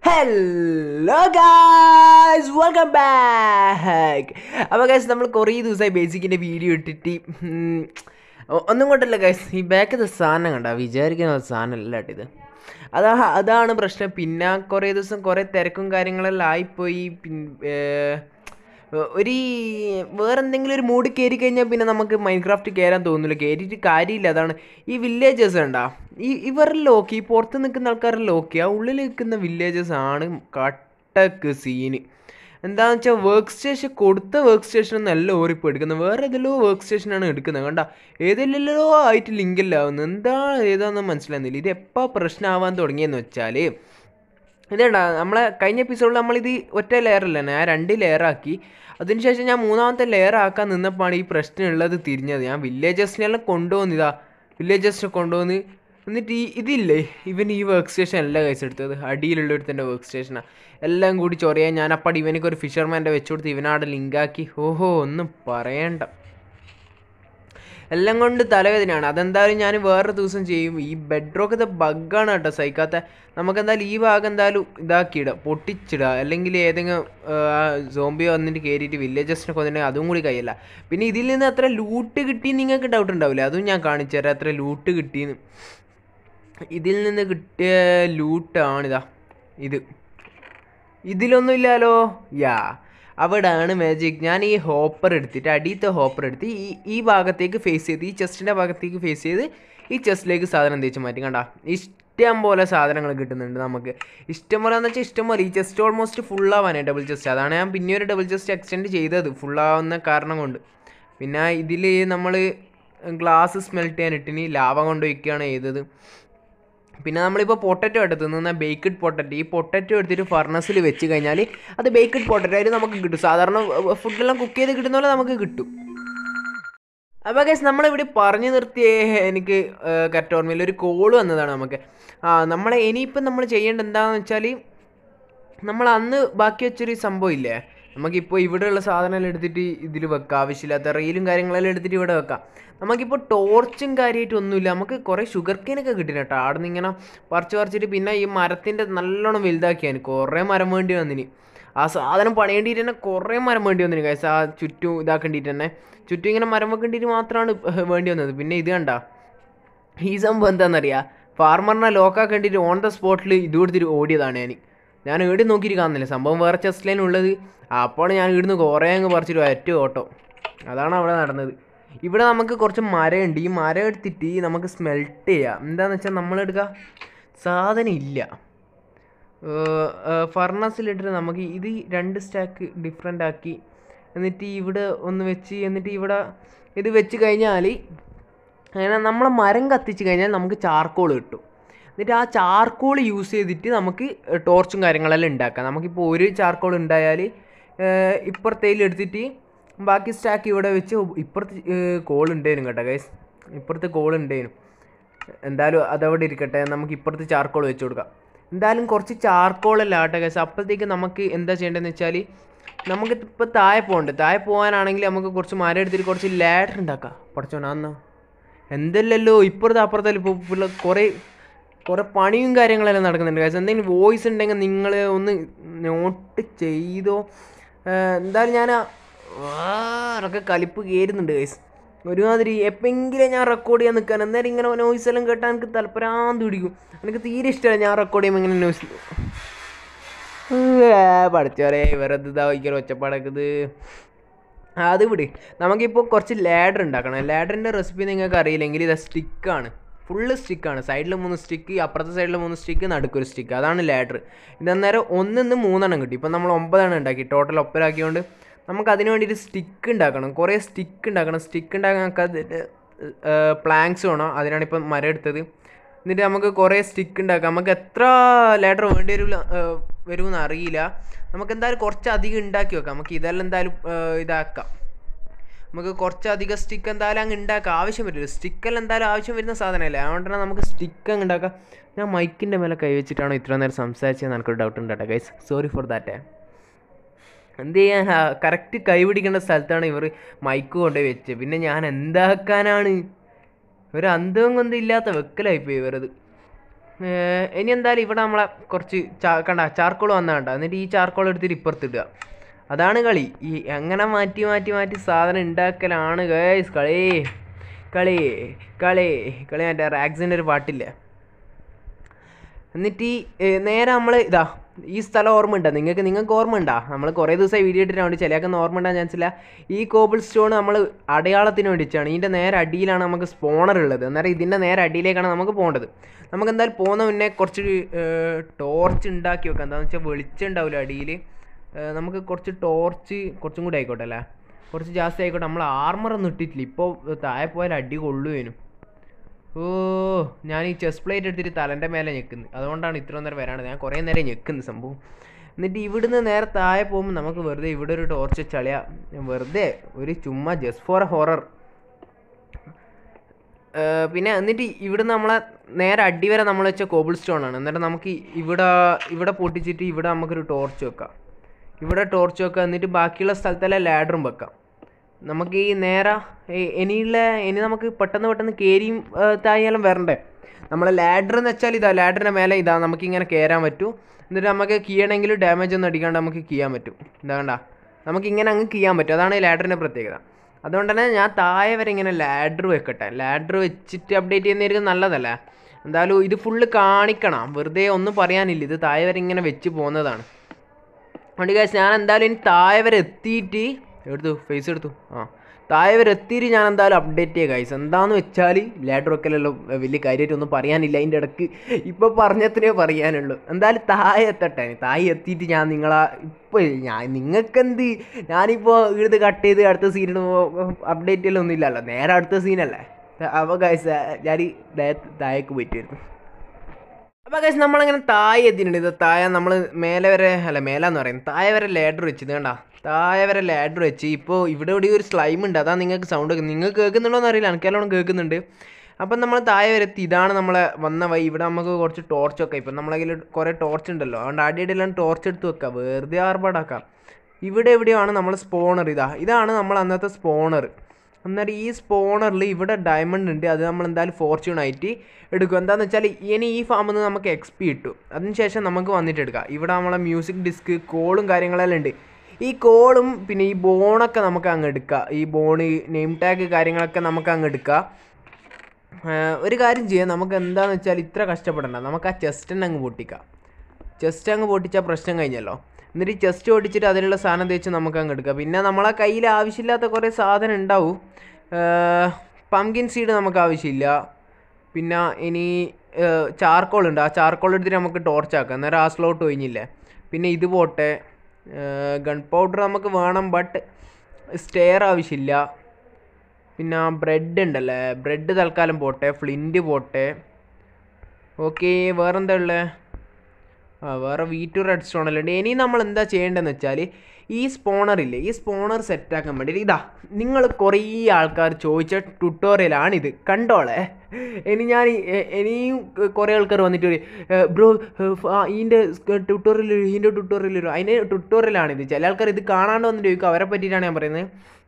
Hello guys welcome back അപ്പോൾ guys നമ്മൾ കുറേ ദിവസമായി ബേസിക്കിൻ്റെ വീഡിയോ ഇട്ടിട്ട് ഉം, ഒ- ഒന്നും കൊണ്ടല്ല ഗൈസ് ഈ ബാക്കത്തെ സാധനം കണ്ട വിചാരിക്കുന്ന സാധനം അല്ല കേട്ടോ ഇത് അതാ അതാണ് പ്രശ്നം പിന്നെ കുറേ ദിവസം കുറേ തിരക്കും കാര്യങ്ങളെല്ലാം ആയിപ്പോയി പിൻ ഏർ, ഒരു വേറെ എന്തെങ്കിലും ഒരു മൂഡ് കയറി കഴിഞ്ഞാൽ പിന്നെ നമുക്ക് മൈൻക്രാഫ്റ്റ് കയറാൻ തോന്നില്ല കയറിയിട്ട് കാര്യമില്ല അതാണ് ഈ വില്ലേജസ് കണ്ടാ ഈ ഇവരുടെ ലോക്കി ഈ പുറത്ത് നിൽക്കുന്ന ആൾക്കാരുടെ ലോക്കി ആ ഉള്ളിൽ നിൽക്കുന്ന വില്ലേജസ് ആണ് കട്ടക്ക് സീന് എന്താണെന്ന് വെച്ചാൽ വർക്ക് സ്റ്റേഷൻ കൊടുത്ത വർക്ക് സ്റ്റേഷനൊന്നും അല്ല ഓറിപ്പോൾ എടുക്കുന്നത് വേറെ ഏതെല്ലോ വർക്ക് സ്റ്റേഷനാണ് എടുക്കുന്നത് കണ്ട ഏതെല്ലോ ആയിട്ട് ലിങ്കല്ലാവുന്നത് എന്താ ഏതാണെന്ന് മനസ്സിലാകുന്നില്ല ഇത് എപ്പോൾ പ്രശ്നമാവാൻ തുടങ്ങിയെന്ന് വെച്ചാൽ ഇതേടാ നമ്മളെ കഴിഞ്ഞ എപ്പിസോഡിൽ നമ്മളിത് ഒറ്റ ലെയറല്ല ഞാൻ രണ്ട് ലെയറാക്കി അതിനുശേഷം ഞാൻ മൂന്നാമത്തെ ലെയർ ആക്കാൻ നിന്നപ്പോഴാണ് ഈ പ്രശ്നം ഉള്ളത് തിരിഞ്ഞത് ഞാൻ വില്ലേജസിനെല്ലാം കൊണ്ടുപോകുന്നിതാ വില്ലേജസിനെ കൊണ്ടുവന്ന് എന്നിട്ട് ഈ ഇതില്ലേ ഇവൻ ഈ വർക്ക് സ്റ്റേഷൻ അല്ല കഴിച്ച് എടുത്തത് അടിയിലുള്ള ഒരുത്തൻ്റെ വർക്ക് സ്റ്റേഷനാണ് എല്ലാം കൂടി ചൊറിയാൻ ഞാൻ അപ്പാട് ഇവനക്ക് ഒരു ഫിഷർമാൻ്റെ വെച്ച് കൊടുത്ത് ഇവനാടെ ലിങ്കാക്കി ഓഹോ ഒന്നും പറയണ്ട എല്ലാം കൊണ്ട് തലവേദനയാണ് അതെന്തായാലും ഞാൻ വേറെ ദിവസം ചെയ്യും ഈ ബെഡ്റോക്കത്തെ ബഗ്ഗാണ് കേട്ടോ സഹിക്കാത്ത നമുക്കെന്തായാലും ഈ ഭാഗം എന്തായാലും ഇതാക്കിയിടുക പൊട്ടിച്ചിടുക അല്ലെങ്കിൽ ഏതെങ്കിലും സോംബി വന്നിട്ട് കയറിയിട്ട് വില്ലേജസിനെ കൊന്നിട്ട് അതും കൂടി കഴിയല്ല പിന്നെ ഇതിൽ നിന്ന് എത്ര ലൂട്ട് കിട്ടി നിങ്ങൾക്ക് ഡൗട്ട് ഉണ്ടാവില്ല അതും ഞാൻ കാണിച്ചു തരാം എത്ര ലൂട്ട് കിട്ടിയെന്ന് ഇതിൽ നിന്ന് കിട്ടിയ ലൂട്ടാണിതാ ഇത് ഇതിലൊന്നും ഇല്ലാലോ യാ അവിടാണ് മാജിക് ഞാൻ ഈ ഹോപ്പർ എടുത്തിട്ട് അടിയത്തെ ഹോപ്പർ എടുത്ത് ഈ ഈ ഭാഗത്തേക്ക് ഫേസ് ചെയ്ത് ഈ ചെസ്റ്റിൻ്റെ ഭാഗത്തേക്ക് ഫേസ് ചെയ്ത് ഈ ചെസ്റ്റിലേക്ക് സാധനം തേച്ച് മാറ്റി കണ്ട ഇഷ്ടം പോലെ സാധനങ്ങൾ കിട്ടുന്നുണ്ട് നമുക്ക് ഇഷ്ടം പോലെ എന്ന് വെച്ചാൽ ഇഷ്ടം പോലെ ഈ ചെസ്റ്റ് ഓൾമോസ്റ്റ് ഫുള്ളാവാനായി ഡബിൾ ചെസ്റ്റ് അതാണ് ഞാൻ പിന്നെ ഒരു ഡബിൾ ചെസ്റ്റ് എക്സ്റ്റെൻഡ് ചെയ്തത് ഫുള്ളാവുന്ന കാരണം കൊണ്ട് പിന്നെ ഇതിൽ നമ്മൾ ഗ്ലാസ് സ്മെൽറ്റ് ചെയ്യാൻ ഇട്ടിനി ലാവ കൊണ്ട് വയ്ക്കുകയാണ് ചെയ്തത് പിന്നെ നമ്മളിപ്പോൾ പൊട്ടറ്റോ എടുത്ത് നിന്ന ബേക്കഡ് പൊട്ടറ്റോ ഈ പൊട്ടറ്റോ എടുത്തിട്ട് ഫർണസിൽ വെച്ച് കഴിഞ്ഞാൽ അത് ബേക്കഡ് പൊട്ടറ്റോ ആയിട്ട് നമുക്ക് കിട്ടും സാധാരണ ഫുഡെല്ലാം കുക്ക് ചെയ്ത് കിട്ടുന്ന പോലെ നമുക്ക് കിട്ടും അപ്പോൾ ഗൈസ് നമ്മളിവിടെ പറഞ്ഞു നിർത്തിയ എനിക്ക് കറക്റ്റ് ഓർമ്മയില്ല ഒരു കോൾ വന്നതാണ് നമുക്ക് ആ നമ്മളെ ഇനിയിപ്പം നമ്മൾ ചെയ്യേണ്ടത് എന്താണെന്ന് വെച്ചാൽ നമ്മൾ അന്ന് ബാക്കി വെച്ചൊരു സംഭവം ഇല്ലേ നമുക്കിപ്പോൾ ഇവിടെയുള്ള സാധനമെല്ലാം എടുത്തിട്ട് ഇതിൽ വെക്കാം ആവശ്യമില്ലാത്ത റീലും കാര്യങ്ങളെല്ലാം എടുത്തിട്ട് ഇവിടെ വെക്കാം നമുക്കിപ്പോൾ ടോർച്ചും കാര്യമായിട്ട് ഒന്നുമില്ല നമുക്ക് കുറേ ഷുഗർ കെയിനൊക്കെ കിട്ടില്ല കേട്ടോ അവിടെ നിന്ന് ഇങ്ങനെ പറിച്ച് പറിച്ചിട്ട് പിന്നെ ഈ മരത്തിൻ്റെ നല്ലോണം വലുതാക്കിയാൽ കുറേ മരം വേണ്ടി വന്നിന് ആ സാധനം പണിയേണ്ടിയിട്ട് തന്നെ കുറേ മരം വേണ്ടി വന്നിന് കൈസ് ആ ചുറ്റും ഇതാക്കേണ്ടിയിട്ട് തന്നെ ചുറ്റും ഇങ്ങനെ മരം വെക്കേണ്ടിയിട്ട് മാത്രമാണ് വേണ്ടി വന്നത് പിന്നെ ഇത് കണ്ട ഈ സംഭവം എന്താണെന്നറിയാം ഫാർമറിനെ ലോക്കാക്കേണ്ടിയിട്ട് ഓൺ ദ സ്പോട്ടിൽ ഇത് കൊടുത്തിട്ട് ഓടിയതാണ് ഞാൻ ഞാൻ ഇവിടെ നോക്കിയിട്ട് കാണുന്നില്ല സംഭവം വേറെ ചെസ്റ്റ് ലൈൻ ഉള്ളത് അപ്പോൾ ഞാൻ ഇവിടുന്ന് കുറേ അങ്ങ് പറിച്ചിട്ട് ഒറ്റ ഓട്ടോ അതാണ് അവിടെ നടന്നത് ഇവിടെ നമുക്ക് കുറച്ച് മരമുണ്ട് ഈ മരം എടുത്തിട്ട് നമുക്ക് സ്മെൽറ്റ് ചെയ്യാം എന്താണെന്ന് വെച്ചാൽ നമ്മളെടുക്കുക സാധനം ഇല്ല ഫർണസിലിട്ടിട്ട് നമുക്ക് ഇത് രണ്ട് സ്റ്റാക്ക് ഡിഫറെൻ്റ് ആക്കി എന്നിട്ട് ഇവിടെ ഒന്ന് വെച്ച് എന്നിട്ട് ഇവിടെ ഇത് വെച്ച് കഴിഞ്ഞാൽ അങ്ങനെ നമ്മളെ മരം കത്തിച്ച് കഴിഞ്ഞാൽ നമുക്ക് ചാർക്കോൾ കിട്ടും എന്നിട്ട് ആ ചാർക്കോൾ യൂസ് ചെയ്തിട്ട് നമുക്ക് ടോർച്ചും കാര്യങ്ങളെല്ലാം ഉണ്ടാക്കാം നമുക്കിപ്പോൾ ഒരു ചാർക്കോൾ ഉണ്ടായാൽ ഇപ്പുറത്തേൽ എടുത്തിട്ട് ബാക്കി സ്റ്റാക്ക് ഇവിടെ വെച്ച് ഇപ്പുറത്ത് കോൾ ഉണ്ടേനും കേട്ടോ ഗൈസ് ഇപ്പുറത്ത് കോൾ ഉണ്ടേനും എന്തായാലും അതവിടെ ഇരിക്കട്ടെ നമുക്ക് ഇപ്പുറത്ത് ചാർക്കോൾ വെച്ച് കൊടുക്കാം എന്തായാലും കുറച്ച് ചാർക്കോളല്ല ആട്ടെ ഗൈസ് അപ്പോഴത്തേക്ക് നമുക്ക് എന്താ ചെയ്യേണ്ടതെന്ന് വെച്ചാൽ നമുക്ക് ഇപ്പോൾ താഴെ പോകണ്ട് താഴെ പോകാനാണെങ്കിൽ നമുക്ക് കുറച്ച് മരം എടുത്തിട്ട് കുറച്ച് ലാഡർ ഉണ്ടാക്കാം പഠിച്ചോനാന്നാ എന്തല്ലല്ലോ ഇപ്പുറത്തെ അപ്പുറത്തല്ല ഇപ്പോൾ പിള്ള കുറേ കുറേ പണിയും കാര്യങ്ങളെല്ലാം നടക്കുന്നുണ്ട് ഗൈസ് എന്തെങ്കിലും വോയിസ് ഉണ്ടെങ്കിൽ നിങ്ങൾ ഒന്ന് നോട്ട് ചെയ്തോ ഏഹ് എന്തായാലും ഞാൻ ഒക്കെ കലിപ്പ് കയറുന്നുണ്ട് ഗൈസ് ഒരുമാതിരി എപ്പെങ്കിലും ഞാൻ റെക്കോർഡ് ചെയ്യാൻ നിൽക്കാൻ അന്നേരം ഇങ്ങനെ നോയ്സ് എല്ലാം കേട്ടാൽ എനിക്ക് തലപ്പരാന്ത് പിടിക്കും എനിക്ക് തീരെ ഇഷ്ടമല്ല ഞാൻ റെക്കോർഡ് ചെയ്യുമ്പോൾ ഇങ്ങനെ നോയ്സ് പഠിച്ചോറേ വെറുതെ ഇതാ ഭയങ്കര ഒച്ചപ്പാടക്കത് അത് വിട് നമുക്കിപ്പോൾ കുറച്ച് ലാഡർ ഉണ്ടാക്കണം ലാഡറിൻ്റെ റെസിപ്പി നിങ്ങൾക്ക് അറിയില്ലെങ്കിൽ ഇത് സ്റ്റിക്കാണ് ഫുള്ള് സ്റ്റിക്കാണ് സൈഡിൽ മൂന്ന് സ്റ്റിക്ക് അപ്പുറത്തെ സൈഡിൽ മൂന്ന് സ്റ്റിക്ക് നടുക്കൊരു സ്റ്റിക്ക് അതാണ് ലാഡർ ഇതന്നേരം ഒന്നിന്ന് മൂന്നെണ്ണം കിട്ടി ഇപ്പം നമ്മൾ ഒമ്പതെണ്ണം ഉണ്ടാക്കി ടോട്ടൽ ഒപ്പരാക്കിയോണ്ട് നമുക്ക് അതിന് വേണ്ടിയിട്ട് സ്റ്റിക്ക് ഉണ്ടാക്കണം കുറേ സ്റ്റിക്ക് ഉണ്ടാക്കണം സ്റ്റിക്ക് ഉണ്ടാക്കാൻ നമുക്ക് അതിൻ്റെ പ്ലാങ്ക്സ് വേണം അതിനാണ് ഇപ്പം മരം എടുത്തത് എന്നിട്ട് നമുക്ക് കുറേ സ്റ്റിക്ക് ഉണ്ടാക്കാം നമുക്ക് എത്ര ലാഡർ വേണ്ടി വരില്ല വരുമെന്ന് അറിയില്ല നമുക്ക് എന്തായാലും കുറച്ച് അധികം ഉണ്ടാക്കി വെക്കാം നമുക്ക് ഇതെല്ലാം എന്തായാലും ഏഹ്, ഇതാക്കാം നമുക്ക് കുറച്ചധികം സ്റ്റിക്ക് എന്തായാലും അങ്ങ് ഉണ്ടാക്കാം ആവശ്യം വരില്ല സ്റ്റിക്കെല്ലാം എന്തായാലും ആവശ്യം വരുന്ന സാധനമല്ലേ അതുകൊണ്ട് തന്നെ നമുക്ക് സ്റ്റിക്ക് അങ്ങ് ഉണ്ടാക്കാം ഞാൻ മൈക്കിൻ്റെ മേലെ കൈ വെച്ചിട്ടാണോ ഇത്ര നേരം സംസാരിച്ചതെന്ന് എനിക്കൊരു ഡൗട്ട് ഉണ്ട് കേട്ടോ ഗൈസ് സോറി ഫോർ ദാറ്റ് എന്ത് ചെയ്യാൻ കറക്റ്റ് കൈ പിടിക്കേണ്ട സ്ഥലത്താണ് ഇവർ മൈക്ക് കൊണ്ടുപോയി വെച്ചത് പിന്നെ ഞാൻ എന്താക്കാനാണ് ഒരു അന്തവും കൊണ്ടും ഇല്ലാത്ത വെക്കലായിപ്പോയി ഇവരത് ഏർ ഇനി എന്തായാലും ഇവിടെ നമ്മളെ കുറച്ച് ചാ കണ്ട ചാർക്കോൾ വന്ന കണ്ട എന്നിട്ട് ഈ ചാർക്കോൾ എടുത്തിട്ട് ഇപ്പുറത്തിടുക അതാണ് കളി ഈ എങ്ങനെ മാറ്റി മാറ്റി മാറ്റി സാധനം ഉണ്ടാക്കലാണ് ഗൈസ് കളി കളി കളി കളി മറ്റേ റാക്സിൻ്റെ ഒരു പാട്ടില്ലേ എന്നിട്ട് ഈ ഏ, നേരെ നമ്മൾ ഇതാ ഈ സ്ഥലം ഓർമ്മ ഉണ്ടോ നിങ്ങൾക്ക് നിങ്ങൾക്ക് ഓർമ്മ ഉണ്ടാ നമ്മൾ കുറേ ദിവസമായി വീഡിയോ ഇട്ടിട്ട് വേണ്ടി ചിലയാക്കുന്ന ഓർമ്മ ഉണ്ടാകാൻ ചാൻസ് ഇല്ല ഈ കോബിൾ സ്റ്റോൺ നമ്മൾ അടയാളത്തിന് വേണ്ടിയിട്ടാണ് ഇതിൻ്റെ നേരെ അടിയിലാണ് നമുക്ക് സ്പോണർ ഉള്ളത് അന്നേരം ഇതിൻ്റെ നേരെ അടിയിലേക്കാണ് നമുക്ക് പോകേണ്ടത് നമുക്ക് എന്തായാലും പോകുന്ന മുന്നേ കുറച്ച് ടോർച്ച് ഉണ്ടാക്കി വെക്കാം എന്താണെന്ന് വെച്ചാൽ വെളിച്ചം ഉണ്ടാവില്ല അടിയിൽ നമുക്ക് കുറച്ച് ടോർച്ച് കുറച്ചും കൂടി ആയിക്കോട്ടെ അല്ലേ കുറച്ച് ജാസ്തി ആയിക്കോട്ടെ നമ്മൾ ആർമറൊന്നും ഇട്ടിട്ടില്ല ഇപ്പോൾ താഴെ പോയാൽ അടി കൊള്ളുവേനും ഓ ഞാൻ ഈ ചെസ് പ്ലേറ്റ് എടുത്തിട്ട് തലൻ്റെ മേലെ ഞെക്കുന്നത് അതുകൊണ്ടാണ് ഇത്ര നേരം വരാണത് ഞാൻ കുറേ നേരം ഞെക്കുന്നത് സംഭവം എന്നിട്ട് ഇവിടുന്ന് നേരെ താഴെ പോകുമ്പോൾ നമുക്ക് വെറുതെ ഇവിടെ ഒരു ടോർച്ച് ചളിയ വെറുതെ ഒരു ചുമ്മാ ജസ്റ്റ് ഫോർ ഹൊറർ പിന്നെ എന്നിട്ട് ഇവിടുന്ന് നമ്മളെ നേരെ അടി വരെ നമ്മൾ വെച്ച കോബിൾ സ്റ്റോൺ ആണ് എന്നിട്ട് നമുക്ക് ഈ ഇവിടെ ഇവിടെ പൊട്ടിച്ചിട്ട് ഇവിടെ നമുക്കൊരു ടോർച്ച് വെക്കാം ഇവിടെ ടോർച്ച് വെക്കാം എന്നിട്ട് ബാക്കിയുള്ള സ്ഥലത്തെല്ലാം ലാഡറും വെക്കാം നമുക്ക് ഈ നേരെ ഈ ഇനിയുള്ള ഇനി നമുക്ക് പെട്ടെന്ന് പെട്ടെന്ന് കയറിയും തായാലും വരണ്ടേ നമ്മളെ ലാഡർ എന്ന് വെച്ചാൽ ഇതാ ലാഡറിൻ്റെ മേലെ ഇതാ നമുക്കിങ്ങനെ കയറാൻ പറ്റും എന്നിട്ട് നമുക്ക് കീയണമെങ്കിൽ ഡാമേജ് ഒന്നും അടിക്കാണ്ട് നമുക്ക് കീയാൻ പറ്റും ഇതാ കണ്ട നമുക്കിങ്ങനെ അങ്ങ് കീയാൻ പറ്റും അതാണ് ഈ ലാഡറിൻ്റെ പ്രത്യേകത അതുകൊണ്ട് തന്നെ ഞാൻ താഴെ വരെ ഇങ്ങനെ ലാഡർ വെക്കട്ടെ ലാഡർ വെച്ചിട്ട് അപ്ഡേറ്റ് ചെയ്യുന്നതായിരിക്കും നല്ലതല്ലേ എന്തായാലും ഇത് ഫുള്ള് കാണിക്കണം വെറുതെ ഒന്നും പറയാനില്ല ഇത് താഴെ വരെ ഇങ്ങനെ വെച്ച് പോകുന്നതാണ് അതുകൊണ്ട് guys ഞാൻ എന്തായാലും ഇനി താഴെ വരെ എത്തിയിട്ട് എടുത്തു ഫേസ് എടുത്തു ആ താഴെ വരെ എത്തിയിട്ട് ഞാൻ എന്തായാലും അപ്ഡേറ്റ് ചെയ്യുക ഗൈസ് എന്താന്ന് വെച്ചാൽ ലാഡർ വെക്കലല്ലോ വലിയ കാര്യമായിട്ട് ഒന്നും പറയാനില്ല അതിൻ്റെ ഇടയ്ക്ക് ഇപ്പോൾ പറഞ്ഞത്രേ പറയാനുള്ളൂ എന്തായാലും താഴെ എത്തട്ടെ താഴെ എത്തിയിട്ട് ഞാൻ നിങ്ങളാ ഇപ്പോൾ ഞാൻ നിങ്ങൾക്കെന്ത് ഞാനിപ്പോൾ ഇവിടുന്ന് കട്ട് ചെയ്ത് അടുത്ത സീനിന് അപ്ഡേറ്റ് എല്ലാം ഒന്നും ഇല്ലല്ലോ നേരെ അടുത്ത സീനല്ലേ അപ്പോൾ ഗൈസ് ഞാൻ ഈ താഴേക്ക് പോയിട്ട് വരുന്നു അപ്പോൾ ഗൈസ് നമ്മളങ്ങനെ താഴെ എത്തിയിട്ടുണ്ട് ഇത് താഴെ നമ്മൾ മേലെ വരെ അല്ല മേലാന്ന് പറയുന്നത് താഴെ വരെ ലാഡർ വെച്ച് ഇത് കണ്ട താഴെ വരെ ലാഡർ വെച്ച് ഇപ്പോൾ ഇവിടെ ഇവിടെ ഒരു സ്ലൈം ഉണ്ട് അതാ നിങ്ങൾക്ക് സൗണ്ട് നിങ്ങൾക്ക് കേൾക്കുന്നുണ്ടോ എന്ന് അറിയില്ല എനിക്കെല്ലാം കേൾക്കുന്നുണ്ട് അപ്പം നമ്മൾ താഴെ വരെ എത്തി ഇതാണ് നമ്മളെ വന്ന വഴി ഇവിടെ നമുക്ക് കുറച്ച് ടോർച്ചൊക്കെ ഇപ്പം നമ്മളെ കയ്യിൽ കുറേ ടോർച്ച് ഉണ്ടല്ലോ അതുകൊണ്ട് അടിയിടെല്ലാം ടോർച്ച് എടുത്ത് വെക്കാം വെറുതെ ആർപ്പാടാക്കാം ഇവിടെ എവിടെയാണ് നമ്മൾ സ്പോണർ ഇതാ ഇതാണ് നമ്മൾ അന്നത്തെ സ്പോണർ അന്നേരം ഈ സ്പോണറിൽ ഇവിടെ ഡയമണ്ട് ഉണ്ട് അത് നമ്മൾ എന്തായാലും ഫോർച്യൂൺ ആയിട്ട് എടുക്കും എന്താണെന്ന് വെച്ചാൽ ഇനി ഈ ഫാമിൽ നിന്ന് നമുക്ക് എക്സ് പി കിട്ടും അതിനുശേഷം നമുക്ക് വന്നിട്ട് എടുക്കാം ഇവിടെ നമ്മളെ മ്യൂസിക് ഡിസ്ക് കോളും കാര്യങ്ങളെല്ലാം ഉണ്ട് ഈ കോളും പിന്നെ ഈ ബോണൊക്കെ നമുക്ക് അങ്ങ് എടുക്കാം ഈ ബോണ് നെയിം ടാഗ് കാര്യങ്ങളൊക്കെ നമുക്ക് അങ്ങ് എടുക്കാം ഏഹ് ഒരു കാര്യം ചെയ്യാം നമുക്ക് എന്താണെന്ന് വെച്ചാൽ ഇത്ര കഷ്ടപ്പെടണ്ട നമുക്ക് ആ ചെസ്റ്റ് തന്നെ അങ്ങ് പൊട്ടിക്കാം ചെസ്റ്റ് അങ്ങ് പൊട്ടിച്ചാൽ പ്രശ്നം കഴിഞ്ഞല്ലോ എന്നിട്ട് ഈ ചെസ്റ്റ് പൊട്ടിച്ചിട്ട് അതിലുള്ള സാധനം തേച്ച് നമുക്ക് അങ്ങ് എടുക്കാം പിന്നെ നമ്മളെ കയ്യിൽ ആവശ്യമില്ലാത്ത കുറേ സാധനം ഉണ്ടാവും പംകിൻ സീഡ് നമുക്ക് ആവശ്യമില്ല പിന്നെ ഇനി ചാർക്കോൾ ഉണ്ട് ആ ചാർക്കോൾ എടുത്തിട്ട് നമുക്ക് ടോർച്ച് ആക്കാം അന്നേരം ആ സ്ലോട്ട് ഒഴിഞ്ഞില്ലേ പിന്നെ ഇത് പോട്ടെ ഗൺ പൗഡർ നമുക്ക് വേണം ബട്ട് സ്റ്റെയർ ആവശ്യമില്ല പിന്നെ ബ്രെഡ് ഉണ്ടല്ലേ ബ്രെഡ് തൽക്കാലം പോട്ടെ ഫ്ലിൻറ്റ് പോട്ടെ ഓക്കെ വേറെന്താ ഉള്ളത് ആ വേറെ വി ടു റെഡ് സ്റ്റോണെല്ലാം ഉണ്ട് ഇനി നമ്മൾ എന്താ ചെയ്യേണ്ടതെന്ന് വെച്ചാൽ ഈ സ്പോണർ ഇല്ലേ ഈ സ്പോണർ സെറ്റാക്കാൻ വേണ്ടിയിട്ട് ഇതാ നിങ്ങൾ കുറേ ആൾക്കാർ ചോദിച്ച ട്യൂട്ടോറിയലാണിത് കണ്ടോളെ ഇനി ഞാൻ ഈ- എ- ഇനിയും കുറേ ആൾക്കാർ വന്നിട്ട് ബ്രോ ഇതിൻ്റെ ട്യൂട്ടോറിയൽ ഇതിൻ്റെ ട്യൂട്ടോറിയൽ വരും അതിൻ്റെ ട്യൂട്ടോറിയലാണിത് ചില ആൾക്കാർ ഇത് കാണാണ്ട് വന്നിട്ട് ചോദിക്കും അവരെ പറ്റിയിട്ടാണ് ഞാൻ പറയുന്നത്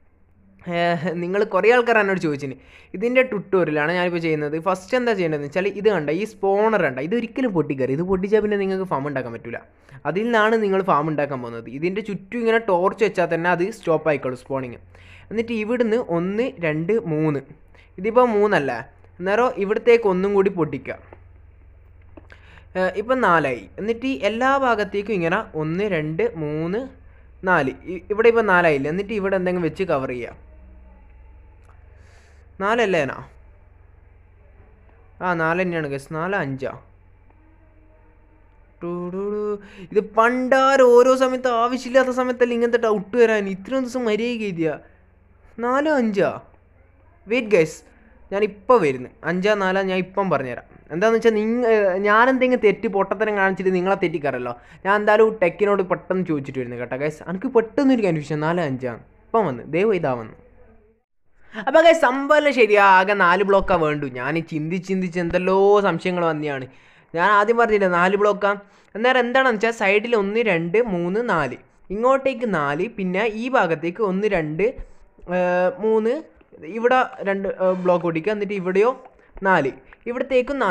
നിങ്ങൾ കുറേ ആൾക്കാർ എന്നോട് ചോദിച്ചിന് ഇതിൻ്റെ ട്യൂട്ടോറിയലാണ് ഞാനിപ്പോൾ ചെയ്യുന്നത് ഫസ്റ്റ് എന്താ ചെയ്യേണ്ടതെന്ന് വെച്ചാൽ ഇത് കണ്ട ഈ സ്പോണർ കണ്ട ഇത് ഒരിക്കലും പൊട്ടിക്കറി ഇത് പൊട്ടിച്ചാൽ പിന്നെ നിങ്ങൾക്ക് ഫാം ഉണ്ടാക്കാൻ പറ്റില്ല അതിൽ നിന്നാണ് നിങ്ങൾ ഫാം ഉണ്ടാക്കാൻ പോകുന്നത് ഇതിൻ്റെ ചുറ്റും ഇങ്ങനെ ടോർച്ച് വെച്ചാൽ തന്നെ അത് സ്റ്റോപ്പ് ആയിക്കോളും സ്പോണിങ് എന്നിട്ട് ഇവിടുന്ന് ഒന്ന് രണ്ട് മൂന്ന് ഇതിപ്പോൾ മൂന്നല്ല അന്നേരം ഇവിടത്തേക്ക് ഒന്നും കൂടി പൊട്ടിക്കുക ഏഹ് ഇപ്പം നാലായി എന്നിട്ട് ഈ എല്ലാ ഭാഗത്തേക്കും ഇങ്ങനെ ഒന്ന് രണ്ട് മൂന്ന് നാല് ഇ- ഇവിടെ ഇപ്പം നാലായില്ല എന്നിട്ട് ഇവിടെ എന്തെങ്കിലും വെച്ച് കവർ ചെയ്യുക നാലല്ലേനാ ആ നാല് തന്നെയാണ് ഗസ് നാല് അഞ്ചാ ടൂടൂടു. ഇത് പണ്ടാറ് ഓരോ സമയത്ത് ആവശ്യമില്ലാത്ത സമയത്തല്ല ഇങ്ങനത്തെ ഡൗട്ട് വരാൻ ഇത്രയും ദിവസം മര്യാദയ്ക്ക് എഴുതിയ നാലോ അഞ്ചാ വെയിറ്റ് ഗൈസ് ഞാൻ ഇപ്പം വരുന്നു അഞ്ചാ നാലാ ഞാൻ ഇപ്പം പറഞ്ഞുതരാം എന്താണെന്ന് വെച്ചാൽ നിങ്ങൾ ഞാൻ എന്തെങ്കിലും തെറ്റ് പൊട്ടത്തരം കാണിച്ചിട്ട് നിങ്ങളെ തെറ്റിക്കാറല്ലോ ഞാൻ എന്തായാലും ടെക്കിനോട് പെട്ടെന്ന് ചോദിച്ചിട്ട് വരുന്നു കേട്ടോ ഗൈസ് എനിക്ക് പെട്ടെന്ന് ഒരു കൺഫ്യൂഷൻ നാല് അഞ്ചാണ് ഇപ്പം വന്ന് ദയവ് ഇതാ വന്നു അപ്പോൾ ഗൈസ് സംഭവം ശരിയാ ആകെ നാല് ബ്ലോക്കാ വേണ്ടു ഞാൻ ചിന്തിച്ച് ചിന്തിച്ച് എന്തെല്ലോ സംശയങ്ങൾ വന്നെയാണ് ഞാൻ ആദ്യം പറഞ്ഞില്ല നാല് ബ്ലോക്കാ അന്നേരം എന്താണെന്ന് വെച്ചാൽ സൈഡിൽ ഒന്ന് രണ്ട് മൂന്ന് നാല് ഇങ്ങോട്ടേക്ക് നാല് പിന്നെ ഈ ഭാഗത്തേക്ക് ഒന്ന് രണ്ട് ഏർ, മൂന്ന് ഇവിടെ രണ്ട് ബ്ലോക്ക് ഓടിക്കുക എന്നിട്ട് ഇവിടെയോ നാല് ഇവിടത്തേക്കും നാല്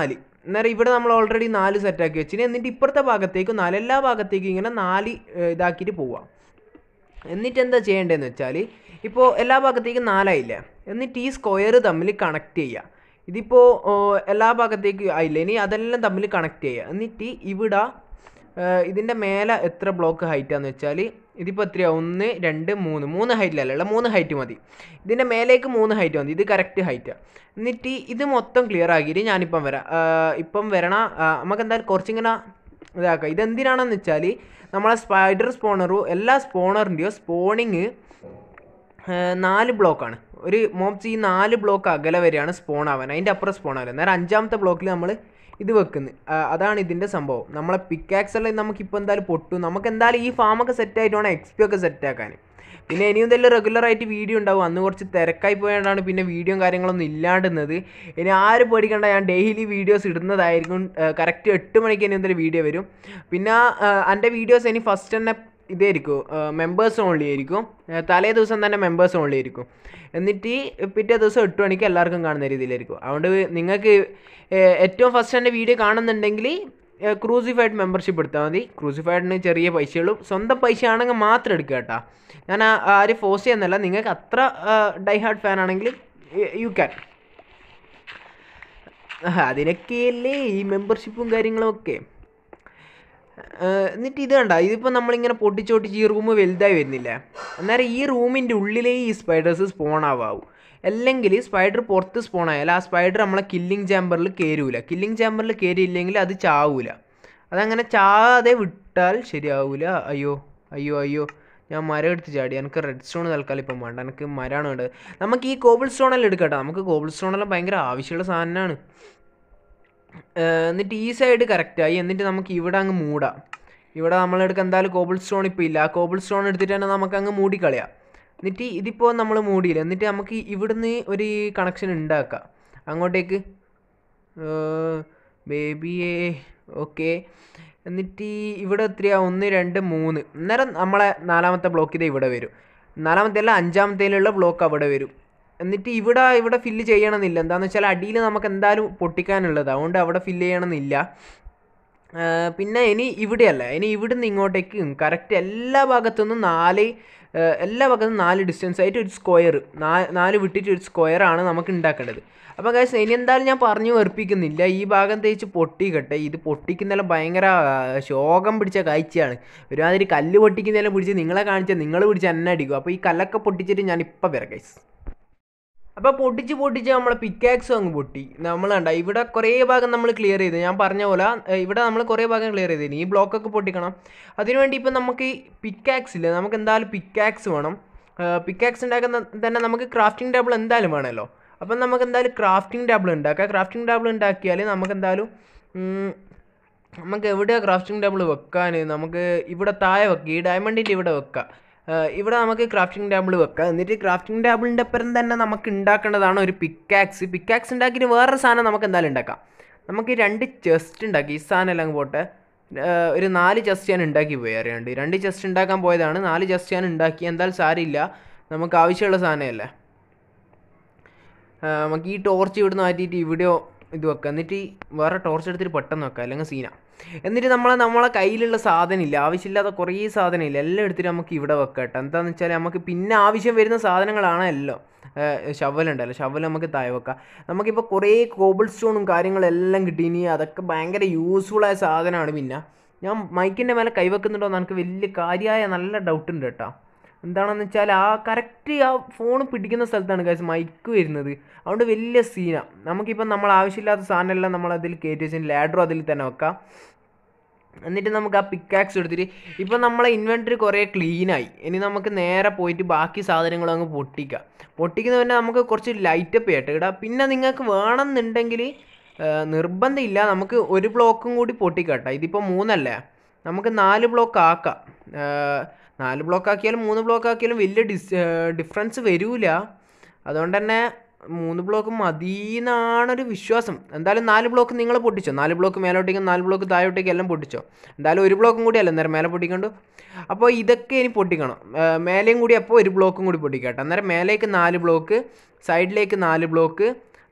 അന്നേരം ഇവിടെ നമ്മൾ ഓൾറെഡി നാല് സെറ്റാക്കി വെച്ചിന് എന്നിട്ട് ഇപ്പുറത്തെ ഭാഗത്തേക്ക് നാല് എല്ലാ ഭാഗത്തേക്കും ഇങ്ങനെ നാല് ഏഹ്, ഇതാക്കിയിട്ട് പോവാം എന്നിട്ട് എന്താ ചെയ്യേണ്ടതെന്ന് വെച്ചാൽ ഇപ്പോൾ എല്ലാ ഭാഗത്തേക്കും നാലായില്ലേ എന്നിട്ട് ഈ സ്ക്വയർ തമ്മിൽ കണക്ട് ചെയ്യുക ഇതിപ്പോൾ എല്ലാ ഭാഗത്തേക്കും ആയില്ല ഇനി അതെല്ലാം തമ്മിൽ കണക്ട് ചെയ്യുക എന്നിട്ട് ഇവിടെ ഇതിൻ്റെ മേലെ എത്ര ബ്ലോക്ക് ഹൈറ്റാന്ന് വെച്ചാൽ ഇതിപ്പോൾ എത്രയാണ് ഒന്ന് രണ്ട് മൂന്ന് മൂന്ന് ഹൈറ്റിലല്ല ഉള്ള മൂന്ന് ഹൈറ്റ് മതി ഇതിൻ്റെ മേലേക്ക് മൂന്ന് ഹൈറ്റ് മതി ഇത് കറക്റ്റ് ഹൈറ്റാണ് എന്നിട്ട് ഇത് മൊത്തം ക്ലിയർ ആക്കിയിട്ട് ഞാനിപ്പം വരാം ആ, ഇപ്പം വരണ ആ, നമുക്ക് എന്തായാലും കുറച്ചിങ്ങനെ ഇതാക്കാം ഇതെന്തിനാണെന്ന് വെച്ചാൽ നമ്മളെ സ്പൈഡർ സ്പോണറും എല്ലാ സ്പോണറിൻ്റെയും സ്പോണിങ് നാല് ബ്ലോക്കാണ് ഒരു മോപ്സ് ഈ നാല് ബ്ലോക്ക് അകലെ വരെയാണ് സ്പോൺ ആവാൻ അതിൻ്റെ അപ്പുറം സ്പോൺ ആവില്ല നേരെ അഞ്ചാമത്തെ ബ്ലോക്കിൽ നമ്മൾ ഇത് വെക്കുന്നത് അതാണ് ഇതിൻ്റെ സംഭവം നമ്മളെ പിക്കാക്സ് എല്ലാം നമുക്കിപ്പോൾ എന്തായാലും പൊട്ടും നമുക്ക് എന്തായാലും ഈ ഫാമൊക്കെ സെറ്റ് ആയിട്ട് വേണം എക്സ് പി ഒക്കെ സെറ്റ് ആക്കാൻ പിന്നെ ഇനിയും എന്തെങ്കിലും റെഗുലർ ആയിട്ട് വീഡിയോ ഉണ്ടാവും അന്ന് കുറച്ച് തിരക്കായി പോയതുകൊണ്ടാണ് പിന്നെ വീഡിയോയും കാര്യങ്ങളൊന്നും ഇല്ലാണ്ടുന്നത് ഇനി ആരും പേടിക്കണ്ട ഞാൻ ഡെയിലി വീഡിയോസ് ഇടുന്നതായിരിക്കും കറക്റ്റ് എട്ട് മണിക്ക് ഇനി എന്തെങ്കിലും വീഡിയോ വരും പിന്നെ എൻ്റെ വീഡിയോസ് ഇനി ഫസ്റ്റ് തന്നെ ഇതായിരിക്കും മെമ്പേഴ്സ് ഓൺലി ആയിരിക്കും ഏഹ് തലേ ദിവസം തന്നെ മെമ്പേഴ്സ് ഓൺലി ആയിരിക്കും എന്നിട്ട് പിറ്റേ ദിവസം എട്ട് മണിക്ക് എല്ലാവർക്കും കാണുന്ന രീതിയിലായിരിക്കും അതുകൊണ്ട് നിങ്ങൾക്ക് ഏഹ് ഏറ്റവും ഫസ്റ്റ് എൻ്റെ വീഡിയോ കാണുന്നുണ്ടെങ്കിൽ ക്രൂസിഫൈഡ് മെമ്പർഷിപ്പ് എടുത്താൽ മതി ക്രൂസിഫൈഡിന് ചെറിയ പൈസയുള്ളൂ സ്വന്തം പൈസ ആണെങ്കിൽ മാത്രം എടുക്കുക കേട്ടോ ഞാൻ ആ- ആരും ഫോഴ്സ് ചെയ്യുന്നല്ല നിങ്ങൾക്ക് അത്ര ഡൈ ഹാർഡ് ഫാൻ ആണെങ്കിൽ യു ക്യാൻ അതിനൊക്കെയല്ലേ ഈ മെമ്പർഷിപ്പും കാര്യങ്ങളും ഒക്കെ ഏഹ് എന്നിട്ട് ഇത് കണ്ട ഇതിപ്പോൾ നമ്മളിങ്ങനെ പൊട്ടിച്ചോട്ടിച്ച് ഈ റൂം വലുതായി വരുന്നില്ലേ അന്നേരം ഈ റൂമിൻ്റെ ഉള്ളിലേ ഈ സ്പൈഡേഴ്സ് സ്പോൺ ആവാവും അല്ലെങ്കിൽ സ്പൈഡർ പുറത്ത് സ്പോൺ ആയാൽ ആ സ്പൈഡർ നമ്മളെ കില്ലിംഗ് ചാമ്പറിൽ കയറൂല കില്ലിംഗ് ചാമ്പറിൽ കയറിയില്ലെങ്കിൽ അത് ചാവൂല അതങ്ങനെ ചാതെ വിട്ടാൽ ശരിയാവൂല അയ്യോ അയ്യോ അയ്യോ ഞാൻ മരം എടുത്ത് ചാടി എനിക്ക് റെഡ് സ്റ്റോൺ തൽക്കാലം ഇപ്പം വേണ്ട എനിക്ക് മരമാണ് വേണ്ടത് നമുക്ക് ഈ കോബിൾ സ്റ്റോണെല്ലാം എടുക്കട്ടെ നമുക്ക് കോബിൾ സ്റ്റോണെല്ലാം ഭയങ്കര ആവശ്യമുള്ള സാധനമാണ് ഏഹ് എന്നിട്ട് ഈ സൈഡ് കറക്റ്റായി എന്നിട്ട് നമുക്ക് ഇവിടെ അങ്ങ് മൂടാം ഇവിടെ നമ്മളെടുക്ക് എന്തായാലും കോബിൾ സ്റ്റോൺ ഇപ്പോൾ ഇല്ല ആ കോബിൾ സ്റ്റോൺ എടുത്തിട്ട് തന്നെ നമുക്ക് അങ്ങ് മൂടിക്കളയാം എന്നിട്ട് ഇതിപ്പോൾ നമ്മൾ മൂടിയില്ല എന്നിട്ട് നമുക്ക് ഇവിടുന്ന് ഒരു കണക്ഷൻ ഉണ്ടാക്കാം അങ്ങോട്ടേക്ക് ബേബിയെ ഓക്കെ എന്നിട്ട് ഈ ഇവിടെ എത്രയാ ഒന്ന് രണ്ട് മൂന്ന് അന്നേരം നമ്മളെ നാലാമത്തെ ബ്ലോക്ക് ഇത് ഇവിടെ വരും നാലാമത്തെ അല്ല അഞ്ചാമത്തേലുള്ള ബ്ലോക്ക് അവിടെ വരും എന്നിട്ട് ഇവിടെ ഇവിടെ ഫില്ല് ചെയ്യണമെന്നില്ല എന്താണെന്ന് വെച്ചാൽ അടിയിൽ നമുക്ക് എന്തായാലും പൊട്ടിക്കാനുള്ളത് അതുകൊണ്ട് അവിടെ ഫില്ല് ചെയ്യണമെന്നില്ല ആ, പിന്നെ ഇനി ഇവിടെയല്ല ഇനി ഇവിടുന്ന് ഇങ്ങോട്ടേക്ക് കറക്റ്റ് എല്ലാ ഭാഗത്തുനിന്നും നാല് ആ, എല്ലാ ഭാഗത്തുനിന്നും നാല് ഡിസ്റ്റൻസ് ആയിട്ട് ഒരു സ്ക്വയർ നാല് വിട്ടിട്ട് ഒരു സ്ക്വയർ ആണ് നമുക്ക് ഉണ്ടാക്കേണ്ടത് അപ്പോൾ ഗൈസ് ഇനി എന്തായാലും ഞാൻ പറഞ്ഞു വെറുപ്പിക്കുന്നില്ല ഈ ഭാഗം തേച്ച് പൊട്ടിക്കട്ടെ ഇത് പൊട്ടിക്കുന്നതെല്ലാം ഭയങ്കര ആ, ശോകം പിടിച്ച കാഴ്ചയാണ് ഒരുമാതിരി കല്ല് പൊട്ടിക്കുന്നതെല്ലാം പിടിച്ച് നിങ്ങളെ കാണിച്ചാൽ നിങ്ങൾ പിടിച്ച് എന്നെ അടിക്കും അപ്പോൾ ഈ കല്ലൊക്കെ പൊട്ടിച്ചിട്ട് ഞാൻ ഇപ്പം വരാം ഗൈസ് അപ്പോൾ പൊട്ടിച്ച് പൊട്ടിച്ച് നമ്മളെ പിക്കാക്സും അങ്ങ് പൊട്ടി നമ്മൾ കണ്ട ഇവിടെ കുറേ ഭാഗം നമ്മൾ ക്ലിയർ ചെയ്ത് ഞാൻ പറഞ്ഞ പോലെ ഏ, ഇവിടെ നമ്മൾ കുറേ ഭാഗം ക്ലിയർ ചെയ്തിന് ഈ ബ്ലോക്കൊക്കെ പൊട്ടിക്കണം അതിനുവേണ്ടി ഇപ്പം നമുക്ക് ഈ പിക്കാക്സ് ഇല്ല നമുക്ക് എന്തായാലും പിക്കാക്സ് വേണം പിക്കാക്സ് ഉണ്ടാക്കുന്ന തന്നെ നമുക്ക് ക്രാഫ്റ്റിംഗ് ടേബിൾ എന്തായാലും വേണമല്ലോ അപ്പം നമുക്ക് എന്തായാലും ക്രാഫ്റ്റിംഗ് ടേബിൾ ഉണ്ടാക്കാം ക്രാഫ്റ്റിംഗ് ടേബിൾ ഉണ്ടാക്കിയാൽ നമുക്ക് എന്തായാലും ഉം, നമുക്ക് എവിടെയാണ് ക്രാഫ്റ്റിംഗ് ടേബിൾ വെക്കാൻ നമുക്ക് ഇവിടെ താഴെ വെക്കാം ഈ ഡയമണ്ടിൻ്റെ ഇവിടെ വെക്കാം ഏഹ് ഇവിടെ നമുക്ക് ക്രാഫ്റ്റിംഗ് ടേബിൾ വെക്കാം എന്നിട്ട് ക്രാഫ്റ്റിംഗ് ടേബിളിൻ്റെ ഒപ്പം തന്നെ നമുക്ക് ഉണ്ടാക്കേണ്ടതാണ് ഒരു പിക്കാക്സ് പിക്കാക്സ് ഉണ്ടാക്കിയിട്ട് വേറൊരു സാധനം നമുക്ക് എന്തായാലും ഉണ്ടാക്കാം നമുക്ക് രണ്ട് ചെസ്റ്റ് ഉണ്ടാക്കി ഈ സാധനം എല്ലാം പോട്ടെ ഏഹ് ഒരു നാല് ചെസ്റ്റ് ഞാൻ ഉണ്ടാക്കി പോയി അറിയാണ്ട് രണ്ട് ചെസ്റ്റ് ഉണ്ടാക്കാൻ പോയതാണ് നാല് ചെസ്റ്റ് ഞാൻ ഉണ്ടാക്കി എന്തായാലും സാരമില്ല നമുക്ക് ആവശ്യമുള്ള സാധനമല്ലേ ആ, നമുക്ക് ഈ ടോർച്ച് ഇവിടുന്ന് മാറ്റിയിട്ട് ഇവിടെയോ ഇത് വെക്കാം എന്നിട്ട് ഈ വേറെ ടോർച്ച് എടുത്തിട്ട് പെട്ടെന്ന് വെക്കാം അല്ലെങ്കിൽ സീന എന്നിട്ട് നമ്മൾ നമ്മളെ കയ്യിലുള്ള സാധനമില്ല ആവശ്യമില്ലാത്ത കുറേ സാധനമില്ല എല്ലാം എടുത്തിട്ട് നമുക്ക് ഇവിടെ വെക്കാം കേട്ടോ എന്താണെന്ന് വെച്ചാൽ നമുക്ക് പിന്നെ ആവശ്യം വരുന്ന സാധനങ്ങളാണ് എല്ലാം ഷവലുണ്ടല്ലോ ഷവൽ നമുക്ക് താഴെ വെക്കാം നമുക്കിപ്പോൾ കുറേ കോബിൾ സ്റ്റോണും കാര്യങ്ങളെല്ലാം കിട്ടി ഇനി അതൊക്കെ ഭയങ്കര യൂസ്ഫുള്ളായ സാധനമാണ് പിന്നെ ഞാൻ മൈക്കിൻ്റെ മേലെ കൈവെക്കുന്നുണ്ടോ എന്ന് എനിക്ക് വലിയ കാര്യമായ നല്ല ഡൗട്ട് ഉണ്ട് കേട്ടോ എന്താണെന്ന് വെച്ചാൽ ആ കറക്റ്റ് ആ ഫോൺ പിടിക്കുന്ന സ്ഥലത്താണ് കാശ് മൈക്ക് വരുന്നത് അതുകൊണ്ട് വലിയ സീനാണ് നമുക്കിപ്പം നമ്മൾ ആവശ്യമില്ലാത്ത സാധനമെല്ലാം നമ്മൾ അതിൽ കയറ്റി വെച്ചാൽ ലാഡറും അതിൽ തന്നെ വെക്കാം എന്നിട്ട് നമുക്ക് ആ പിക്കാക്സ് എടുത്തിട്ട് ഇപ്പം നമ്മളെ ഇൻവെൻറ്ററി കുറേ ക്ലീനായി ഇനി നമുക്ക് നേരെ പോയിട്ട് ബാക്കി സാധനങ്ങളും അങ്ങ് പൊട്ടിക്കാം പൊട്ടിക്കുന്ന പിന്നെ നമുക്ക് കുറച്ച് ലൈറ്റപ്പ് ചെയ്യട്ടെ ഇടാം പിന്നെ നിങ്ങൾക്ക് വേണമെന്നുണ്ടെങ്കിൽ നിർബന്ധമില്ല നമുക്ക് ഒരു ബ്ലോക്കും കൂടി പൊട്ടിക്കട്ടെ ഇതിപ്പോൾ മൂന്നല്ലേ നമുക്ക് നാല് ബ്ലോക്ക് ആക്കാം ആ, നാല് ബ്ലോക്ക് ആക്കിയാലും മൂന്ന് ബ്ലോക്ക് ആക്കിയാലും വലിയ ഡിസ് ഡിഫറൻസ് വരൂല അതുകൊണ്ട് തന്നെ മൂന്ന് ബ്ലോക്ക് മതിയെന്നാണൊരു വിശ്വാസം എന്തായാലും നാല് ബ്ലോക്ക് നിങ്ങൾ പൊട്ടിച്ചോ നാല് ബ്ലോക്ക് മേലോട്ടേക്കും നാല് ബ്ലോക്ക് താഴോട്ടേക്കും എല്ലാം പൊട്ടിച്ചോ എന്തായാലും ഒരു ബ്ലോക്കും കൂടി അല്ല അന്നേരം മേലെ പൊട്ടിക്കണ്ടു അപ്പോൾ ഇതൊക്കെ ഇനി പൊട്ടിക്കണം ആ, മേലെയും കൂടി അപ്പോൾ ഒരു ബ്ലോക്കും കൂടി പൊട്ടിക്കട്ടെ അന്നേരം മേലേക്ക് നാല് ബ്ലോക്ക് സൈഡിലേക്ക് നാല് ബ്ലോക്ക്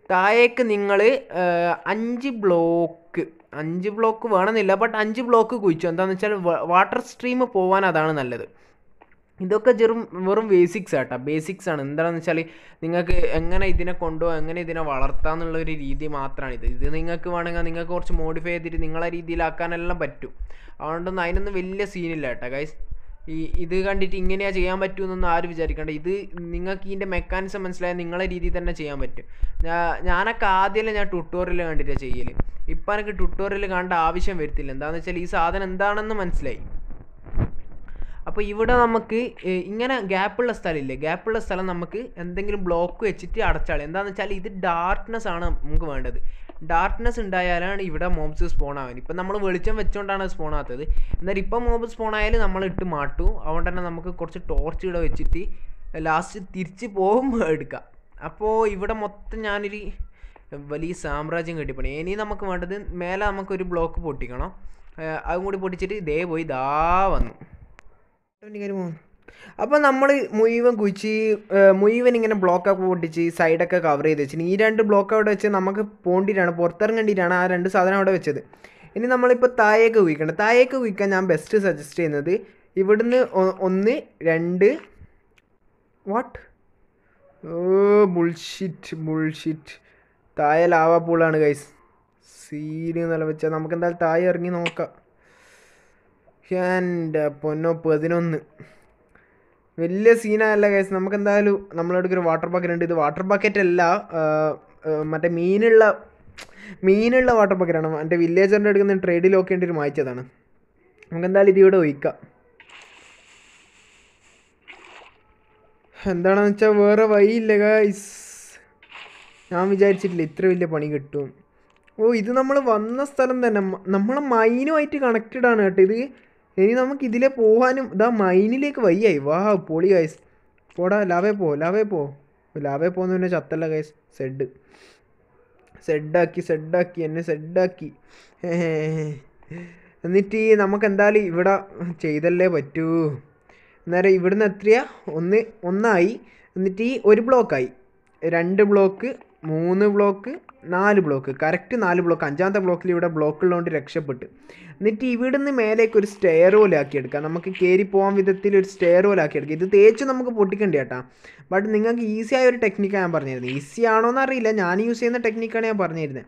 താഴേക്ക് നിങ്ങൾ അഞ്ച് ബ്ലോക്ക് അഞ്ച് ബ്ലോക്ക് വേണമെന്നില്ല ബട്ട് അഞ്ച് ബ്ലോക്ക് കുഴിച്ചു എന്താണെന്ന് വെച്ചാൽ വാട്ടർ സ്ട്രീം പോകാൻ അതാണ് നല്ലത് ഇതൊക്കെ ചെറും വെറും ബേസിക്സ് ആട്ടാ ബേസിക്സ് ആണ് എന്താണെന്ന് വെച്ചാൽ നിങ്ങൾക്ക് എങ്ങനെ ഇതിനെ കൊണ്ടുപോകാം എങ്ങനെ ഇതിനെ വളർത്താം എന്നുള്ള ഒരു രീതി മാത്രമാണ് ഇത് ഇത് നിങ്ങൾക്ക് വേണമെങ്കിൽ നിങ്ങൾക്ക് കുറച്ച് മോഡിഫൈ ചെയ്തിട്ട് നിങ്ങളെ രീതിയിലാക്കാനെല്ലാം പറ്റും അതുകൊണ്ടൊന്നും അതിനൊന്നും വലിയ സീനില്ല കേട്ടോ ഗൈസ് ഈ ഇത് കണ്ടിട്ട് ഇങ്ങനെയാ ചെയ്യാൻ പറ്റുമെന്നൊന്നും ആരും വിചാരിക്കണ്ട ഇത് നിങ്ങൾക്ക് ഇതിൻ്റെ മെക്കാനിസം മനസ്സിലായാൽ നിങ്ങളെ രീതിയിൽ തന്നെ ചെയ്യാൻ പറ്റും ഞാൻ ഞാനൊക്കെ ആദ്യമല്ലേ ഞാൻ ട്യൂട്ടോറിയൽ കണ്ടിട്ടാണ് ചെയ്യൽ ഇപ്പം എനിക്ക് ട്യൂട്ടോറിയൽ കാണേണ്ട ആവശ്യം വരത്തില്ല എന്താണെന്ന് വെച്ചാൽ ഈ സാധനം എന്താണെന്ന് മനസ്സിലായി അപ്പോൾ ഇവിടെ നമുക്ക് ഏഹ്, ഇങ്ങനെ ഗ്യാപ്പുള്ള സ്ഥലമില്ലേ ഗ്യാപ്പുള്ള സ്ഥലം നമുക്ക് എന്തെങ്കിലും ബ്ലോക്ക് വെച്ചിട്ട് അടച്ചാളി എന്താണെന്ന് വെച്ചാൽ ഇത് ഡാർക്ക്നെസ് ആണ് നമുക്ക് വേണ്ടത് ഡാർക്ക്നെസ് ഉണ്ടായാലാണ് ഇവിടെ മോബ്സ് സ്പോൺ ആവാൻ ഇപ്പം നമ്മൾ വെളിച്ചം വെച്ചുകൊണ്ടാണ് സ്പോൺ ആകാത്തത് എന്നാൽ ഇപ്പം മോബ് സ്പോൺ ആയാലും നമ്മൾ ഇട്ട് മാട്ടു അതുകൊണ്ട് തന്നെ നമുക്ക് കുറച്ച് ടോർച്ച് ഇവിടെ വെച്ചിട്ട് ലാസ്റ്റ് തിരിച്ച് പോകുമ്പോൾ എടുക്കാം അപ്പോൾ ഇവിടെ മൊത്തം ഞാനൊരു വലിയ സാമ്രാജ്യം കെട്ടിപ്പണി ഇനി നമുക്ക് വേണ്ടത് മേലെ നമുക്കൊരു ബ്ലോക്ക് പൊട്ടിക്കണം ഏഹ്, അതും കൂടി പൊട്ടിച്ചിട്ട് ദേ പോയി ദാ വന്നു അപ്പോൾ നമ്മൾ മുഴുവൻ കുഴിച്ച് ഏഹ്, മുഴുവൻ ഇങ്ങനെ ബ്ലോക്കൊക്കെ പൊട്ടിച്ച് സൈഡൊക്കെ കവർ ചെയ്ത് വെച്ചിന് ഈ രണ്ട് ബ്ലോക്ക് അവിടെ വെച്ച് നമുക്ക് പോണ്ടിട്ടാണ് പുറത്തിറങ്ങേണ്ടിയിട്ടാണ് ആ രണ്ട് സാധനം അവിടെ വെച്ചത് ഇനി നമ്മളിപ്പോൾ താഴേക്ക് കുഴിക്കണം താഴേക്ക് കുഴിക്കാൻ ഞാൻ ബെസ്റ്റ് സജസ്റ്റ് ചെയ്യുന്നത് ഇവിടുന്ന് ഒ- ഒന്ന് രണ്ട് വാട്ട് ഓ ബുൾഷിറ്റ് ബുൾഷിറ്റ് താഴെ ലാവാ പൂളാണ് ഗൈസ് സീന് നല്ല വെച്ചാൽ നമുക്ക് എന്തായാലും താഴെ ഇറങ്ങി നോക്കാം എൻ്റെ പൊന്നോ പതിനൊന്ന് വലിയ സീനല്ല ഗൈസ് നമുക്ക് എന്തായാലും നമ്മളടുക്ക് ഒരു വാട്ടർ ബക്കറ്റ് ഉണ്ട് ഇത് വാട്ടർ ബക്കറ്റ് അല്ല ആ, ആ, മറ്റേ മീനുള്ള മീനുള്ള വാട്ടർ ബക്കറ്റാണ് എൻ്റെ വില്ലേജറിൻ്റെ അടുക്കുന്ന ട്രേഡിൽ നോക്കേണ്ടി ഒരു വായിച്ചതാണ് നമുക്ക് എന്തായാലും ഇത് ഇവിടെ ഒഴിക്കാം എന്താണെന്ന് വെച്ചാൽ വേറെ വഴിയില്ല ഗൈസ് ഞാൻ വിചാരിച്ചിട്ടില്ല ഇത്ര വലിയ പണി കിട്ടും ഓ ഇത് നമ്മൾ വന്ന സ്ഥലം തന്നെ മ- നമ്മളെ മൈനുമായിട്ട് കണക്റ്റഡ് ആണ് കേട്ടോ ഇത് ഇനി നമുക്ക് ഇതിലെ പോകാനും ഇതാ മൈനിലേക്ക് വയ്യായി വാ പൊളി ഗൈസ് പോടാ ലാവേ പോ ലാവേ പോ ലാവേ പോകുന്ന പിന്നെ ചത്തല്ല ഗൈസ് സെഡ് സെഡാക്കി സെഡാക്കി എന്നെ സെഡാക്കി എന്നിട്ട് ഈ നമുക്ക് എന്തായാലും ഇവിടെ ചെയ്തല്ലേ പറ്റൂ അന്നേരം ഇവിടുന്ന് എത്രയാ ഒന്ന് ഒന്നായി എന്നിട്ട് ഈ ഒരു ബ്ലോക്കായി രണ്ട് ബ്ലോക്ക് മൂന്ന് ബ്ലോക്ക് നാല് ബ്ലോക്ക് കറക്റ്റ് നാല് ബ്ലോക്ക് അഞ്ചാമത്തെ ബ്ലോക്കിൽ ഇവിടെ ബ്ലോക്ക് ഉള്ളതുകൊണ്ട് രക്ഷപ്പെട്ട് എന്നിട്ട് ഇവിടുന്ന് മേലേക്ക് ഒരു സ്റ്റെയർ പോലെ ആക്കിയെടുക്കാം നമുക്ക് കയറി പോകാൻ വിധത്തിൽ ഒരു സ്റ്റെയർ പോലെ ആക്കിയെടുക്കാം ഇത് തേച്ച് നമുക്ക് പൊട്ടിക്കണ്ട ചേട്ടാ ബട്ട് നിങ്ങൾക്ക് ഈസി ആയ ഒരു ടെക്നിക്കാണ് ഞാൻ പറഞ്ഞിരുന്നത് ഈസി ആണോ എന്നറിയില്ല ഞാൻ യൂസ് ചെയ്യുന്ന ടെക്നിക്കാണ് ഞാൻ പറഞ്ഞിരുന്നത്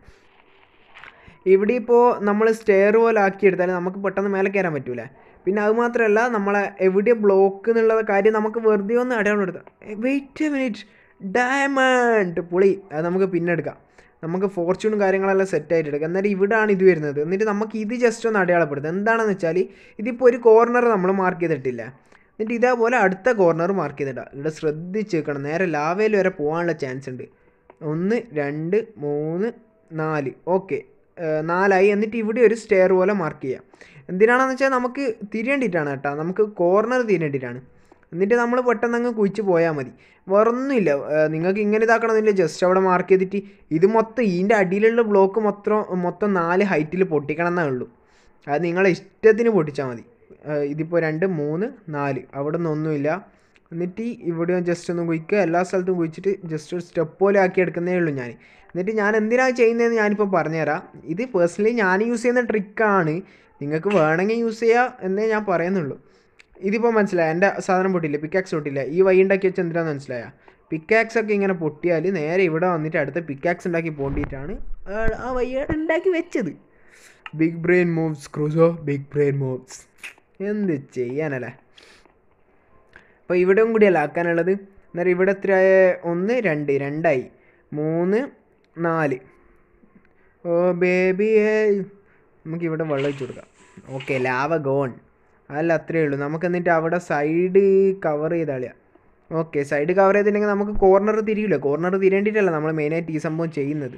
ഇവിടെ ഇപ്പോൾ നമ്മൾ സ്റ്റെയർ പോലെ ആക്കിയെടുത്താൽ നമുക്ക് പെട്ടെന്ന് മേലെ കയറാൻ പറ്റൂലേ പിന്നെ അത് മാത്രമല്ല നമ്മളെ എവിടെ ബ്ലോക്ക് എന്നുള്ള കാര്യം നമുക്ക് വെറുതെ ഒന്ന് അടയാളം എടുത്താൽ വെയിറ്റ് മിനിറ്റ് ഡയമണ്ട് പൊളി അത് നമുക്ക് പിന്നെ എടുക്കാം നമുക്ക് ഫോർച്യൂണും കാര്യങ്ങളെല്ലാം സെറ്റ് ആയിട്ട് എടുക്കാം എന്നാലും ഇവിടെയാണ് ഇത് വരുന്നത് എന്നിട്ട് നമുക്ക് ഇത് ജസ്റ്റ് ഒന്ന് അടയാളപ്പെടുത്തുക എന്താണെന്ന് വെച്ചാൽ ഇതിപ്പോൾ ഒരു കോർണർ നമ്മൾ മാർക്ക് ചെയ്തിട്ടില്ല എന്നിട്ട് ഇതേപോലെ അടുത്ത കോർണർ മാർക്ക് ചെയ്തിടാം ഇവിടെ ശ്രദ്ധിച്ച് വെക്കണം നേരെ ലാവയിൽ വരെ പോകാനുള്ള ചാൻസ് ഉണ്ട് ഒന്ന് രണ്ട് മൂന്ന് നാല് ഓക്കെ നാലായി എന്നിട്ട് ഇവിടെ ഒരു സ്റ്റെയർ പോലെ മാർക്ക് ചെയ്യാം എന്തിനാണെന്ന് വെച്ചാൽ നമുക്ക് തിരിയേണ്ടിയിട്ടാണ് കേട്ടോ നമുക്ക് കോർണർ തിരിയേണ്ടിയിട്ടാണ് എന്നിട്ട് നമ്മൾ പെട്ടെന്ന് അങ്ങ് കുഴിച്ച് പോയാൽ മതി വേറൊന്നുമില്ല ഏഹ് നിങ്ങൾക്ക് ഇങ്ങനെ ഇതാക്കണമെന്നില്ല ജസ്റ്റ് അവിടെ മാർക്ക് ചെയ്തിട്ട് ഇത് മൊത്തം ഇതിൻ്റെ അടിയിലുള്ള ബ്ലോക്ക് മൊത്തം മൊത്തം നാല് ഹൈറ്റിൽ പൊട്ടിക്കണം എന്നേ ഉള്ളൂ അത് നിങ്ങളെ ഇഷ്ടത്തിന് പൊട്ടിച്ചാൽ മതി ഏഹ് ഇതിപ്പോൾ രണ്ട് മൂന്ന് നാല് അവിടെ നിന്ന് ഒന്നുമില്ല എന്നിട്ട് ഇവിടെ ജസ്റ്റ് ഒന്ന് കുഴിക്കുക എല്ലാ സ്ഥലത്തും കുഴിച്ചിട്ട് ജസ്റ്റ് ഒരു സ്റ്റെപ്പ് പോലെ ആക്കി എടുക്കുന്നേ ഉള്ളൂ ഞാൻ എന്നിട്ട് ഞാൻ എന്തിനാണ് ചെയ്യുന്നതെന്ന് ഞാനിപ്പോൾ പറഞ്ഞുതരാം ഇത് പേഴ്സണലി ഞാൻ യൂസ് ചെയ്യുന്ന ട്രിക്കാണ് നിങ്ങൾക്ക് വേണമെങ്കിൽ യൂസ് ചെയ്യുക എന്നേ ഞാൻ പറയുന്നുള്ളൂ ഇതിപ്പോൾ മനസ്സിലായ എൻ്റെ സാധനം പൊട്ടില്ല പിക്കാക്സ് പൊട്ടില്ല ഈ വഴി ഉണ്ടാക്കി വെച്ച് എന്തിനാന്ന് മനസ്സിലായ പിക്കാക്സ് ഒക്കെ ഇങ്ങനെ പൊട്ടിയാൽ നേരെ ഇവിടെ വന്നിട്ട് അടുത്ത പിക്കാക്സ് ഉണ്ടാക്കി പോണ്ടിയിട്ടാണ് ആ- ആ വഴി ഉണ്ടാക്കി വെച്ചത് ബിഗ് ബ്രെയിൻ മൂവ്സ് ക്രൂസോ ബിഗ് ബ്രെയിൻ മൂവ്സ് എന്ത് ചെയ്യാനല്ലേ അപ്പോൾ ഇവിടെയും കൂടിയല്ല ആക്കാനുള്ളത് അന്നേരം ഇവിടെ എത്ര ഒന്ന് രണ്ട് രണ്ടായി മൂന്ന് നാല് ഓ ബേബി നമുക്ക് ഇവിടെ വെള്ളം ഒഴിച്ച് കൊടുക്കാം ഓക്കെ ലാവ ഗോൺ അല്ല അത്രയേ ഉള്ളൂ നമുക്ക് എന്നിട്ട് അവിടെ സൈഡ് കവർ ചെയ്താളിയാ ഓക്കെ സൈഡ് കവർ ചെയ്തില്ലെങ്കിൽ നമുക്ക് കോർണർ തിരിയില്ല കോർണർ തിരിയേണ്ടിയിട്ടല്ല നമ്മൾ മെയിനായിട്ട് ഈ സംഭവം ചെയ്യുന്നത്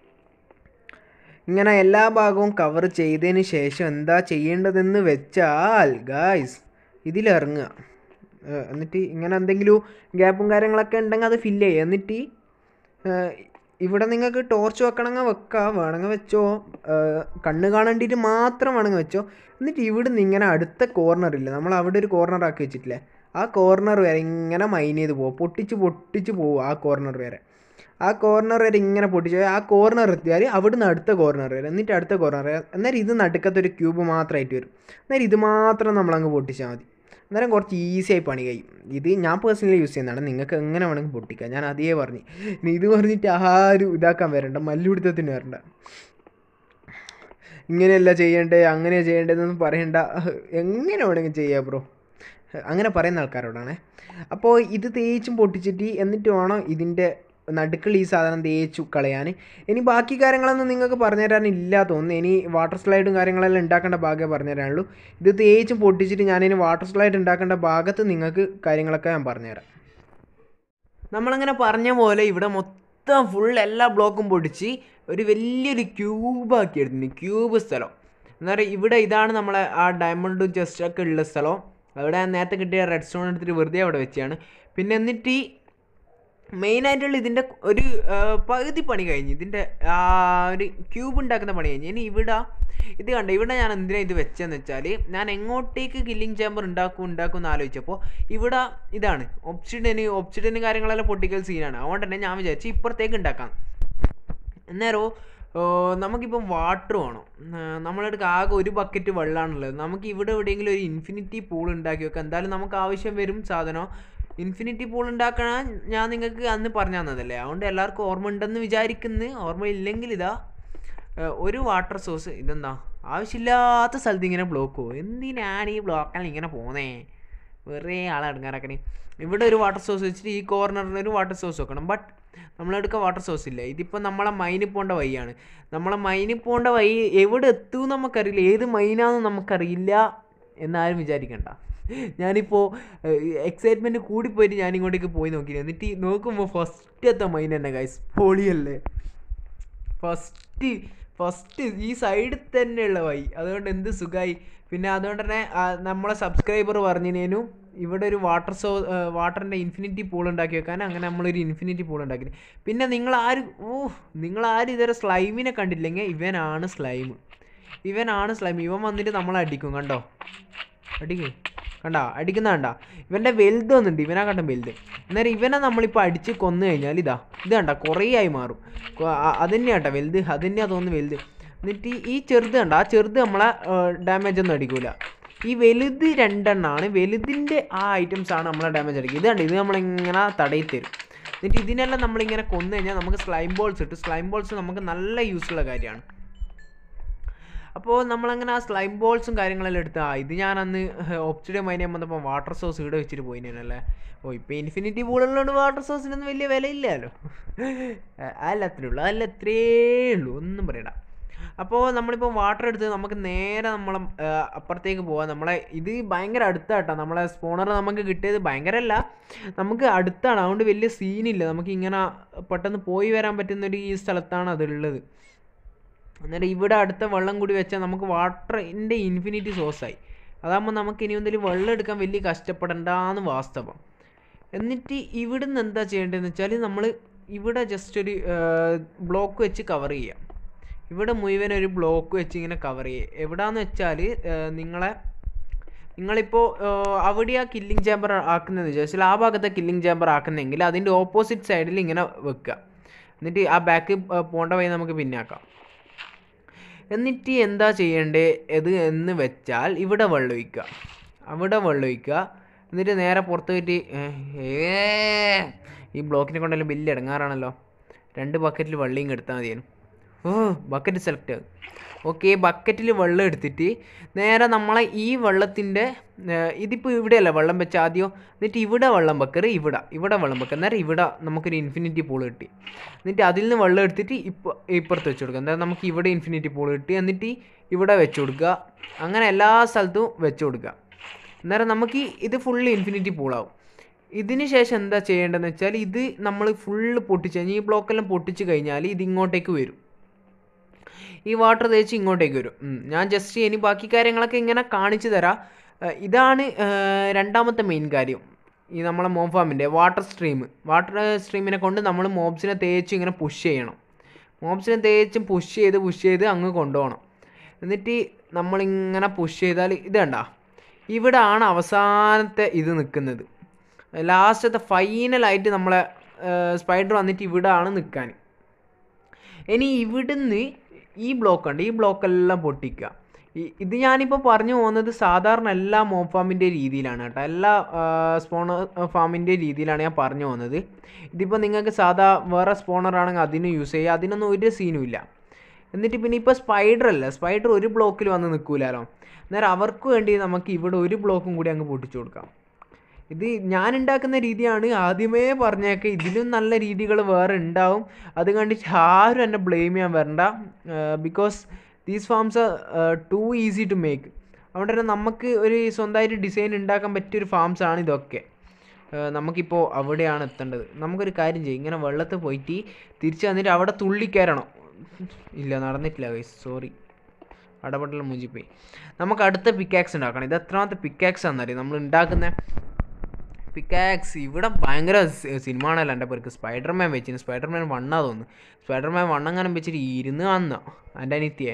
ഇങ്ങനെ എല്ലാ ഭാഗവും കവർ ചെയ്തതിന് ശേഷം എന്താ ചെയ്യേണ്ടതെന്ന് വെച്ചാൽ ഗായ്സ് ഇതിലിറങ്ങുക ഏഹ് എന്നിട്ട് ഇങ്ങനെ എന്തെങ്കിലും ഗ്യാപ്പും കാര്യങ്ങളൊക്കെ ഉണ്ടെങ്കിൽ അത് ഫില്ല് ചെയ്യുക എന്നിട്ട് ഏഹ് ഇവിടെ നിങ്ങൾക്ക് ടോർച്ച് വെക്കണമെങ്കിൽ വെക്കാം വേണമെങ്കിൽ വെച്ചോ ഏഹ് കണ്ണ് കാണേണ്ടിയിട്ട് മാത്രം വേണമെങ്കിൽ വെച്ചോ എന്നിട്ട് ഇവിടുന്ന് ഇങ്ങനെ അടുത്ത കോർണറില്ല നമ്മൾ അവിടെ ഒരു കോർണർ ആക്കി വെച്ചിട്ടില്ലേ ആ കോർണർ വരെ ഇങ്ങനെ മൈൻ ചെയ്ത് പോകും പൊട്ടിച്ച് പൊട്ടിച്ച് പോകും ആ കോർണർ വരെ ആ കോർണർ വരെ ഇങ്ങനെ പൊട്ടിച്ച് ആ കോർണർ എത്തിയാൽ അവിടുന്ന് അടുത്ത കോർണർ വരെ എന്നിട്ട് അടുത്ത കോർണർ വരെ അന്നേരം ഇത് നടുക്കത്തൊരു ക്യൂബ് മാത്രമായിട്ട് വരും അന്നേരം ഇത് മാത്രം നമ്മളങ്ങ് പൊട്ടിച്ചാൽ മതി അന്നേരം കുറച്ച് ഈസിയായി പണി കഴിയും ഇത് ഞാൻ പേഴ്സണലി യൂസ് ചെയ്യുന്നതാണ് നിങ്ങൾക്ക് എങ്ങനെ വേണമെങ്കിൽ പൊട്ടിക്കാം ഞാൻ അതേ പറഞ്ഞു ഇനി ഇത് പറഞ്ഞിട്ട് ആരും ഇതാക്കാൻ വരണ്ട മല്ലുപിടുത്തത്തിന് വരണ്ട ഇങ്ങനെയല്ല ചെയ്യണ്ടേ അങ്ങനെ ചെയ്യേണ്ടതെന്നൊന്നും പറയണ്ട എങ്ങനെ വേണമെങ്കിൽ ചെയ്യാം ബ്രോ അങ്ങനെ പറയുന്ന ആൾക്കാരോടാണേ അപ്പോൾ ഇത് തേച്ചും പൊട്ടിച്ചിട്ട് എന്നിട്ട് വേണം ഇതിൻ്റെ നടുക്കൾ ഈ സാധനം തേച്ചു കളയാൻ ഇനി ബാക്കി കാര്യങ്ങളൊന്നും നിങ്ങൾക്ക് പറഞ്ഞുതരാനില്ല തോന്നുന്നു ഇനി വാട്ടർ സ്ലൈഡും കാര്യങ്ങളെല്ലാം ഉണ്ടാക്കേണ്ട ഭാഗമേ പറഞ്ഞുതരാനുള്ളൂ ഇത് തേച്ചും പൊട്ടിച്ചിട്ട് ഞാനിനി വാട്ടർ സ്ലൈഡ് ഉണ്ടാക്കേണ്ട ഭാഗത്ത് നിങ്ങൾക്ക് കാര്യങ്ങളൊക്കെ ഞാൻ പറഞ്ഞുതരാം നമ്മളങ്ങനെ പറഞ്ഞ പോലെ ഇവിടെ മൊത്തം ഫുൾ എല്ലാ ബ്ലോക്കും പൊടിച്ച് ഒരു വലിയൊരു ക്യൂബാക്കി എടുത്തിട്ടുണ്ട് ക്യൂബ് സ്ഥലം എന്താ പറയുക ഇവിടെ ഇതാണ് നമ്മളെ ആ ഡയമണ്ടും ചെസ്റ്റൊക്കെ ഉള്ള സ്ഥലം അവിടെ ഞാൻ നേരത്തെ കിട്ടിയ റെഡ് സ്റ്റോൺ എടുത്തിട്ട് വെറുതെ അവിടെ വെച്ചാണ് പിന്നെ എന്നിട്ട് ഈ മെയിനായിട്ടുള്ള ഇതിൻ്റെ ഒരു ആ, പകുതി പണി കഴിഞ്ഞ് ഇതിൻ്റെ ആ ഒരു ക്യൂബ് ഉണ്ടാക്കുന്ന പണി കഴിഞ്ഞ് ഇനി ഇവിടെ ഇത് കണ്ട ഇവിടെ ഞാൻ എന്തിനാണ് ഇത് വെച്ചതെന്ന് വെച്ചാൽ ഞാൻ എങ്ങോട്ടേക്ക് കില്ലിംഗ് ചേമ്പർ ഉണ്ടാക്കും ഉണ്ടാക്കും എന്ന് ആലോചിച്ചപ്പോൾ ഇവിടെ ഇതാണ് ഒപ്സിഡന് ഒപ്സിഡന് കാര്യങ്ങളെല്ലാം പൊട്ടിക്കൽ സീനാണ് അതുകൊണ്ട് തന്നെ ഞാൻ വിചാരിച്ചു ഇപ്പുറത്തേക്ക് ഉണ്ടാക്കാം അന്നേരോ ഓ, നമുക്കിപ്പം വാട്ടർ വേണം നമ്മളടുക്ക് ആകെ ഒരു ബക്കറ്റ് വെള്ളമാണുള്ളത് നമുക്ക് ഇവിടെ എവിടെയെങ്കിലും ഒരു ഇൻഫിനിറ്റി പൂൾ ഉണ്ടാക്കി വെക്കാം എന്തായാലും നമുക്ക് ആവശ്യം വരും സാധനം ഇൻഫിനിറ്റി പൂൾ ഉണ്ടാക്കാൻ ഞാൻ നിങ്ങൾക്ക് അന്ന് പറഞ്ഞു തന്നതല്ലേ അതുകൊണ്ട് എല്ലാവർക്കും ഓർമ്മ ഉണ്ടെന്ന് വിചാരിക്കുന്നു ഓർമ്മ ഇല്ലെങ്കിൽ ഇതാ ഏഹ്, ഒരു വാട്ടർ സോഴ്സ് ഇതെന്താ ആവശ്യമില്ലാത്ത സ്ഥലത്ത് ഇങ്ങനെ ബ്ലോക്ക് പോകും എന്തിനാണ് ഈ ബ്ലോക്കാൻ ഇങ്ങനെ പോന്നേ വെറുതെ ആളെ ഇടങ്ങാറാക്കണേ ഇവിടെ ഒരു വാട്ടർ സോഴ്സ് വെച്ചിട്ട് ഈ കോർണറിന് ഒരു വാട്ടർ സോഴ്സ് വെക്കണം ബട്ട് നമ്മളെടുക്ക വാട്ടർ സോഴ്സ് ഇല്ല ഇതിപ്പോൾ നമ്മളെ മൈനിൽ പോകേണ്ട വഴിയാണ് നമ്മളെ മൈനിൽ പോകേണ്ട വഴി എവിടെ എത്തും നമുക്കറിയില്ല ഏത് മൈനാണെന്ന് നമുക്കറിയില്ല എന്നാരും വിചാരിക്കണ്ട ഞാനിപ്പോൾ എക്സൈറ്റ്മെൻറ്റ് കൂടിപ്പോയിട്ട് ഞാൻ ഇങ്ങോട്ടേക്ക് പോയി നോക്കി എന്നിട്ട് ഈ നോക്കുമ്പോൾ ഫസ്റ്റത്തെ മൈൻ തന്നെ ഗൈസ് പൊളിയല്ലേ ഫസ്റ്റ് ഫസ്റ്റ് ഈ സൈഡിൽ തന്നെയുള്ള വഴി അതുകൊണ്ട് എന്ത് സുഖമായി പിന്നെ അതുകൊണ്ട് തന്നെ ആ, നമ്മളെ സബ്സ്ക്രൈബർ പറഞ്ഞതിനു ഇവിടെ ഒരു വാട്ടർ സോ വാട്ടറിൻ്റെ ഇൻഫിനിറ്റി പൂൾ ഉണ്ടാക്കി വെക്കാൻ അങ്ങനെ നമ്മളൊരു ഇൻഫിനിറ്റി പൂൾ ഉണ്ടാക്കി പിന്നെ നിങ്ങൾ ആരും ഓ നിങ്ങൾ ആരും ഇതുവരെ സ്ലൈമിനെ കണ്ടില്ലെങ്കിൽ ഇവനാണ് സ്ലൈം ഇവനാണ് സ്ലൈം ഇവൻ വന്നിട്ട് നമ്മളെ അടിക്കും കണ്ടോ അടിക്കേ കണ്ടാ അടിക്കുന്ന കണ്ടാ ഇവൻ്റെ വലുത് വന്നിട്ടുണ്ട് ഇവനാ കണ്ട വലുത് അന്നേരം ഇവനെ നമ്മളിപ്പോൾ അടിച്ച് കൊന്നു കഴിഞ്ഞാൽ ഇതാ ഇത് കണ്ട കുറേ ആയി മാറും കൊ- അ- അതന്നെയാ കേട്ടോ വലുത് അതന്നെയാ തോന്നുന്നു വലുത് എന്നിട്ട് ഈ- ഈ ചെറുത് കണ്ട ആ ചെറുത് നമ്മളെ ഡാമേജ് ഒന്നും അടിക്കൂല ഈ വലുത് രണ്ടെണ്ണമാണ് വലുതിൻ്റെ ആ ഐറ്റംസ് ആണ് നമ്മളെ ഡാമേജ് അടിക്കുക ഇത് കണ്ട ഇത് നമ്മളിങ്ങനെ തടയി തരും എന്നിട്ട് ഇതിനെല്ലാം നമ്മളിങ്ങനെ കൊന്നു കഴിഞ്ഞാൽ നമുക്ക് സ്ലൈം ബോൾസ് കിട്ടും സ്ലൈം ബോൾസ് നമുക്ക് നല്ല യൂസ്ഫുള്ള കാര്യമാണ് അപ്പോൾ നമ്മളങ്ങനെ ആ സ്ലൈം ബോൾസും കാര്യങ്ങളെല്ലാം എടുത്ത് ആ ഇത് ഞാൻ അന്ന് ഒപ്സിഡിയം മൈനയം വന്നപ്പോൾ വാട്ടർ സോഴ്സ് ഇവിടെ വെച്ചിട്ട് പോയിനല്ലേ ഓ ഇപ്പോൾ ഇൻഫിനിറ്റി പൂളുള്ളതുകൊണ്ട് വാട്ടർ സോഴ്സിനൊന്നും വലിയ വിലയില്ലല്ലോ അല്ല അത്രേ ഉള്ളൂ അല്ല അത്രേ ഉള്ളൂ ഒന്നും പറയണ്ട അപ്പോൾ നമ്മളിപ്പോൾ വാട്ടർ എടുത്ത് നമുക്ക് നേരെ നമ്മളെ ആ, അപ്പുറത്തേക്ക് പോവാം നമ്മളെ ഇത് ഭയങ്കര അടുത്താട്ടോ നമ്മളെ സ്പോണർ നമുക്ക് കിട്ടിയത് ഭയങ്കരമല്ല നമുക്ക് അടുത്താണ് അതുകൊണ്ട് വലിയ സീനില്ല നമുക്ക് ഇങ്ങനെ പെട്ടെന്ന് പോയി വരാൻ പറ്റുന്ന ഒരു ഈ സ്ഥലത്താണ് അതുള്ളത് അന്നേരം ഇവിടെ അടുത്ത വെള്ളം കൂടി വെച്ചാൽ നമുക്ക് വാട്ടറിൻ്റെ ഇൻഫിനിറ്റി സോഴ്സായി അതാകുമ്പോൾ നമുക്ക് ഇനി മുതൽ വെള്ളം എടുക്കാൻ വലിയ കഷ്ടപ്പെടണ്ടെന്ന് വാസ്തവം എന്നിട്ട് ഇവിടുന്ന് എന്താ ചെയ്യേണ്ടതെന്ന് വെച്ചാൽ നമ്മൾ ഇവിടെ ജസ്റ്റ് ഒരു ബ്ലോക്ക് വെച്ച് കവർ ചെയ്യാം ഇവിടെ മുഴുവൻ ഒരു ബ്ലോക്ക് വെച്ച് ഇങ്ങനെ കവർ ചെയ്യുക എവിടാന്ന് വെച്ചാൽ നിങ്ങളെ നിങ്ങളിപ്പോൾ അവിടെ ആ കില്ലിംഗ് ചേമ്പർ ആക്കുന്നത് വിചാരിച്ചാൽ ആ ഭാഗത്തെ കില്ലിംഗ് ചേമ്പർ ആക്കുന്നെങ്കിൽ അതിൻ്റെ ഓപ്പോസിറ്റ് സൈഡിൽ ഇങ്ങനെ വെക്കുക എന്നിട്ട് ആ ബാക്ക് പോകേണ്ട വഴി നമുക്ക് പിന്നാക്കാം എന്നിട്ട് എന്താ ചെയ്യേണ്ടത് ഇത് എന്ന് വെച്ചാൽ ഇവിടെ വെള്ളം ഒഴിക്കുക അവിടെ വെള്ളം ഒഴിക്കുക എന്നിട്ട് നേരെ പുറത്ത് പോയിട്ട് ഏ ഈ ബ്ലോക്കിനെ കൊണ്ടെല്ലാം വലിയ ഇടങ്ങാറാണല്ലോ രണ്ട് ബക്കറ്റിൽ വെള്ളം എടുത്താൽ മതിയായിരുന്നു ഓ ബക്കറ്റ് സെലക്ട് ആകും ഓക്കെ ബക്കറ്റിൽ വെള്ളം എടുത്തിട്ട് നേരെ നമ്മളെ ഈ വെള്ളത്തിൻ്റെ ഇതിപ്പോൾ ഇവിടെയല്ല വെള്ളം വെച്ച ആദ്യം എന്നിട്ട് ഇവിടെ വെള്ളം വെക്കറ് ഇവിടെ ഇവിടെ വെള്ളം വെക്കുക നേരെ ഇവിടെ നമുക്കൊരു ഇൻഫിനിറ്റി പൂൾ കിട്ടി എന്നിട്ട് അതിൽ നിന്ന് വെള്ളം എടുത്തിട്ട് ഇപ്പോൾ ഇപ്പുറത്ത് വെച്ച് കൊടുക്കുക എന്തായാലും നമുക്ക് ഇവിടെ ഇൻഫിനിറ്റി പൂൾ കിട്ടി എന്നിട്ട് ഇവിടെ വെച്ച് കൊടുക്കുക അങ്ങനെ എല്ലാ സ്ഥലത്തും വെച്ച് കൊടുക്കുക അന്നേരം നമുക്ക് ഈ ഇത് ഫുള്ള് ഇൻഫിനിറ്റി പൂളാവും ഇതിന് ശേഷം എന്താ ചെയ്യേണ്ടതെന്ന് വെച്ചാൽ ഇത് നമ്മൾ ഫുള്ള് പൊട്ടിച്ച് കഴിഞ്ഞാൽ ഈ ബ്ലോക്കെല്ലാം പൊട്ടിച്ച് കഴിഞ്ഞാൽ ഇത് ഇങ്ങോട്ടേക്ക് വരും ഈ വാട്ടർ തേച്ച് ഇങ്ങോട്ടേക്ക് വരും ഉം. ഞാൻ ജസ്റ്റ് ഇനി ബാക്കി കാര്യങ്ങളൊക്കെ ഇങ്ങനെ കാണിച്ചു തരാം ഏഹ് ഇതാണ് ഏഹ് രണ്ടാമത്തെ മെയിൻ കാര്യം ഈ നമ്മളെ മോം ഫാമിൻ്റെ വാട്ടർ സ്ട്രീം വാട്ടർ സ്ട്രീമിനെ കൊണ്ട് നമ്മൾ മോബ്സിനെ തേച്ച് ഇങ്ങനെ പുഷ് ചെയ്യണം മോബ്സിനെ തേച്ച് പുഷ് ചെയ്ത് പുഷ് ചെയ്ത് അങ്ങ് കൊണ്ടുപോകണം എന്നിട്ട് നമ്മളിങ്ങനെ പുഷ് ചെയ്താൽ ഇത് കണ്ട ഇവിടാണ് അവസാനത്തെ ഇത് നിൽക്കുന്നത് ലാസ്റ്റത്തെ ഫൈനലായിട്ട് നമ്മളെ സ്പൈഡർ വന്നിട്ട് ഇവിടെ ആണ് നിൽക്കാൻ ഇനി ഇവിടുന്ന് ഈ ബ്ലോക്ക് ഉണ്ട് ഈ ബ്ലോക്കെല്ലാം പൊട്ടിക്കുക ഈ- ഇത് ഞാനിപ്പോൾ പറഞ്ഞു പോകുന്നത് സാധാരണ എല്ലാ മോബ് ഫാമിൻ്റെ രീതിയിലാണ് കേട്ടോ എല്ലാ സ്പോണർ ഫാമിൻ്റെ രീതിയിലാണ് ഞാൻ പറഞ്ഞു പോകുന്നത് ഇതിപ്പോൾ നിങ്ങൾക്ക് സാധാ വേറെ സ്പോണർ ആണെങ്കിൽ അതിന് യൂസ് ചെയ്യുക അതിനൊന്നും ഒരു സീനും ഇല്ല എന്നിട്ട് പിന്നെ ഇപ്പോൾ സ്പൈഡർ അല്ല സ്പൈഡർ ഒരു ബ്ലോക്കിൽ വന്ന് നിൽക്കൂലല്ലോ അന്നേരം അവർക്ക് വേണ്ടി നമുക്ക് ഇവിടെ ഒരു ബ്ലോക്കും കൂടി അങ്ങ് പൊട്ടിച്ചു കൊടുക്കാം ഇത് ഞാൻ ഉണ്ടാക്കുന്ന രീതിയാണ് ആദ്യമേ പറഞ്ഞേക്കെ ഇതിലും നല്ല രീതികൾ വേറെ ഉണ്ടാവും അത് കണ്ടിട്ട് ആരും എന്നെ ബ്ലെയിം ചെയ്യാൻ വരണ്ട because these farms too easy to make അതുകൊണ്ട് തന്നെ നമുക്ക് ഒരു സ്വന്തമായിട്ട് ഡിസൈൻ ഉണ്ടാക്കാൻ പറ്റിയൊരു ഫാംസ് ആണ് ഇതൊക്കെ ഏഹ് നമുക്കിപ്പോൾ അവിടെയാണ് എത്തേണ്ടത് നമുക്കൊരു കാര്യം ചെയ്യും ഇങ്ങനെ വെള്ളത്തിൽ പോയിട്ട് തിരിച്ച് വന്നിട്ട് അവിടെ തുള്ളിക്കയറണം ഇല്ല നടന്നിട്ടില്ല ഗൈസ് സോറി അടപെട്ടൽ മുഞ്ചിപ്പോയി നമുക്ക് അടുത്ത പിക്കാക്സ് ഉണ്ടാക്കണം ഇത് എത്രാമത്തെ പിക്കാക്സ് ആണെന്നറിയാം നമ്മൾ ഉണ്ടാക്കുന്ന പിക്കാക്സ് ഇവിടെ ഭയങ്കര സിനിമ ആണല്ലോ എൻ്റെ പേർക്ക് സ്പൈഡർമാൻ വെച്ചിന് സ്പൈഡർമാൻ വണ്ണാ തോന്നുന്നു സ്പൈഡർമാൻ വണ്ണെങ്ങാനും വെച്ചിട്ട് ഇരുന്ന് കാണുന്ന എൻ്റെ അനിത്യേ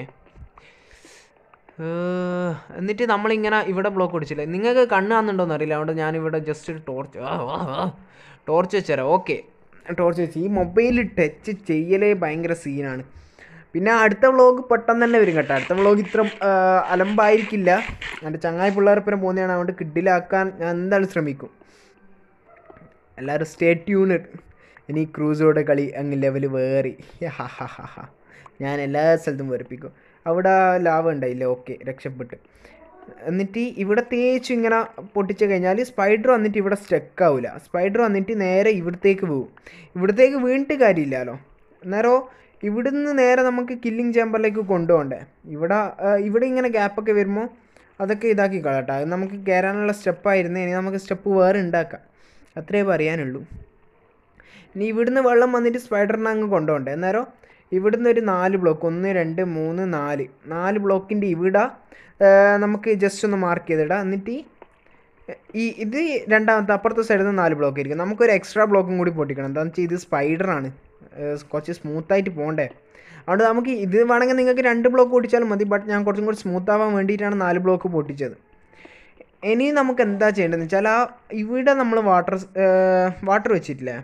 ഏഹ്, എന്നിട്ട് നമ്മളിങ്ങനെ ഇവിടെ ബ്ലോക്ക് പിടിച്ചില്ലേ നിങ്ങൾക്ക് കണ്ണ് കാണുന്നുണ്ടോന്ന് അറിയില്ല അതുകൊണ്ട് ഞാനിവിടെ ജസ്റ്റ് ഒരു ടോർച്ച് ടോർച്ച് വെച്ചുതരാം ഓക്കെ ടോർച്ച് വെച്ച് ഈ മൊബൈൽ ടച്ച് ചെയ്യലേ ഭയങ്കര സീനാണ് പിന്നെ അടുത്ത വ്ളോഗ് പെട്ടെന്ന് തന്നെ വരും കേട്ടോ അടുത്ത വ്ളോഗ് ഇത്ര ആ, അലമ്പായിരിക്കില്ല എൻ്റെ ചങ്ങായി പിള്ളേർപ്പരം പോകുന്നതാണ് അതുകൊണ്ട് കിഡിലാക്കാൻ ഞാൻ എന്തായാലും ശ്രമിക്കും എല്ലാവരും സ്റ്റേ ട്യൂണഡ് ഇനി ക്രൂസോടെ കളി അങ്ങ് ലെവൽ വേറി ഹാ ഹാ ഹാ ഹാ ഞാൻ എല്ലാ സ്ഥലത്തും വേർപ്പിക്കും അവിടെ ലാഭ ഉണ്ടായില്ല ഓക്കെ രക്ഷപ്പെട്ട് എന്നിട്ട് ഇവിടെ തേച്ച് ഇങ്ങനെ പൊട്ടിച്ച് കഴിഞ്ഞാൽ സ്പൈഡർ വന്നിട്ട് ഇവിടെ സ്റ്റക്ക് ആവില്ല സ്പൈഡർ വന്നിട്ട് നേരെ ഇവിടത്തേക്ക് വീഴും ഇവിടത്തേക്ക് വീണിട്ട് കാര്യമില്ലല്ലോ അന്നേരം ഇവിടുന്ന് നേരെ നമുക്ക് കില്ലിംഗ് ചേമ്പറിലേക്ക് കൊണ്ടുപോകണ്ടേ ഇവിടെ ആ, ഇവിടെ ഇങ്ങനെ ഗ്യാപ്പൊക്കെ വരുമ്പോൾ അതൊക്കെ ഇതാക്കി കളയട്ടെ അത് നമുക്ക് കയറാനുള്ള സ്റ്റെപ്പായിരുന്നു ഇനി നമുക്ക് സ്റ്റെപ്പ് വേറെ ഉണ്ടാക്കാം അത്രേ പറയാനുള്ളൂ ഇനി ഇവിടുന്ന് വെള്ളം വന്നിട്ട് സ്പൈഡറിനെ അങ്ങ് കൊണ്ടുപോകണ്ടേ അന്നേരം ഇവിടുന്ന് ഒരു നാല് ബ്ലോക്ക് ഒന്ന് രണ്ട് മൂന്ന് നാല് നാല് ബ്ലോക്കിൻ്റെ ഇവിടെ ആ, നമുക്ക് ജസ്റ്റ് ഒന്ന് മാർക്ക് ചെയ്തിടാം എന്നിട്ട് ഈ- ഈ ഇത് രണ്ടാമത്തെ അപ്പുറത്തെ സൈഡിൽ നിന്ന് നാല് ബ്ലോക്ക് ആയിരിക്കും നമുക്കൊരു എക്സ്ട്രാ ബ്ലോക്കും കൂടി പൊട്ടിക്കണം എന്താണെന്ന് വെച്ചാൽ ഇത് സ്പൈഡറാണ് കുറച്ച് സ്മൂത്തായിട്ട് പോകണ്ടേ അതുകൊണ്ട് നമുക്ക് ഇത് വേണമെങ്കിൽ നിങ്ങൾക്ക് രണ്ട് ബ്ലോക്ക് പൊട്ടിച്ചാലും മതി ബട്ട് ഞാൻ കുറച്ചും കൂടി സ്മൂത്ത് ആവാൻ വേണ്ടിയിട്ടാണ് നാല് ബ്ലോക്ക് പൊട്ടിച്ചത് ഇനി നമുക്ക് എന്താ ചെയ്യേണ്ടതെന്ന് വെച്ചാൽ ആ ഇവിടെ നമ്മൾ വാട്ടർ വാട്ടർ വെച്ചിട്ടില്ലേ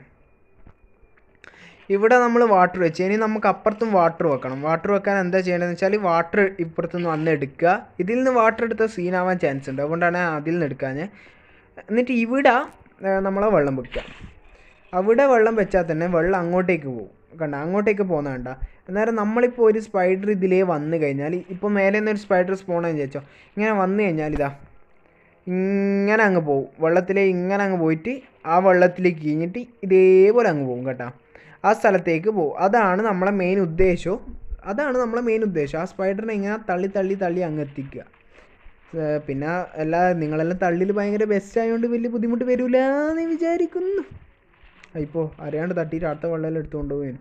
ഇവിടെ നമ്മൾ വാട്ടർ വെച്ച് ഇനി നമുക്ക് അപ്പുറത്തും വാട്ടർ വെക്കണം വാട്ടർ വെക്കാൻ എന്താ ചെയ്യേണ്ടതെന്ന് വെച്ചാൽ വാട്ടർ ഇപ്പുറത്തുനിന്ന് വന്ന് എടുക്കുക ഇതിൽ നിന്ന് വാട്ടർ എടുത്ത സീനാവാൻ ചാൻസ് ഉണ്ട് അതുകൊണ്ടാണ് ഞാൻ അതിൽ നിന്ന് എടുക്കാൻ എന്നിട്ട് ഇവിടെ നമ്മളെ വെള്ളം വെക്കുക അവിടെ വെള്ളം വെച്ചാൽ തന്നെ വെള്ളം അങ്ങോട്ടേക്ക് പോകും കണ്ട അങ്ങോട്ടേക്ക് പോകുന്ന കണ്ട അന്നേരം നമ്മളിപ്പോൾ ഒരു സ്പൈഡർ ഇതിലേ വന്നു കഴിഞ്ഞാൽ ഇപ്പോൾ മേലെ നിന്ന് ഒരു സ്പൈഡർ സ്പോൺ എന്ന് വിചാരിച്ചോ ഇങ്ങനെ വന്നു കഴിഞ്ഞാൽ ഇതാ ഇങ്ങനെ അങ്ങ് പോകും വെള്ളത്തിലേ ഇങ്ങനെ അങ്ങ് പോയിട്ട് ആ വെള്ളത്തിലേക്ക് കഴിഞ്ഞിട്ട് ഇതേപോലെ അങ്ങ് പോകും കേട്ടോ ആ സ്ഥലത്തേക്ക് പോകും അതാണ് നമ്മളെ മെയിൻ ഉദ്ദേശവും അതാണ് നമ്മളെ മെയിൻ ഉദ്ദേശം ആ സ്പൈഡറിനെ ഇങ്ങനെ തള്ളി തള്ളി തള്ളി അങ്ങ് എത്തിക്കുക ഏർ പിന്നെ എല്ലാ നിങ്ങളെല്ലാം തള്ളിൽ ഭയങ്കര ബെസ്റ്റ് ആയതുകൊണ്ട് വലിയ ബുദ്ധിമുട്ട് വരില്ല എന്ന് വിചാരിക്കുന്നു ഇപ്പോൾ അറിയാണ്ട് തട്ടിയിട്ട് അടുത്ത വെള്ളം എടുത്തുകൊണ്ട് പോയി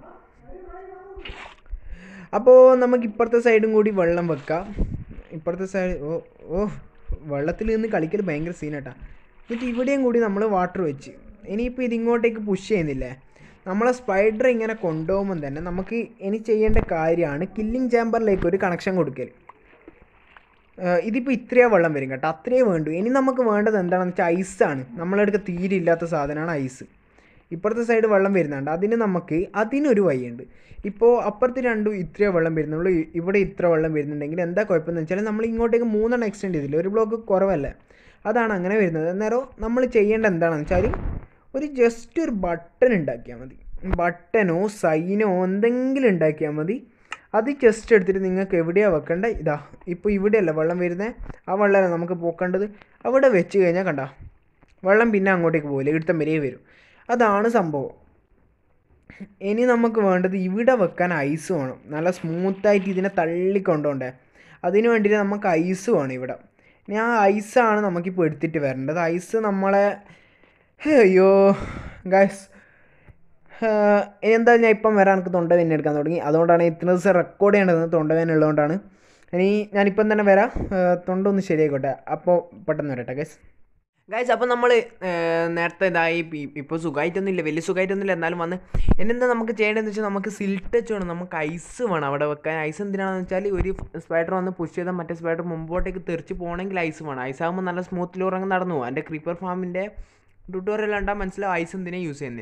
അപ്പോൾ നമുക്ക് ഇപ്പുറത്തെ സൈഡും കൂടി വെള്ളം വെക്കാം ഇപ്പുറത്തെ സൈഡ് ഓ ഓ വെള്ളത്തിൽ നിന്ന് കളിക്കൽ ഭയങ്കര സീനാട്ടാ എന്നിട്ട് ഇവിടെയും കൂടി നമ്മൾ വാട്ടർ വെച്ച് ഇനിയിപ്പോൾ ഇതിങ്ങോട്ടേക്ക് പുഷ് ചെയ്യുന്നില്ലേ നമ്മളെ സ്പൈഡർ ഇങ്ങനെ കൊണ്ടുപോകുമ്പോൾ തന്നെ നമുക്ക് ഇനി ചെയ്യേണ്ട കാര്യമാണ് കില്ലിംഗ് ചാമ്പറിലേക്ക് ഒരു കണക്ഷൻ കൊടുക്കൽ ഏഹ് ഇതിപ്പോൾ ഇത്രയേ വെള്ളം വരും കേട്ടോ അത്രയേ വേണ്ടൂ ഇനി നമുക്ക് വേണ്ടത് എന്താണെന്ന് വെച്ചാൽ ഐസാണ് നമ്മളെടുക്ക തീരെ ഇല്ലാത്ത സാധനമാണ് ഐസ് ഇപ്പുറത്തെ സൈഡ് വെള്ളം വരുന്നുണ്ട് അതിന് നമുക്ക് അതിനൊരു വഴിയുണ്ട് ഇപ്പോൾ അപ്പുറത്ത് രണ്ടും ഇത്രയേ വെള്ളം വരുന്നുള്ളൂ ഇ- ഇവിടെ ഇത്ര വെള്ളം വരുന്നുണ്ടെങ്കിൽ എന്താ കുഴപ്പമെന്ന് വെച്ചാൽ നമ്മൾ ഇങ്ങോട്ടേക്ക് മൂന്നെണ്ണം എക്സ്റ്റെൻഡ് ചെയ്തില്ല ഒരു ബ്ലോക്ക് കുറവല്ലേ അതാണ് അങ്ങനെ വരുന്നത് അന്നേരം നമ്മൾ ചെയ്യേണ്ട എന്താണെന്ന് വെച്ചാൽ ഒരു ജസ്റ്റ് ഒരു ബട്ടൺ ഉണ്ടാക്കിയാൽ മതി ബട്ടനോ സൈനോ എന്തെങ്കിലും ഉണ്ടാക്കിയാൽ മതി അത് ജസ്റ്റ് എടുത്തിട്ട് നിങ്ങൾക്ക് എവിടെയാണ് വെക്കേണ്ട ഇതാ ഇപ്പോൾ ഇവിടെയല്ല വെള്ളം വരുന്നത് ആ വെള്ളമല്ല നമുക്ക് പോക്കേണ്ടത് അവിടെ വെച്ച് കഴിഞ്ഞാൽ കണ്ട വെള്ളം പിന്നെ അങ്ങോട്ടേക്ക് പോകില്ല ഇവിടുത്തെ വരെ വരും അതാണ് സംഭവം ഇനി നമുക്ക് വേണ്ടത് ഇവിടെ വെക്കാൻ ഐസ് വേണം നല്ല സ്മൂത്തായിട്ട് ഇതിനെ തള്ളിക്കൊണ്ടോണ്ടേ അതിന് വേണ്ടിയിട്ട് നമുക്ക് ഐസ് വേണം ഇവിടെ ഇനി ആ ഐസാണ് നമുക്കിപ്പോൾ എടുത്തിട്ട് വരേണ്ടത് ഐസ് നമ്മളെ അയ്യോ ഗൈസ് ഇനി എന്താ ഞാൻ ഇപ്പം വരാൻ എനിക്ക് തൊണ്ടവേദന എടുക്കാൻ തുടങ്ങി അതുകൊണ്ടാണ് ഇത്ര ദിവസം റെക്കോർഡ് ചെയ്യേണ്ടത് തൊണ്ടവേദന ഉള്ളതുകൊണ്ടാണ് ഇനി ഞാനിപ്പം തന്നെ വരാം ഏഹ് തൊണ്ട ഒന്ന് ശരിയായിക്കോട്ടെ അപ്പോൾ പെട്ടെന്ന് വരട്ടെ ഗൈസ് ഗൈസ് അപ്പോൾ നമ്മൾ നേരത്തെ ഇതായി ഇപ്പോൾ സുഖമായിട്ടൊന്നുമില്ല വലിയ സുഖമായിട്ടൊന്നുമില്ല എന്നാലും വന്ന് എന്നെന്താ നമുക്ക് ചെയ്യേണ്ടതെന്ന് വെച്ചാൽ നമുക്ക് സിൽട്ടച്ച് വേണം നമുക്ക് ഐസ് വേണം അവിടെ വെക്കാൻ ഐസ് എന്തിനാണെന്ന് വെച്ചാൽ ഒരു സ്പൈഡർ വന്ന് പുഷ് ചെയ്താൽ മറ്റേ സ്പൈഡർ മുമ്പോട്ടേക്ക് തെറിച്ച് പോകണമെങ്കിൽ ഐസ് വേണം ഐസ് ആകുമ്പോൾ നല്ല സ്മൂത്തിൽ ഉറങ്ങി നടന്നു പോകും എൻ്റെ ക്രീപ്പർ ഫാമിൻ്റെ ട്യൂട്ടോറിയൽ കണ്ടാൽ മനസ്സിലാവും ഐസ് എന്തിനാണ് യൂസ് ചെയ്യുന്നത്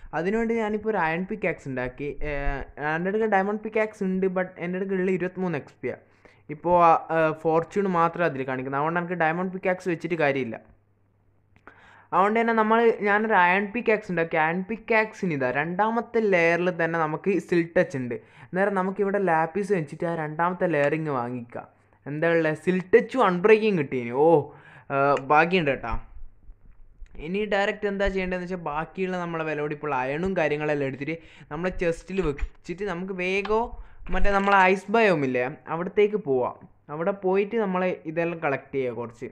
അതിനുവേണ്ടി ഞാനിപ്പോൾ ഒരു അയൺ പിക്കാക്സ് ഉണ്ടാക്കി എൻ്റെ അടുക്ക് ഡയമണ്ട് പിക്കാക്സ് ഉണ്ട് ബട്ട് എൻ്റെ അടുക്കുള്ള ഇരുപത്തിമൂന്ന് എക്സ് പിയാണ് ഇപ്പോൾ ഫോർച്യൂൺ മാത്രം അതിൽ കാണിക്കുന്നത് അതുകൊണ്ട് എനിക്ക് ഡയമണ്ട് പിക്കാക്സ് വെച്ചിട്ട് കാര്യമില്ല അതുകൊണ്ട് തന്നെ നമ്മൾ ഞാനൊരു അയൺ പിക്കാക്സ് ഉണ്ടാക്കി അയൺ പിക്കാക്സിന് ഇതാ രണ്ടാമത്തെ ലെയറിൽ തന്നെ നമുക്ക് സിൽ ടച്ച് ഉണ്ട് അന്നേരം നമുക്കിവിടെ ലാപ്പീസ് വെച്ചിട്ട് ആ രണ്ടാമത്തെ ലെയറിങ് വാങ്ങിക്കാം എന്താ ഉള്ളത് സിൽ ടച്ചും അൺബ്രേക്കിങ് കിട്ടീനി ഓ ഭാഗ്യമുണ്ട് കേട്ടോ ഇനി ഡയറക്റ്റ് എന്താ ചെയ്യേണ്ടതെന്ന് വെച്ചാൽ ബാക്കിയുള്ള നമ്മളെ വിലപിടിപ്പുള്ള അയണും കാര്യങ്ങളെല്ലാം എടുത്തിട്ട് നമ്മളെ ചെസ്റ്റിൽ വെച്ചിട്ട് നമുക്ക് വേഗം മറ്റേ നമ്മളെ ഐസ് ബയോമില്ലേ അവിടത്തേക്ക് പോവാം അവിടെ പോയിട്ട് നമ്മളെ ഇതെല്ലാം കളക്ട് ചെയ്യുക കുറച്ച്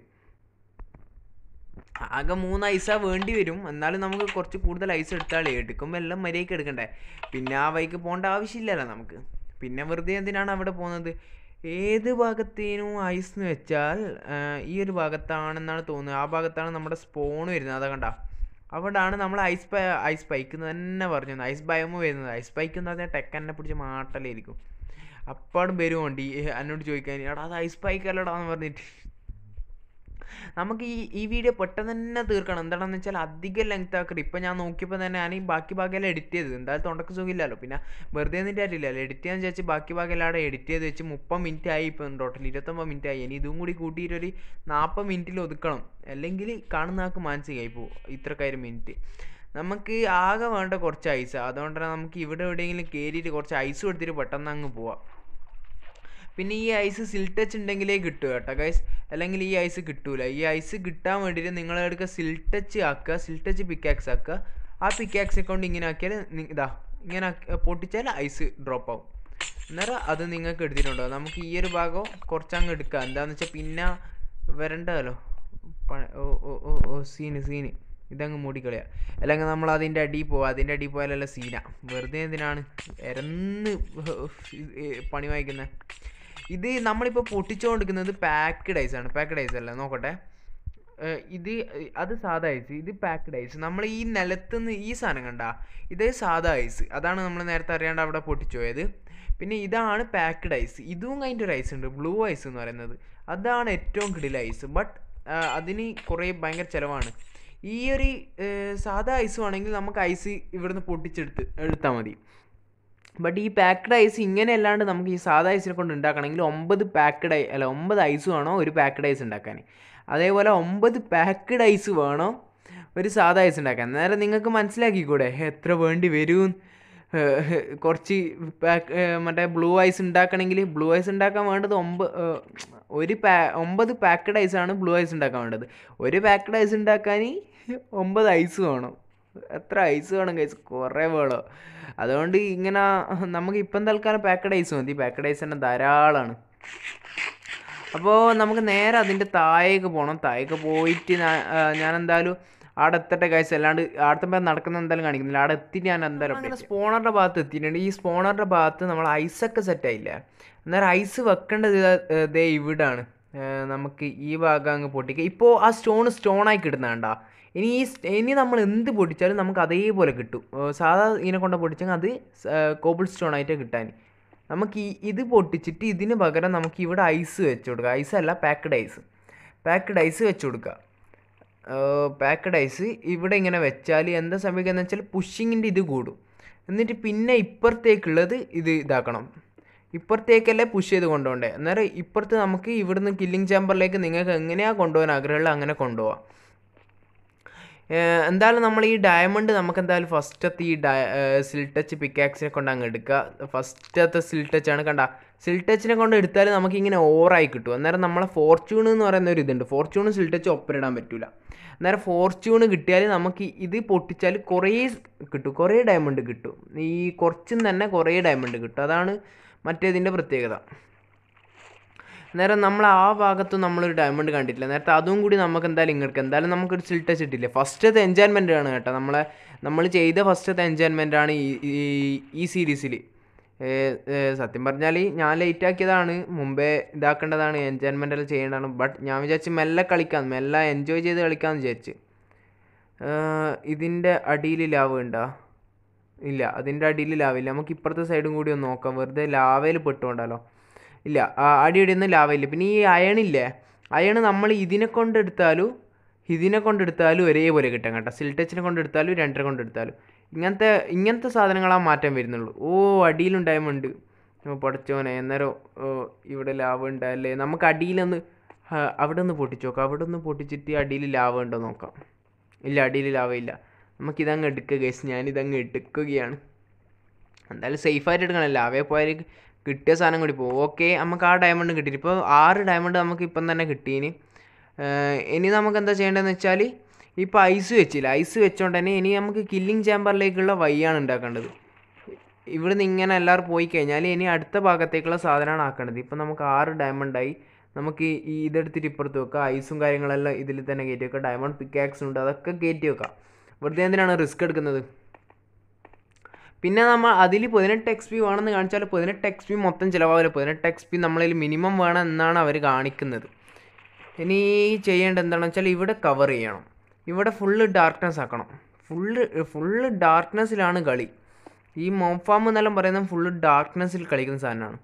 ആകെ മൂന്ന് ഐസാ വേണ്ടി വരും എന്നാലും നമുക്ക് കുറച്ച് കൂടുതൽ ഐസ് എടുത്താലേ എടുക്കുമ്പോൾ എല്ലാം മര്യാദയ്ക്ക് എടുക്കണ്ടേ പിന്നെ ആ വഴിക്ക് പോകേണ്ട ആവശ്യമില്ലല്ലോ നമുക്ക് പിന്നെ വെറുതെ എന്തിനാണ് അവിടെ പോകുന്നത് ഏത് ഭാഗത്തേനും ഐസ് എന്ന് വെച്ചാൽ ഈ ഒരു ഭാഗത്താണെന്നാണ് തോന്നുന്നത് ആ ഭാഗത്താണ് നമ്മുടെ സ്പോൺ വരുന്നത് അതാ കണ്ട അവിടാണ് നമ്മൾ ഐസ് പൈ ഐസ് പൈക്ക് തന്നെ പറഞ്ഞു ഐസ് ബയമോ വരുന്നത് ഐസ് പൈക്ക് എന്ന് പറഞ്ഞാൽ ടെക്കന്നെ പിടിച്ച് മാട്ടലായിരിക്കും അപ്പാടും വരുമുണ്ട് ഈ എന്നോട് ചോദിക്കാൻ എടാ അത് ഐസ് പൈക്ക് അല്ലടാന്ന് പറഞ്ഞിട്ട് നമുക്ക് ഈ ഈ വീഡിയോ പെട്ടെന്ന് തന്നെ തീർക്കണം എന്താണെന്ന് വെച്ചാൽ അധികം ലെങ്ത് ആക്കരുത് ഇപ്പം ഞാൻ നോക്കിയപ്പോൾ തന്നെ ഞാൻ ഈ ബാക്കി ഭാഗമെല്ലാം എഡിറ്റ് ചെയ്തത് എന്തായാലും തൊണ്ടക്ക് സുഖമില്ലല്ലോ പിന്നെ വെറുതെ നിന്നിട്ട് കാര്യമില്ലല്ലോ എഡിറ്റ് ചെയ്യാൻ വിചാരിച്ച് ബാക്കി ഭാഗമെല്ലാം അവിടെ എഡിറ്റ് ചെയ്ത് വെച്ച് മുപ്പത് മിനിറ്റ് ആയി ഇപ്പം ടോട്ടൽ ഇരുപത്തൊമ്പത് മിനിറ്റ് ആയി ഇനി ഇതും കൂടി കൂട്ടിയിട്ട് ഒരു നാൽപ്പത് മിനിറ്റിൽ ഒതുക്കണം അല്ലെങ്കിൽ കാണുന്ന ആൾക്ക് മാനസികമായി പോകും ഇത്രക്കാര്യം മിനിറ്റ് നമുക്ക് ആകെ വേണ്ട കുറച്ച് ഐസ് അതുകൊണ്ട് തന്നെ നമുക്ക് ഇവിടെ എവിടെയെങ്കിലും കയറിയിട്ട് കുറച്ച് ഐസ് കൊടുത്തിട്ട് പെട്ടെന്ന് അങ്ങ് പോവാം പിന്നെ ഈ ഐസ് സിൽ ടച്ച് ഉണ്ടെങ്കിലേ കിട്ടൂ കേട്ടോ ഗൈസ് അല്ലെങ്കിൽ ഈ ഐസ് കിട്ടൂല ഈ ഐസ് കിട്ടാൻ വേണ്ടിയിട്ട് നിങ്ങൾ എടുക്കുക സിൽ ടച്ച് ആക്കുക സിൽ ടച്ച് പിക്കാക്സ് ആക്കുക ആ പിക്കാക്സ് കൊണ്ട് ഇങ്ങനെ ആക്കിയാൽ ഇതാ ഇങ്ങനെ പൊട്ടിച്ചാൽ ഐസ് ഡ്രോപ്പ് ആവും അന്നേരം അത് നിങ്ങൾക്ക് എടുത്തിട്ടുണ്ടോ നമുക്ക് ഈ ഒരു ഭാഗം കുറച്ചങ്ങ് എടുക്കാം എന്താണെന്ന് വെച്ചാൽ പിന്നെ വരണ്ടല്ലോ ഓ ഓ ഓ ഓ സീന് സീന് ഇതങ്ങ് മൂടിക്കളയാ അല്ലെങ്കിൽ നമ്മൾ അതിൻ്റെ അടിയിൽ പോവുക അതിൻ്റെ അടിയിൽ പോയാലല്ല സീന വെറുതെ എന്തിനാണ് എരന്ന് പണി വായിക്കുന്നത് ഇത് നമ്മളിപ്പോൾ പൊട്ടിച്ചുകൊണ്ടിരിക്കുന്നത് പാക്ക്ഡ് ഐസ് ആണ് പാക്ക്ഡ് ഐസ് അല്ല നോക്കട്ടെ ഇത് അത് സാധാ ഐസ് ഇത് പാക്ക്ഡ് ഐസ് നമ്മൾ ഈ നിലത്തുനിന്ന് ഈ സാധനം കണ്ട ഇത് സാധാ ഐസ് അതാണ് നമ്മൾ നേരത്തെ അറിയാണ്ട് അവിടെ പൊട്ടിച്ചു പോയത് പിന്നെ ഇതാണ് പാക്ക്ഡ് ഐസ് ഇതും അതിൻ്റെ ഒരു ഐസ് ഉണ്ട് ബ്ലൂ ഐസ് എന്ന് പറയുന്നത് അതാണ് ഏറ്റവും കിടില ഐസ് ബട്ട് അതിന് കുറേ ഭയങ്കര ചിലവാണ് ഈ ഒരു സാധാ ഐസ് ആണെങ്കിൽ നമുക്ക് ഐസ് ഇവിടുന്ന് പൊട്ടിച്ചെടുത്ത് എടുത്താൽ മതി ബട്ട് ഈ പാക്ക്ഡ് ഐസ് ഇങ്ങനെ അല്ലാണ്ട് നമുക്ക് ഈ സാധാ ഐസിനെ കൊണ്ട് ഉണ്ടാക്കണമെങ്കിൽ ഒമ്പത് പാക്ക്ഡ് ഐ അല്ല ഒമ്പത് ഐസ് വേണം ഒരു പാക്ക്ഡ് ഐസ് ഉണ്ടാക്കാൻ അതേപോലെ ഒമ്പത് പാക്ക്ഡ് ഐസ് വേണം ഒരു സാധാ ഐസ് ഉണ്ടാക്കാൻ നേരെ നിങ്ങൾക്ക് മനസ്സിലാക്കിക്കൂടെ എത്ര വേണ്ടി വരും കുറച്ച് പാക്ക് മറ്റേ ബ്ലൂ ഐസ് ഉണ്ടാക്കണമെങ്കിൽ ബ്ലൂ ഐസ് ഉണ്ടാക്കാൻ വേണ്ടത് ഒമ്പത് ഒരു പാ ഒമ്പത് പാക്ക്ഡ് ഐസാണ് ബ്ലൂ ഐസ് ഉണ്ടാക്കാൻ വേണ്ടത് ഒരു പാക്ക്ഡ് ഐസ് ഉണ്ടാക്കാൻ ഒമ്പത് ഐസ് വേണം എത്ര ഐസ് വേണം കൈസ് കുറേ വേണം അതുകൊണ്ട് ഇങ്ങനെ നമുക്ക് ഇപ്പം തൽക്കാലം പാക്കഡ് ഐസ് മതി പാക്കഡ് ഐസ് തന്നെ ധാരാളമാണ് അപ്പോൾ നമുക്ക് നേരെ അതിൻ്റെ താഴേക്ക് പോകണം താഴേക്ക് പോയിട്ട് ഞാൻ എന്തായാലും അവിടെ എത്തട്ടെ കൈസ് അല്ലാണ്ട് ആടത്തമ്പ നടക്കുന്ന എന്തായാലും കാണിക്കുന്നില്ല അവിടെ എത്തിയിട്ട് ഞാൻ എന്തായാലും അങ്ങനെ സ്പോണറുടെ ഭാഗത്ത് എത്തിയിട്ടുണ്ട് ഈ സ്പോണറുടെ ഭാഗത്ത് നമ്മൾ ഐസൊക്കെ സെറ്റായില്ല അന്നേരം ഐസ് വെക്കേണ്ടത് ദേ ഇവിടാണ് നമുക്ക് ഈ ഭാഗം അങ്ങ് പൊട്ടിക്കുക ഇപ്പോൾ ആ സ്റ്റോൺ സ്റ്റോണായി കിട്ടുന്നതാണ്ടാ ഇനി ഈ ഇനി നമ്മൾ എന്ത് പൊട്ടിച്ചാലും നമുക്ക് അതേപോലെ കിട്ടും സാധാ ഇതിനെ കൊണ്ട് പൊട്ടിച്ചെങ്കിൽ അത് കോബിൾ സ്റ്റോൺ ആയിട്ട് കിട്ടാൻ നമുക്ക് ഈ ഇത് പൊട്ടിച്ചിട്ട് ഇതിന് പകരം നമുക്ക് ഇവിടെ ഐസ് വെച്ച് കൊടുക്കുക ഐസ് അല്ല പാക്ക്ഡ് ഐസ് പാക്ക്ഡ് ഐസ് വെച്ച് കൊടുക്കുക പാക്ക്ഡ് ഐസ് ഇവിടെ ഇങ്ങനെ വെച്ചാൽ എന്താ സംഭവിക്കുക എന്ന് വെച്ചാൽ പുഷിങ്ങിൻ്റെ ഇത് കൂടും എന്നിട്ട് പിന്നെ ഇപ്പുറത്തേക്കുള്ളത് ഇത് ഇതാക്കണം ഇപ്പുറത്തേക്കല്ലേ പുഷ് ചെയ്ത് കൊണ്ടുപോകണ്ടേ അന്നേരം ഇപ്പുറത്ത് നമുക്ക് ഇവിടുന്ന് കില്ലിംഗ് ചാമ്പറിലേക്ക് നിങ്ങൾക്ക് എങ്ങനെയാണ് കൊണ്ടുപോകാൻ ആഗ്രഹമുള്ള അങ്ങനെ കൊണ്ടുപോകാം എന്തായാലും നമ്മൾ ഈ ഡയമണ്ട് നമുക്ക് എന്തായാലും ഫസ്റ്റത്തെ ഈ ഡയ സിൽ ടച്ച് പിക്കാക്സിനെ കൊണ്ട് അങ്ങ് എടുക്കുക ഫസ്റ്റത്തെ സിൽ ടച്ചാണ് കണ്ട സിൽ ടച്ചിനെ കൊണ്ട് എടുത്താൽ നമുക്കിങ്ങനെ ഓവറായി കിട്ടും അന്നേരം നമ്മളെ ഫോർച്യൂൺ എന്ന് പറയുന്ന ഒരു ഇതുണ്ട് ഫോർച്യൂണും സിൽ ടച്ച് ഒപ്പരിടാൻ പറ്റില്ല അന്നേരം ഫോർച്യൂൺ കിട്ടിയാൽ നമുക്ക് ഇത് പൊട്ടിച്ചാൽ കുറേ കിട്ടും കുറേ ഡയമണ്ട് കിട്ടും ഈ കുറച്ചും തന്നെ കുറേ ഡയമണ്ട് കിട്ടും അതാണ് മറ്റേതിൻ്റെ പ്രത്യേകത നേരം നമ്മൾ ആ ഭാഗത്തും നമ്മളൊരു ഡയമണ്ട് കണ്ടിട്ടില്ല നേരത്തെ അതും കൂടി നമുക്ക് എന്തായാലും ഇങ്ങോട്ട് എന്തായാലും നമുക്കൊരു സിൽ ടച്ച് കിട്ടില്ലേ ഫസ്റ്റത്തെ എൻജോയ്മെൻ്റ് ആണ് കേട്ടോ നമ്മളെ നമ്മൾ ചെയ്ത ഫസ്റ്റത്തെ എൻജോയ്മെൻ്റ് ആണ് ഈ ഈ സീരീസിൽ സത്യം പറഞ്ഞാൽ ഞാൻ ലേറ്റ് ആക്കിയതാണ് മുമ്പേ ഇതാക്കേണ്ടതാണ് എൻജോയ്മെൻ്റ് എല്ലാം ചെയ്യേണ്ടതാണ് ബട്ട് ഞാൻ വിചാരിച്ച് മെല്ലെ കളിക്കാം മെല്ലെ എൻജോയ് ചെയ്ത് കളിക്കാമെന്ന് വിചാരിച്ച് ഇതിൻ്റെ അടിയിൽ ലാവ് ഉണ്ടോ ഇല്ല അതിൻ്റെ അടിയിൽ ലാവില്ല നമുക്ക് ഇപ്പുറത്തെ സൈഡും കൂടി ഒന്ന് നോക്കാം വെറുതെ ലാവയിൽ പെട്ടുകൊണ്ടല്ലോ ഇല്ല അടിയൊന്നും ലാവയില്ല പിന്നെ ഈ അയണില്ലേ അയൺ നമ്മൾ ഇതിനെ കൊണ്ടെടുത്താലും ഇതിനെ കൊണ്ടെടുത്താലും ഒരേപോലെ കിട്ടാൻ കേട്ടോ സിൽ ടച്ചിനെ കൊണ്ടെടുത്താലും രണ്ടര കൊണ്ടെടുത്താലും ഇങ്ങനത്തെ ഇങ്ങനത്തെ സാധനങ്ങളാ മാറ്റം വരുന്നുള്ളൂ ഓ അടിയിലും ഡയമണ്ട് ഓ പഠിച്ചോനെ അന്നേരം ഓ ഇവിടെ ലാഭ ഉണ്ടല്ലേ നമുക്ക് അടിയിലൊന്ന് ആ, അവിടെ ഒന്ന് പൊട്ടിച്ച് നോക്കാം അവിടെ ഒന്ന് പൊട്ടിച്ചിട്ട് അടിയിൽ ലാഭ ഉണ്ടോ നോക്കാം ഇല്ല അടിയിൽ ലാഭ ഇല്ല നമുക്കിതങ്ങ് എടുക്കുക ഗൈസ് ഞാനിതങ്ങ് എടുക്കുകയാണ് എന്തായാലും സേഫായിട്ട് എടുക്കണം ലാഭയെ പോയാൽ കിട്ടിയ സാധനം കൂടി പോകും ഓക്കെ നമുക്ക് ആ ഡയമണ്ട് കിട്ടിയിട്ട് ഇപ്പോൾ ആറ് ഡയമണ്ട് നമുക്ക് ഇപ്പം തന്നെ കിട്ടീന് ഏഹ് ഇനി നമുക്ക് എന്താ ചെയ്യേണ്ടതെന്ന് വെച്ചാൽ ഇപ്പോൾ ഐസ് വെച്ചില്ല ഐസ് വെച്ചോണ്ട് തന്നെ ഇനി നമുക്ക് കില്ലിംഗ് ചാമ്പറിലേക്കുള്ള വഴിയാണ് ഉണ്ടാക്കേണ്ടത് ഇവിടുന്ന് ഇങ്ങനെ എല്ലാവരും പോയി കഴിഞ്ഞാൽ ഇനി അടുത്ത ഭാഗത്തേക്കുള്ള സാധനമാണ് ആക്കേണ്ടത് ഇപ്പം നമുക്ക് ആറ് ഡയമണ്ടായി നമുക്ക് ഈ ഇതെടുത്തിട്ട് ഇപ്പുറത്ത് വെക്കാം ഐസും കാര്യങ്ങളെല്ലാം ഇതിൽ തന്നെ കയറ്റി വെക്കാം ഡയമണ്ട് പിക്കാക്സ് ഉണ്ട് അതൊക്കെ കയറ്റി വെക്കാം വെറുതെ എന്തിനാണ് റിസ്ക് എടുക്കുന്നത് പിന്നെ നമ്മൾ അതിൽ പതിനെട്ട് എക്സ് പി വേണമെന്ന് കാണിച്ചാൽ പതിനെട്ട് എക്സ് പി മൊത്തം ചിലവാകില്ല പതിനെട്ട് എക്സ് പി നമ്മളിൽ മിനിമം വേണം എന്നാണ് അവർ കാണിക്കുന്നത് ഇനി ചെയ്യേണ്ടത് എന്താണെന്ന് വെച്ചാൽ ഇവിടെ കവർ ചെയ്യണം ഇവിടെ ഫുള്ള് ഡാർക്ക്നെസ് ആക്കണം ഫുള്ള് ഫുള്ള് ഡാർക്ക്നെസ്സിലാണ് കളി ഈ മോഫാം എന്നെല്ലാം പറയുന്നത് ഫുള്ള് ഡാർക്ക്നെസ്സിൽ കളിക്കുന്ന സാധനമാണ്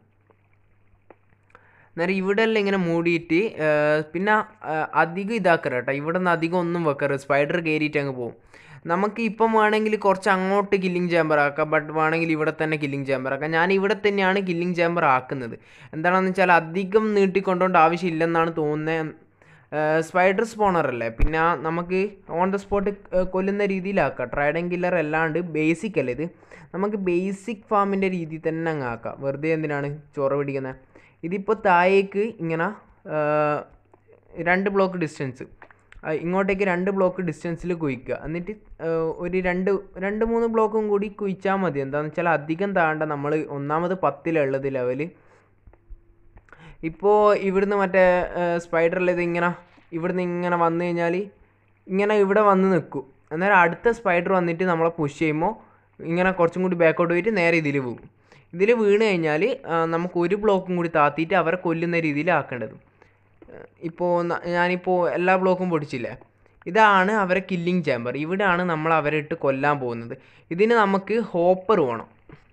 അന്നേരം ഇവിടെ എല്ലാം ഇങ്ങനെ മൂടിയിട്ട് ഏർ, പിന്നെ ഏർ, അധികം ഇതാക്കരുത് കേട്ടോ ഇവിടെ നിന്ന് അധികം ഒന്നും വെക്കരുത് സ്പൈഡർ കയറിയിട്ട് അങ്ങ് പോകും നമുക്ക് ഇപ്പം വേണമെങ്കിൽ കുറച്ച് അങ്ങോട്ട് കില്ലിംഗ് ചേമ്പർ ആക്കാം ബട്ട് വേണമെങ്കിൽ ഇവിടെ തന്നെ കില്ലിംഗ് ചേമ്പർ ആക്കാം ഞാൻ ഇവിടെ തന്നെയാണ് കില്ലിംഗ് ചേമ്പർ ആക്കുന്നത് എന്താണെന്ന് വെച്ചാൽ അധികം നീട്ടിക്കൊണ്ടുകൊണ്ട് ആവശ്യമില്ലെന്നാണ് തോന്നുന്നത് സ്പൈഡർ സ്പോണർ അല്ലേ പിന്നെ നമുക്ക് ഓൺ ദ സ്പോട്ട് കൊല്ലുന്ന രീതിയിലാക്കാം ട്രൈഡൻ കില്ലർ അല്ലാണ്ട് ബേസിക് അല്ലേ ഇത് നമുക്ക് ബേസിക് ഫാമിൻ്റെ രീതിയിൽ തന്നെ അങ്ങ് ആക്കാം വെറുതെ എന്തിനാണ് ചോറ പിടിക്കുന്നത് ഇതിപ്പോൾ താഴേക്ക് ഇങ്ങനെ ആ, രണ്ട് ബ്ലോക്ക് ഡിസ്റ്റൻസ് ഇങ്ങോട്ടേക്ക് രണ്ട് ബ്ലോക്ക് ഡിസ്റ്റൻസിൽ കുഴിക്കുക എന്നിട്ട് ആ, ഒരു രണ്ട് രണ്ട് മൂന്ന് ബ്ലോക്കും കൂടി കുഴിച്ചാൽ മതി എന്താണെന്ന് വെച്ചാൽ അധികം താണ്ട നമ്മൾ ഒന്നാമത് പത്തിലുള്ളത് ലെവല് ഇപ്പോൾ ഇവിടുന്ന് മറ്റേ സ്പൈഡറിൽ ഇത് ഇങ്ങനെ ഇവിടുന്ന് ഇങ്ങനെ വന്നു കഴിഞ്ഞാൽ ഇങ്ങനെ ഇവിടെ വന്ന് നിൽക്കും അന്നേരം അടുത്ത സ്പൈഡർ വന്നിട്ട് നമ്മളെ പുഷ് ചെയ്യുമ്പോൾ ഇങ്ങനെ കുറച്ചും കൂടി ബാക്കോട്ട് പോയിട്ട് നേരെ ഇതിൽ വീഴും ഇതിൽ വീണ് കഴിഞ്ഞാൽ നമുക്ക് ഒരു ബ്ലോക്കും കൂടി താത്തിയിട്ട് അവരെ കൊല്ലുന്ന രീതിയിൽ ആക്കേണ്ടത് ഇപ്പോൾ ഞാനിപ്പോൾ എല്ലാ ബ്ലോക്കും പൊടിച്ചില്ലേ ഇതാണ് അവരെ കില്ലിംഗ് ചേമ്പർ ഇവിടെയാണ് നമ്മൾ അവരെ ഇട്ട് കൊല്ലാൻ പോകുന്നത് ഇതിന് നമുക്ക് ഹോപ്പർ വേണം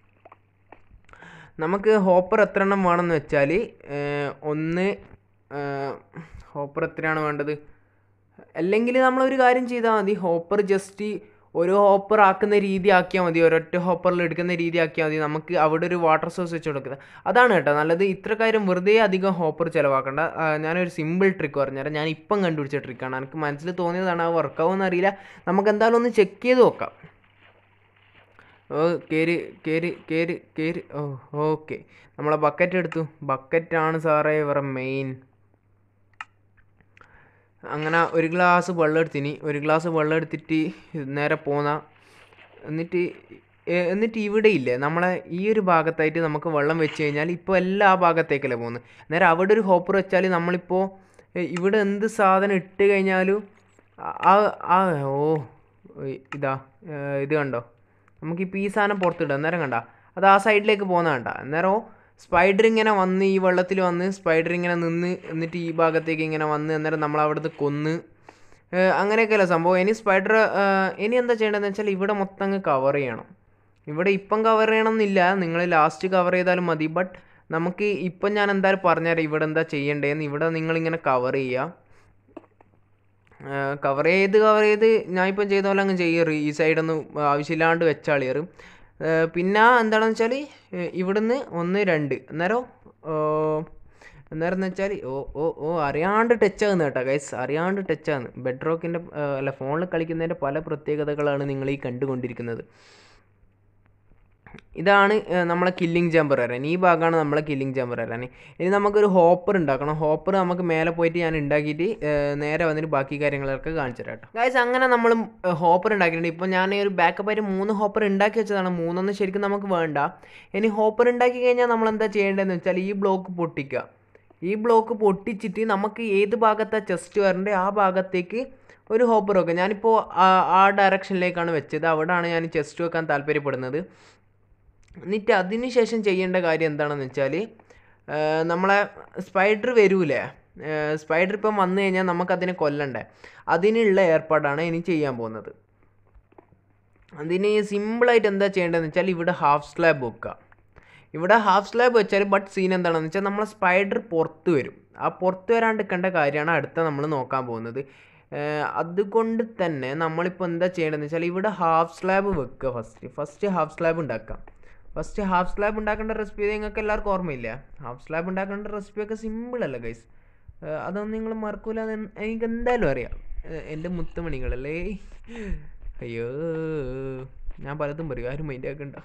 നമുക്ക് ഹോപ്പർ എത്ര എണ്ണം വേണമെന്ന് വെച്ചാൽ ഒന്ന് ഹോപ്പർ എത്രയാണ് വേണ്ടത് അല്ലെങ്കിൽ നമ്മളൊരു കാര്യം ചെയ്താൽ മതി ഹോപ്പർ ജസ്റ്റ് ഒരു ഹോപ്പർ ആക്കുന്ന രീതി ആക്കിയാൽ മതി ഒരൊറ്റ ഹോപ്പറിൽ എടുക്കുന്ന രീതി ആക്കിയാൽ മതി നമുക്ക് അവിടെ ഒരു വാട്ടർ സോഴ്സ് വെച്ച് കൊടുക്കുന്നത് അതാണ് കേട്ടോ നല്ലത് ഇത്ര കാര്യം വെറുതെ അധികം ഹോപ്പർ ചിലവാക്കണ്ട ആ, ഞാനൊരു സിമ്പിൾ ട്രിക്ക് പറഞ്ഞുതരാം ഞാൻ ഇപ്പം കണ്ടുപിടിച്ച ട്രിക്കാണ് എനിക്ക് മനസ്സിൽ തോന്നിയതാണ് അത് വർക്കാവുമെന്ന് അറിയില്ല നമുക്ക് എന്തായാലും ഒന്ന് ചെക്ക് ചെയ്ത് നോക്കാം ഓ കയറി കയറി കയറി കയറി ഓ ഓക്കെ നമ്മളെ ബക്കറ്റ് എടുത്തു ബക്കറ്റാണ് സാറേ ഇവരെ മെയിൻ അങ്ങനെ ഒരു ഗ്ലാസ് വെള്ളം എടുത്തിനി ഒരു ഗ്ലാസ് വെള്ളം എടുത്തിട്ട് നേരെ പോന്ന എന്നിട്ട് എ- എന്നിട്ട് ഇവിടെ ഇല്ലേ നമ്മളെ ഈ ഒരു ഭാഗത്തായിട്ട് നമുക്ക് വെള്ളം വെച്ച് കഴിഞ്ഞാൽ ഇപ്പോൾ എല്ലാ ഭാഗത്തേക്കല്ലേ പോകുന്നത് നേരെ അവിടെ ഒരു ഹോപ്പർ വെച്ചാൽ നമ്മളിപ്പോൾ എ, ഇവിടെ എന്ത് സാധനം ഇട്ട് കഴിഞ്ഞാലും ആ ആ ഓ ഇതാ ഏ, ഇത് കണ്ടോ നമുക്കിപ്പോൾ ഈ സാധനം പുറത്തിടാം അന്നേരം കണ്ട അത് ആ സൈഡിലേക്ക് പോകുന്ന കണ്ട അന്നേരം സ്പൈഡർ ഇങ്ങനെ വന്ന് ഈ വെള്ളത്തിൽ വന്ന് സ്പൈഡർ ഇങ്ങനെ നിന്ന് എന്നിട്ട് ഈ ഭാഗത്തേക്ക് ഇങ്ങനെ വന്ന് അന്നേരം നമ്മൾ അവിടുന്ന് കൊന്ന് ഏഹ് അങ്ങനെയൊക്കെയല്ല സംഭവം ഇനി സ്പൈഡർ ഇനി എന്താ ചെയ്യേണ്ടതെന്ന് വെച്ചാൽ ഇവിടെ മൊത്തം അങ്ങ് കവർ ചെയ്യണം ഇവിടെ ഇപ്പം കവർ ചെയ്യണം എന്നില്ല നിങ്ങൾ ലാസ്റ്റ് കവർ ചെയ്താലും മതി ബട്ട് നമുക്ക് ഇപ്പം ഞാൻ എന്തായാലും പറഞ്ഞുതരാം ഇവിടെ എന്താ ചെയ്യേണ്ടതെന്ന് ഇവിടെ നിങ്ങളിങ്ങനെ കവർ ചെയ്യുക കവർ ചെയ്ത് കവർ ചെയ്ത് ഞാൻ ഇപ്പം ചെയ്ത പോലെ അങ്ങ് ചെയ്യറ് ഈ സൈഡൊന്നും ആവശ്യമില്ലാണ്ട് വെച്ചാളിയറ് പിന്നെ എന്താണെന്ന് വെച്ചാൽ ഇവിടുന്ന് ഒന്ന് രണ്ട് അന്നേരം അന്നേരം എന്ന് വെച്ചാൽ ഓ ഓ ഓ അറിയാണ്ട് ടച്ച് ആകുന്നു കേട്ടോ ഗൈസ് അറിയാണ്ട് ടച്ച് ആകുന്നു ബെഡ് റോക്കിൻ്റെ അല്ല ഫോണിൽ കളിക്കുന്നതിൻ്റെ പല പ്രത്യേകതകളാണ് നിങ്ങൾ ഈ കണ്ടുകൊണ്ടിരിക്കുന്നത് ഇതാണ് ഏഹ്, നമ്മളെ കില്ലിംഗ് ചേമ്പർ വരാൻ ഈ ഭാഗമാണ് നമ്മളെ കില്ലിംഗ് ചേമ്പർ വരാൻ ഇനി നമുക്കൊരു ഹോപ്പർ ഉണ്ടാക്കണം ഹോപ്പർ നമുക്ക് മേലെ പോയിട്ട് ഞാൻ ഉണ്ടാക്കിയിട്ട് ഏഹ്, നേരെ വന്നിട്ട് ബാക്കി കാര്യങ്ങളൊക്കെ കാണിച്ചു തരാം കേട്ടോ ഗായ്സ് അങ്ങനെ നമ്മൾ ഹോപ്പർ ഉണ്ടാക്കിയിട്ടുണ്ട് ഇപ്പോൾ ഞാൻ ഒരു ബാക്കപ്പ് ആയിട്ട് മൂന്ന് ഹോപ്പർ ഉണ്ടാക്കി വെച്ചതാണ് മൂന്നൊന്നും ശരിക്കും നമുക്ക് വേണ്ട ഇനി ഹോപ്പർ ഉണ്ടാക്കി കഴിഞ്ഞാൽ നമ്മൾ എന്താ ചെയ്യേണ്ടതെന്ന് വെച്ചാൽ ഈ ബ്ലോക്ക് പൊട്ടിക്കുക ഈ ബ്ലോക്ക് പൊട്ടിച്ചിട്ട് നമുക്ക് ഏത് ഭാഗത്താണ് ചെസ്റ്റ് വരേണ്ടത് ആ ഭാഗത്തേക്ക് ഒരു ഹോപ്പർ വെക്കുക ഞാനിപ്പോൾ ആ- ആ ഡയറക്ഷനിലേക്കാണ് വെച്ചത് അവിടെയാണ് ഞാൻ ചെസ്റ്റ് വെക്കാൻ താല്പര്യപ്പെടുന്നത് എന്നിട്ട് അതിന് ശേഷം ചെയ്യേണ്ട കാര്യം എന്താണെന്ന് വെച്ചാൽ നമ്മളെ സ്പൈഡർ വരൂലേ സ്പൈഡർ ഇപ്പം വന്നു കഴിഞ്ഞാൽ നമുക്കതിനെ കൊല്ലണ്ടേ അതിനുള്ള ഏർപ്പാടാണ് ഇനി ചെയ്യാൻ പോകുന്നത് അതിന് സിമ്പിളായിട്ട് എന്താ ചെയ്യേണ്ടതെന്ന് വെച്ചാൽ ഇവിടെ ഹാഫ് സ്ലാബ് വെക്കുക ഇവിടെ ഹാഫ് സ്ലാബ് വെച്ചാൽ ബട്ട് സീൻ എന്താണെന്ന് വെച്ചാൽ നമ്മളെ സ്പൈഡർ പുറത്ത് വരും ആ പുറത്ത് വരാണ്ടിരിക്കേണ്ട കാര്യമാണ് അടുത്ത നമ്മൾ നോക്കാൻ പോകുന്നത് ഏഹ് അതുകൊണ്ട് തന്നെ നമ്മളിപ്പോൾ എന്താ ചെയ്യേണ്ടതെന്ന് വെച്ചാൽ ഇവിടെ ഹാഫ് സ്ലാബ് വെക്കുക ഫസ്റ്റ് ഫസ്റ്റ് ഹാഫ് സ്ലാബ് ഉണ്ടാക്കാം ഫസ്റ്റ് ഹാഫ് സ്ലാബ് ഉണ്ടാക്കേണ്ട റെസിപ്പി നിങ്ങൾക്ക് എല്ലാവർക്കും ഓർമ്മയില്ല ഹാഫ് സ്ലാബ് ഉണ്ടാക്കേണ്ട റെസിപ്പിയൊക്കെ സിമ്പിൾ അല്ല ഗൈസ് അതൊന്നും നിങ്ങൾ മറക്കൂല എന്ന് എനിക്ക് എന്തായാലും അറിയാം ഏഹ് എൻ്റെ മുത്തുമണികളല്ലേ അയ്യോ ഞാൻ പലതും പറയും ആരും മൈൻഡ് ആക്കണ്ട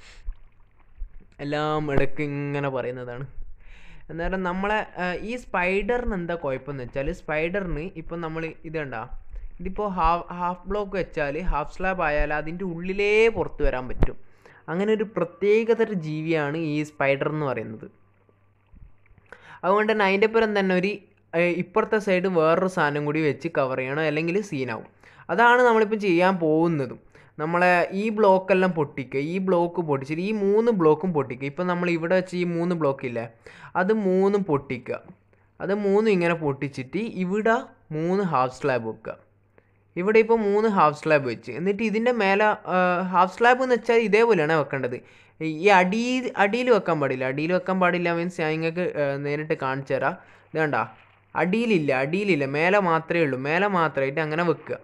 എല്ലാം ഇടയ്ക്ക് ഇങ്ങനെ പറയുന്നതാണ് അന്നേരം നമ്മളെ ആ, ഈ സ്പൈഡറിന് എന്താ കുഴപ്പമെന്ന് വെച്ചാൽ സ്പൈഡറിന് ഇപ്പം നമ്മൾ ഇത് കണ്ട ഇതിപ്പോൾ ഹാഫ് ഹാഫ് ബ്ലോക്ക് വെച്ചാൽ ഹാഫ് സ്ലാബ് ആയാൽ അതിൻ്റെ ഉള്ളിലേ പുറത്ത് വരാൻ പറ്റും അങ്ങനെ ഒരു പ്രത്യേകതര ജീവിയാണ് ഈ സ്പൈഡർ എന്ന് പറയുന്നത് അതുകൊണ്ട് തന്നെ അതിൻ്റെ പുറം തന്നെ ഒരു ഏഹ്, ഇപ്പുറത്തെ സൈഡ് വേറൊരു സാധനം കൂടി വെച്ച് കവർ ചെയ്യണം അല്ലെങ്കിൽ സീനാവും അതാണ് നമ്മളിപ്പോൾ ചെയ്യാൻ പോകുന്നതും നമ്മളെ ഈ ബ്ലോക്കെല്ലാം പൊട്ടിക്കുക ഈ ബ്ലോക്ക് പൊട്ടിച്ചിട്ട് ഈ മൂന്ന് ബ്ലോക്കും പൊട്ടിക്കുക ഇപ്പം നമ്മൾ ഇവിടെ വെച്ച് ഈ മൂന്ന് ബ്ലോക്ക് ഇല്ലേ അത് മൂന്നും പൊട്ടിക്കുക അത് മൂന്നും ഇങ്ങനെ പൊട്ടിച്ചിട്ട് ഇവിടെ മൂന്ന് ഹാഫ് സ്ലാബ് വെക്കുക ഇവിടെ ഇപ്പോൾ മൂന്ന് ഹാഫ് സ്ലാബ് വെച്ച് എന്നിട്ട് ഇതിൻ്റെ മേലെ ഹാഫ് സ്ലാബ് എന്ന് വെച്ചാൽ ഇതേപോലെയാണ് വെക്കേണ്ടത് ഈ അടി അടിയിൽ വെക്കാൻ പാടില്ല അടിയിൽ വെക്കാൻ പാടില്ല മീൻസ് ഞാൻ നിങ്ങൾക്ക് നേരിട്ട് കാണിച്ചു തരാം ഇത് കണ്ട അടിയിലില്ല അടിയിലില്ല മേലെ മാത്രമേ ഉള്ളൂ മേലെ മാത്രമായിട്ട് അങ്ങനെ വെക്കുക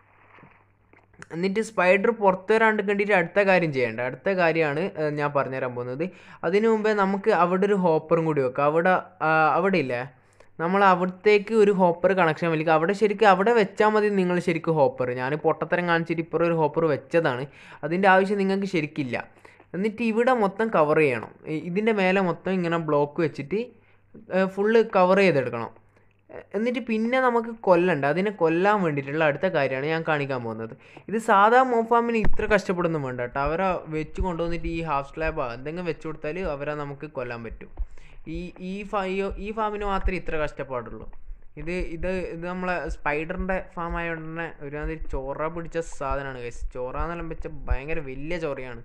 എന്നിട്ട് സ്പൈഡർ പുറത്ത് വരാണ്ട് കണ്ടിട്ട് അടുത്ത കാര്യം ചെയ്യേണ്ട അടുത്ത കാര്യമാണ് ഏഹ്, ഞാൻ പറഞ്ഞുതരാൻ പോകുന്നത് അതിനു മുമ്പേ നമുക്ക് അവിടെ ഒരു ഹോപ്പറും കൂടി വെക്കാം അവിടെ ആ, അവിടെ ഇല്ലേ നമ്മൾ അവിടത്തേക്ക് ഒരു ഹോപ്പർ കണക്ഷൻ വലിക്കുക അവിടെ ശരിക്കും അവിടെ വെച്ചാൽ മതി നിങ്ങൾ ശരിക്കും ഹോപ്പർ ഞാൻ പൊട്ടത്തരം കാണിച്ചിട്ട് ഇപ്പോൾ ഒരു ഹോപ്പർ വെച്ചതാണ് അതിൻ്റെ ആവശ്യം നിങ്ങൾക്ക് ശരിക്കില്ല എന്നിട്ട് ഇവിടെ മൊത്തം കവർ ചെയ്യണം ഇ- ഇതിൻ്റെ മേലെ മൊത്തം ഇങ്ങനെ ബ്ലോക്ക് വെച്ചിട്ട് ഫുള്ള് കവർ ചെയ്തെടുക്കണം എ- എന്നിട്ട് പിന്നെ നമുക്ക് കൊല്ലണ്ട അതിനെ കൊല്ലാൻ വേണ്ടിയിട്ടുള്ള അടുത്ത കാര്യമാണ് ഞാൻ കാണിക്കാൻ പോകുന്നത് ഇത് സാധാ മോഫാമിന് ഇത്ര കഷ്ടപ്പെടുന്നു വേണ്ട കേട്ടോ അവരെ വെച്ച് കൊണ്ടുവന്നിട്ട് ഈ ഹാഫ് സ്ലാബോ എന്തെങ്കിലും വെച്ച് കൊടുത്താൽ അവരെ നമുക്ക് കൊല്ലാൻ പറ്റും ഈ ഈ ഫാ ഈ- ഈ ഫാമിന് മാത്രമേ ഇത്ര കഷ്ടപ്പാടുള്ളൂ ഇത് ഇത് ഇത് നമ്മളെ സ്പൈഡറിൻ്റെ ഫാം ആയതുകൊണ്ട് തന്നെ ഒരുമാതിരി ചോറ പിടിച്ച സാധനമാണ് ഗൈസ് ചോറ എന്നെല്ലാം വെച്ച ഭയങ്കര വലിയ ചോറയാണ്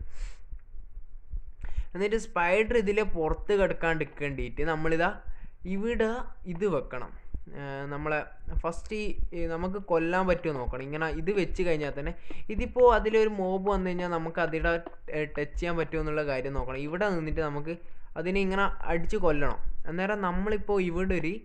എന്നിട്ട് സ്പൈഡർ ഇതിലെ പുറത്ത് കിടക്കാണ്ടിരിക്കേണ്ടിയിട്ട് നമ്മളിതാ ഇവിടെ ഇത് വെക്കണം ഏർ നമ്മളെ ഫസ്റ്റ് ഈ ഈ നമുക്ക് കൊല്ലാൻ പറ്റുമോ നോക്കണം ഇങ്ങനെ ഇത് വെച്ച് കഴിഞ്ഞാൽ തന്നെ ഇതിപ്പോൾ അതിലൊരു മോബ് വന്നു കഴിഞ്ഞാൽ നമുക്ക് അതിടെ ടച്ച് ചെയ്യാൻ പറ്റുമോ എന്നുള്ള കാര്യം നോക്കണം ഇവിടെ നിന്നിട്ട് നമുക്ക് അതിനെ ഇങ്ങനെ അടിച്ച് കൊല്ലണം അന്നേരം നമ്മളിപ്പോൾ ഇവിടെ ഒരു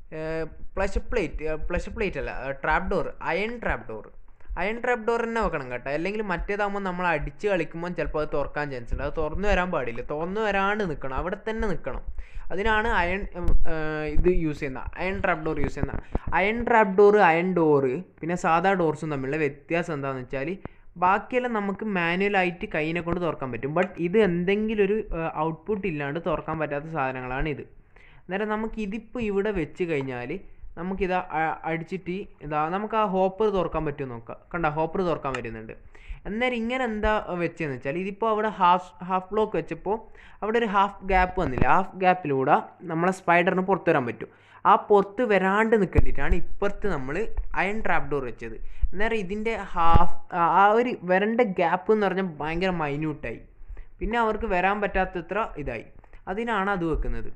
പ്ലഷ് പ്ലേറ്റ് പ്ലഷ് പ്ലേറ്റ് അല്ല trap door iron trap door iron trap door തന്നെ വെക്കണം കേട്ടോ അല്ലെങ്കിൽ മറ്റേതാകുമ്പോൾ നമ്മൾ അടിച്ച് കളിക്കുമ്പോൾ ചിലപ്പോൾ അത് തുറക്കാൻ ചാൻസ് ഉണ്ട് അത് തുറന്നു വരാൻ പാടില്ല തുറന്നു വരാണ്ട് നിൽക്കണം അവിടെ തന്നെ നിൽക്കണം അതിനാണ് അയൺ ഇത് യൂസ് ചെയ്യുന്നത് അയൺ ട്രാപ്പ് ഡോർ യൂസ് ചെയ്യുന്നത് iron trap door iron door പിന്നെ സാധാ ഡോർസും തമ്മിലുള്ള വ്യത്യാസം എന്താണെന്ന് വെച്ചാൽ ബാക്കിയെല്ലാം നമുക്ക് മാനുവലായിട്ട് കൈനെ കൊണ്ട് തുറക്കാൻ പറ്റും ബട്ട് ഇത് എന്തെങ്കിലും ഒരു ഔട്ട്പുട്ട് ഇല്ലാണ്ട് തുറക്കാൻ പറ്റാത്ത സാധനങ്ങളാണ് ഇത് അന്നേരം നമുക്ക് ഇതിപ്പോൾ ഇവിടെ വെച്ച് കഴിഞ്ഞാൽ നമുക്കിതാ അ- അടിച്ചിട്ട് ഇതാ നമുക്ക് ആ ഹോപ്പർ തുറക്കാൻ പറ്റുമോ നോക്കാം കണ്ട ഹോപ്പർ തുറക്കാൻ പറ്റുന്നുണ്ട് അന്നേരം ഇങ്ങനെ എന്താ വെച്ചതെന്ന് വെച്ചാൽ ഇതിപ്പോൾ അവിടെ ഹാഫ് ഹാഫ് ബ്ലോക്ക് വെച്ചപ്പോൾ അവിടെ ഒരു ഹാഫ് ഗ്യാപ്പ് വന്നില്ല ഹാഫ് ഗ്യാപ്പിലൂടെ നമ്മളെ സ്പൈഡറിന് പുറത്ത് വരാൻ പറ്റും ആ പുറത്ത് വരാണ്ട് നിൽക്കേണ്ടിയിട്ടാണ് ഇപ്പുറത്ത് നമ്മൾ അയൺ ട്രാപ്പ് ഡോർ വെച്ചത് അന്നേരം ഇതിൻ്റെ ഹാഫ് ആ ഒരു വരേണ്ട ഗ്യാപ്പ് എന്ന് പറഞ്ഞാൽ ഭയങ്കര മൈന്യൂട്ടായി പിന്നെ അവർക്ക് വരാൻ പറ്റാത്തത്ര ഇതായി അതിനാണ് അത് വെക്കുന്നത്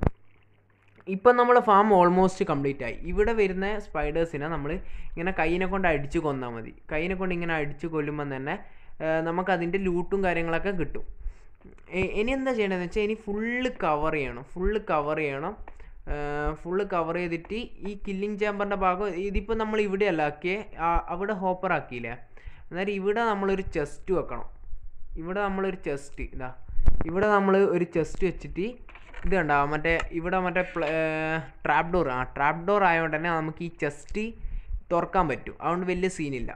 ഇപ്പം നമ്മളെ ഫാം ഓൾമോസ്റ്റ് കംപ്ലീറ്റ് ആയി ഇവിടെ വരുന്ന സ്പൈഡേഴ്സിനെ നമ്മൾ ഇങ്ങനെ കൈയിനെ കൊണ്ട് അടിച്ച് കൊന്നാൽ മതി കൈയിനെ കൊണ്ട് ഇങ്ങനെ അടിച്ച് കൊല്ലുമ്പം തന്നെ നമുക്ക് അതിൻ്റെ ലൂട്ടും കാര്യങ്ങളൊക്കെ കിട്ടും ഇ- ഇനി എന്താ ചെയ്യേണ്ടതെന്ന് വെച്ചാൽ ഇനി ഫുള്ള് കവർ ചെയ്യണം ഫുള്ള് കവർ ചെയ്യണം ഫുള്ള് കവർ ചെയ്തിട്ട് ഈ കില്ലിംഗ് ചേമ്പറിൻ്റെ ഭാഗം ഇതിപ്പോൾ നമ്മൾ ഇവിടെ അല്ല ആക്കിയേ ആ- അവിടെ ഹോപ്പർ ആക്കിയില്ലേ അന്നേരം ഇവിടെ നമ്മളൊരു ചെസ്റ്റ് വെക്കണം ഇവിടെ നമ്മളൊരു ചെസ്റ്റ് ഇതാ ഇവിടെ നമ്മൾ ഒരു ചെസ്റ്റ് വെച്ചിട്ട് ഇത് കണ്ടോ മറ്റേ ഇവിടെ മറ്റേ ട്രാപ്പ് ഡോർ ആ ട്രാപ്പ് ഡോർ ആയതുകൊണ്ട് തന്നെ നമുക്ക് ഈ ചെസ്റ്റ് തുറക്കാൻ പറ്റും അതുകൊണ്ട് വലിയ സീനില്ല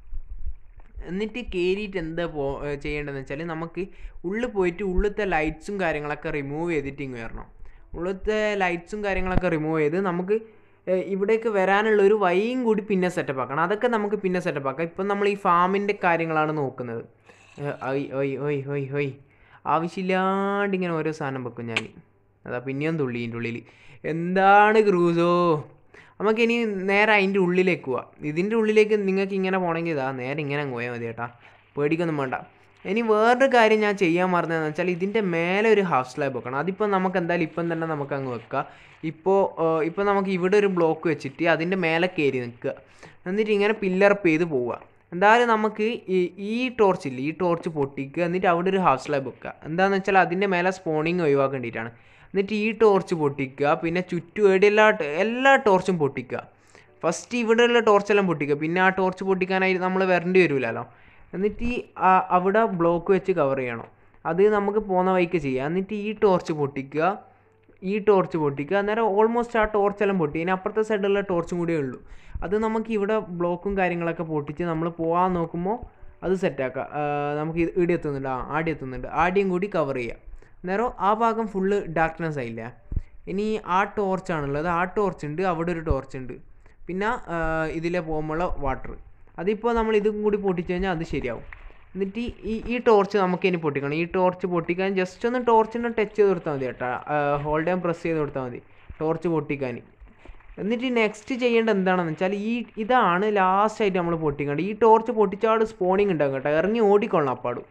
എന്നിട്ട് കയറിയിട്ട് എന്താ പോ ഏർ ചെയ്യേണ്ടതെന്ന് വെച്ചാൽ നമുക്ക് ഉള്ളിൽ പോയിട്ട് ഉള്ളിലത്തെ ലൈറ്റ്സും കാര്യങ്ങളൊക്കെ റിമൂവ് ചെയ്തിട്ട് ഇങ്ങ് വരണം ഉള്ളിലത്തെ ലൈറ്റ്സും കാര്യങ്ങളൊക്കെ റിമൂവ് ചെയ്ത് നമുക്ക് ഏർ ഇവിടേക്ക് വരാനുള്ള ഒരു വഴിയും കൂടി പിന്നെ സെറ്റപ്പ് ആക്കണം അതൊക്കെ നമുക്ക് പിന്നെ സെറ്റപ്പ് ആക്കാം ഇപ്പം നമ്മൾ ഈ ഫാമിൻ്റെ കാര്യങ്ങളാണ് നോക്കുന്നത് ഏർ ഒയ് ഒയ് ഒയ് ഒയ് ഒയ് ആവശ്യമില്ലാണ്ട് ഇങ്ങനെ ഓരോ സാധനം വെക്കും ഞാൻ അതാ പിന്നെയും തുള്ളി ഇതിൻ്റെ ഉള്ളിൽ എന്താണ് ക്രൂസോ നമുക്കിനി നേരെ അതിൻ്റെ ഉള്ളിലേക്ക് പോവാം ഇതിൻ്റെ ഉള്ളിലേക്ക് നിങ്ങൾക്ക് ഇങ്ങനെ പോകണമെങ്കിൽ ഇതാ നേരെ ഇങ്ങനെ അങ്ങ് പോയാൽ മതി കേട്ടാ പേടിക്കൊന്നും വേണ്ട ഇനി വേറൊരു കാര്യം ഞാൻ ചെയ്യാൻ മറന്നതെന്ന് വെച്ചാൽ ഇതിൻ്റെ മേലെ ഒരു ഹാഫ് സ്ലാബ് വെക്കണം അതിപ്പോൾ നമുക്ക് എന്തായാലും ഇപ്പം തന്നെ നമുക്ക് അങ്ങ് വെക്കാം ഇപ്പോൾ ഇപ്പോൾ നമുക്ക് ഇവിടെ ഒരു ബ്ലോക്ക് വെച്ചിട്ട് അതിൻ്റെ മേലെ കയറി നിൽക്കുക എന്നിട്ട് ഇങ്ങനെ പില്ലറപ്പ് ചെയ്ത് പോവുക എന്തായാലും നമുക്ക് ഈ ഈ ടോർച്ച് ഇല്ല ഈ ടോർച്ച് പൊട്ടിക്കുക എന്നിട്ട് അവിടെ ഒരു ഹാഫ് സ്ലാബ് വെക്കുക എന്താണെന്ന് വെച്ചാൽ അതിൻ്റെ മേലെ സ്പോണിങ് ഒഴിവാക്കേണ്ടിയിട്ടാണ് എന്നിട്ട് ഈ ടോർച്ച് പൊട്ടിക്കുക പിന്നെ ചുറ്റും എവിടെ എല്ലാ എല്ലാ ടോർച്ചും പൊട്ടിക്കുക ഫസ്റ്റ് ഇവിടെയുള്ള ടോർച്ചെല്ലാം പൊട്ടിക്കുക പിന്നെ ആ ടോർച്ച് പൊട്ടിക്കാനായി നമ്മൾ വരേണ്ടി വരില്ലല്ലോ എന്നിട്ട് ഈ ആ- അവിടെ ബ്ലോക്ക് വെച്ച് കവർ ചെയ്യണം അത് നമുക്ക് പോകുന്ന വഴിക്ക് ചെയ്യാം എന്നിട്ട് ഈ ടോർച്ച് പൊട്ടിക്കുക ഈ ടോർച്ച് പൊട്ടിക്കുക അന്നേരം ഓൾമോസ്റ്റ് ആ ടോർച്ചെല്ലാം പൊട്ടി ഇനി അപ്പുറത്തെ സൈഡിലുള്ള ടോർച്ചും കൂടിയേ ഉള്ളൂ അത് നമുക്ക് ഇവിടെ ബ്ലോക്കും കാര്യങ്ങളൊക്കെ പൊട്ടിച്ച് നമ്മൾ പോകാൻ നോക്കുമ്പോൾ അത് സെറ്റാക്കാം നമുക്ക് ഇത് ഇവിടെ എത്തുന്നുണ്ട് ആ ആടി എത്തുന്നുണ്ട് ആടിയും കൂടി കവർ ചെയ്യുക അന്നേരം ആ ഭാഗം ഫുള്ള് ഡാർക്ക്നെസ് ആയില്ലേ ഇനി ആ ടോർച്ചാണുള്ളത് ആ ടോർച്ച് ഉണ്ട് അവിടെ ഒരു ടോർച്ച് ഉണ്ട് പിന്നെ ആ, ഇതിലെ പോകുമ്പോഴുള്ള വാട്ടർ അതിപ്പോൾ നമ്മൾ ഇതും കൂടി പൊട്ടിച്ച് കഴിഞ്ഞാൽ അത് ശരിയാവും എന്നിട്ട് ഈ- ഈ ഈ ടോർച്ച് നമുക്ക് ഇനി പൊട്ടിക്കണം ഈ ടോർച്ച് പൊട്ടിക്കാൻ ജസ്റ്റ് ഒന്ന് ടോർച്ചിനെ ടച്ച് ചെയ്ത് കൊടുത്താൽ മതി കേട്ടോ ഹോൾഡ് ചെയ്യാൻ പ്രസ് ചെയ്ത് കൊടുത്താൽ മതി ടോർച്ച് പൊട്ടിക്കാൻ എന്നിട്ട് നെക്സ്റ്റ് ചെയ്യേണ്ടത് എന്താണെന്ന് വെച്ചാൽ ഈ ഇതാണ് ലാസ്റ്റ് ആയിട്ട് നമ്മൾ പൊട്ടിക്കേണ്ടത് ഈ ടോർച്ച് പൊട്ടിച്ചാട് സ്പോണിങ് ഉണ്ടാകും കേട്ടോ ഇറങ്ങി ഓടിക്കൊള്ളണം അപ്പാടും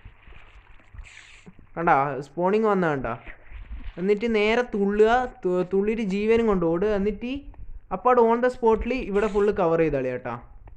കണ്ടാ സ്പോണിങ് വന്ന കണ്ട എന്നിട്ട് നേരെ തുള്ളുക തു- തുള്ളിയിട്ട് ജീവനും കൊണ്ട് ഓടുക എന്നിട്ട് അപ്പാട് ഓൺ ദ സ്പോട്ടിൽ ഇവിടെ ഫുള്ള് കവർ ചെയ്താളി കേട്ടാ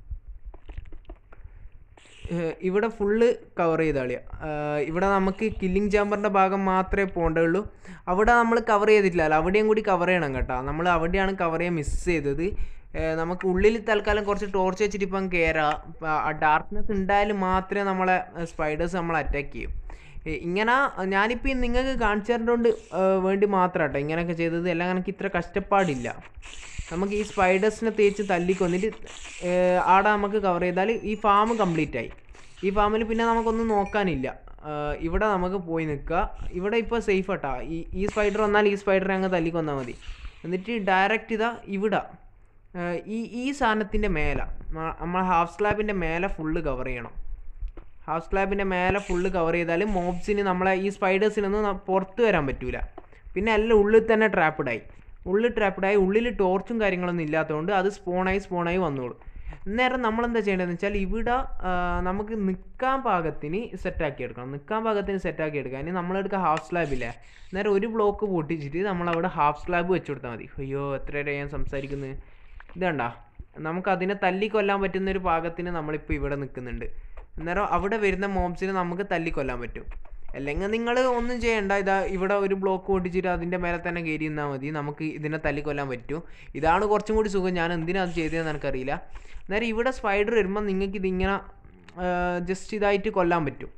ഏഹ് ഇവിടെ ഫുള്ള് കവർ ചെയ്ത കളിയാ ഇവിടെ നമുക്ക് കില്ലിംഗ് ചാമ്പറിൻ്റെ ഭാഗം മാത്രമേ പോകേണ്ടുള്ളൂ അവിടെ നമ്മൾ കവർ ചെയ്തിട്ടില്ല അവിടെയും കൂടി കവർ ചെയ്യണം കേട്ടോ നമ്മൾ അവിടെയാണ് കവർ ചെയ്യാൻ മിസ് ചെയ്തത് ഏഹ് നമുക്ക് ഉള്ളിൽ തൽക്കാലം കുറച്ച് ടോർച്ച് വെച്ചിട്ട് ഇപ്പം കയറാം ആ ഡാർക്ക്നെസ് ഉണ്ടായാലും മാത്രമേ നമ്മളെ സ്പൈഡേഴ്സ് നമ്മളെ അറ്റാക്ക് ചെയ്യും ഏഹ് ഇങ്ങനെ ഞാനിപ്പോൾ നിങ്ങൾക്ക് കാണിച്ചു തരുന്നതുകൊണ്ട് വേണ്ടി മാത്രം കേട്ടോ ഇങ്ങനെയൊക്കെ ചെയ്തത് എല്ലാം എനിക്ക് ഇത്ര കഷ്ടപ്പാടില്ല നമുക്ക് ഈ സ്പൈഡേഴ്സിനെ തേച്ച് തല്ലിക്കൊന്നിട്ട് ഏഹ് ആടെ നമുക്ക് കവർ ചെയ്താൽ ഈ ഫാം കംപ്ലീറ്റ് ആയി ഈ ഫാമിൽ പിന്നെ നമുക്കൊന്നും നോക്കാനില്ല ഏഹ് ഇവിടെ നമുക്ക് പോയി നിൽക്കുക ഇവിടെ ഇപ്പോൾ സേഫ് ആട്ടാ ഈ ഈ സ്പൈഡർ വന്നാൽ ഈ സ്പൈഡറെ അങ്ങ് തല്ലിക്കൊന്നാൽ മതി എന്നിട്ട് ഡയറക്റ്റ് ഇതാ ഇവിടെ ഏഹ് ഈ ഈ സാധനത്തിൻ്റെ മേലെ നമ്മൾ ഹാഫ് സ്ലാബിൻ്റെ മേലെ ഫുള്ള് കവർ ചെയ്യണം ഹാഫ് സ്ലാബിൻ്റെ മേലെ ഫുള്ള് കവർ ചെയ്താൽ മോബ്സിന് നമ്മളെ ഈ സ്പൈഡേഴ്സിനൊന്നും ന- പുറത്ത് വരാൻ പറ്റൂല പിന്നെ എല്ലാം ഉള്ളിൽ തന്നെ ട്രാപ്പിഡായി ഉള്ളിൽ ട്രാപ്പിഡായി ഉള്ളിൽ ടോർച്ചും കാര്യങ്ങളൊന്നും ഇല്ലാത്തതുകൊണ്ട് അത് സ്പോണായി സ്പോണായി വന്നോളൂ നേരം നമ്മളെന്താ ചെയ്യേണ്ടതെന്ന് വെച്ചാൽ ഇവിടെ ആ, നമുക്ക് നിൽക്കാൻ പാകത്തിന് സെറ്റാക്കി എടുക്കണം നിൽക്കാൻ പാകത്തിന് സെറ്റാക്കി എടുക്കാൻ ഇനി നമ്മളെടുക്കുക ഹാഫ് സ്ലാബില്ലേ നേരെ ഒരു ബ്ലോക്ക് പൊട്ടിച്ചിട്ട് നമ്മളവിടെ ഹാഫ് സ്ലാബ് വെച്ച് കൊടുത്താൽ മതി അയ്യോ എത്ര നേരം ഞാൻ സംസാരിക്കുന്നത് ഇതണ്ട നമുക്ക് അതിനെ തല്ലിക്കൊല്ലാൻ പറ്റുന്ന ഒരു പാകത്തിന് നമ്മളിപ്പോൾ ഇവിടെ നിൽക്കുന്നുണ്ട് അന്നേരം അവിടെ വരുന്ന മോംസിനെ നമുക്ക് തല്ലിക്കൊല്ലാൻ പറ്റും അല്ലെങ്കിൽ നിങ്ങൾ ഒന്നും ചെയ്യണ്ട ഇതാ ഇവിടെ ഒരു ബ്ലോക്ക് പൊട്ടിച്ചിട്ട് അതിൻ്റെ മേലെ തന്നെ കയറി നിന്നാൽ മതി നമുക്ക് ഇതിനെ തല്ലിക്കൊല്ലാൻ പറ്റും ഇതാണ് കുറച്ചും കൂടി സുഖം ഞാൻ എന്തിനാ അത് ചെയ്തതെന്ന് എനിക്കറിയില്ല അന്നേരം ഇവിടെ സ്പൈഡർ വരുമ്പോൾ നിങ്ങൾക്ക് ഇതിങ്ങനെ ജസ്റ്റ് ഇതായിട്ട് കൊല്ലാൻ പറ്റും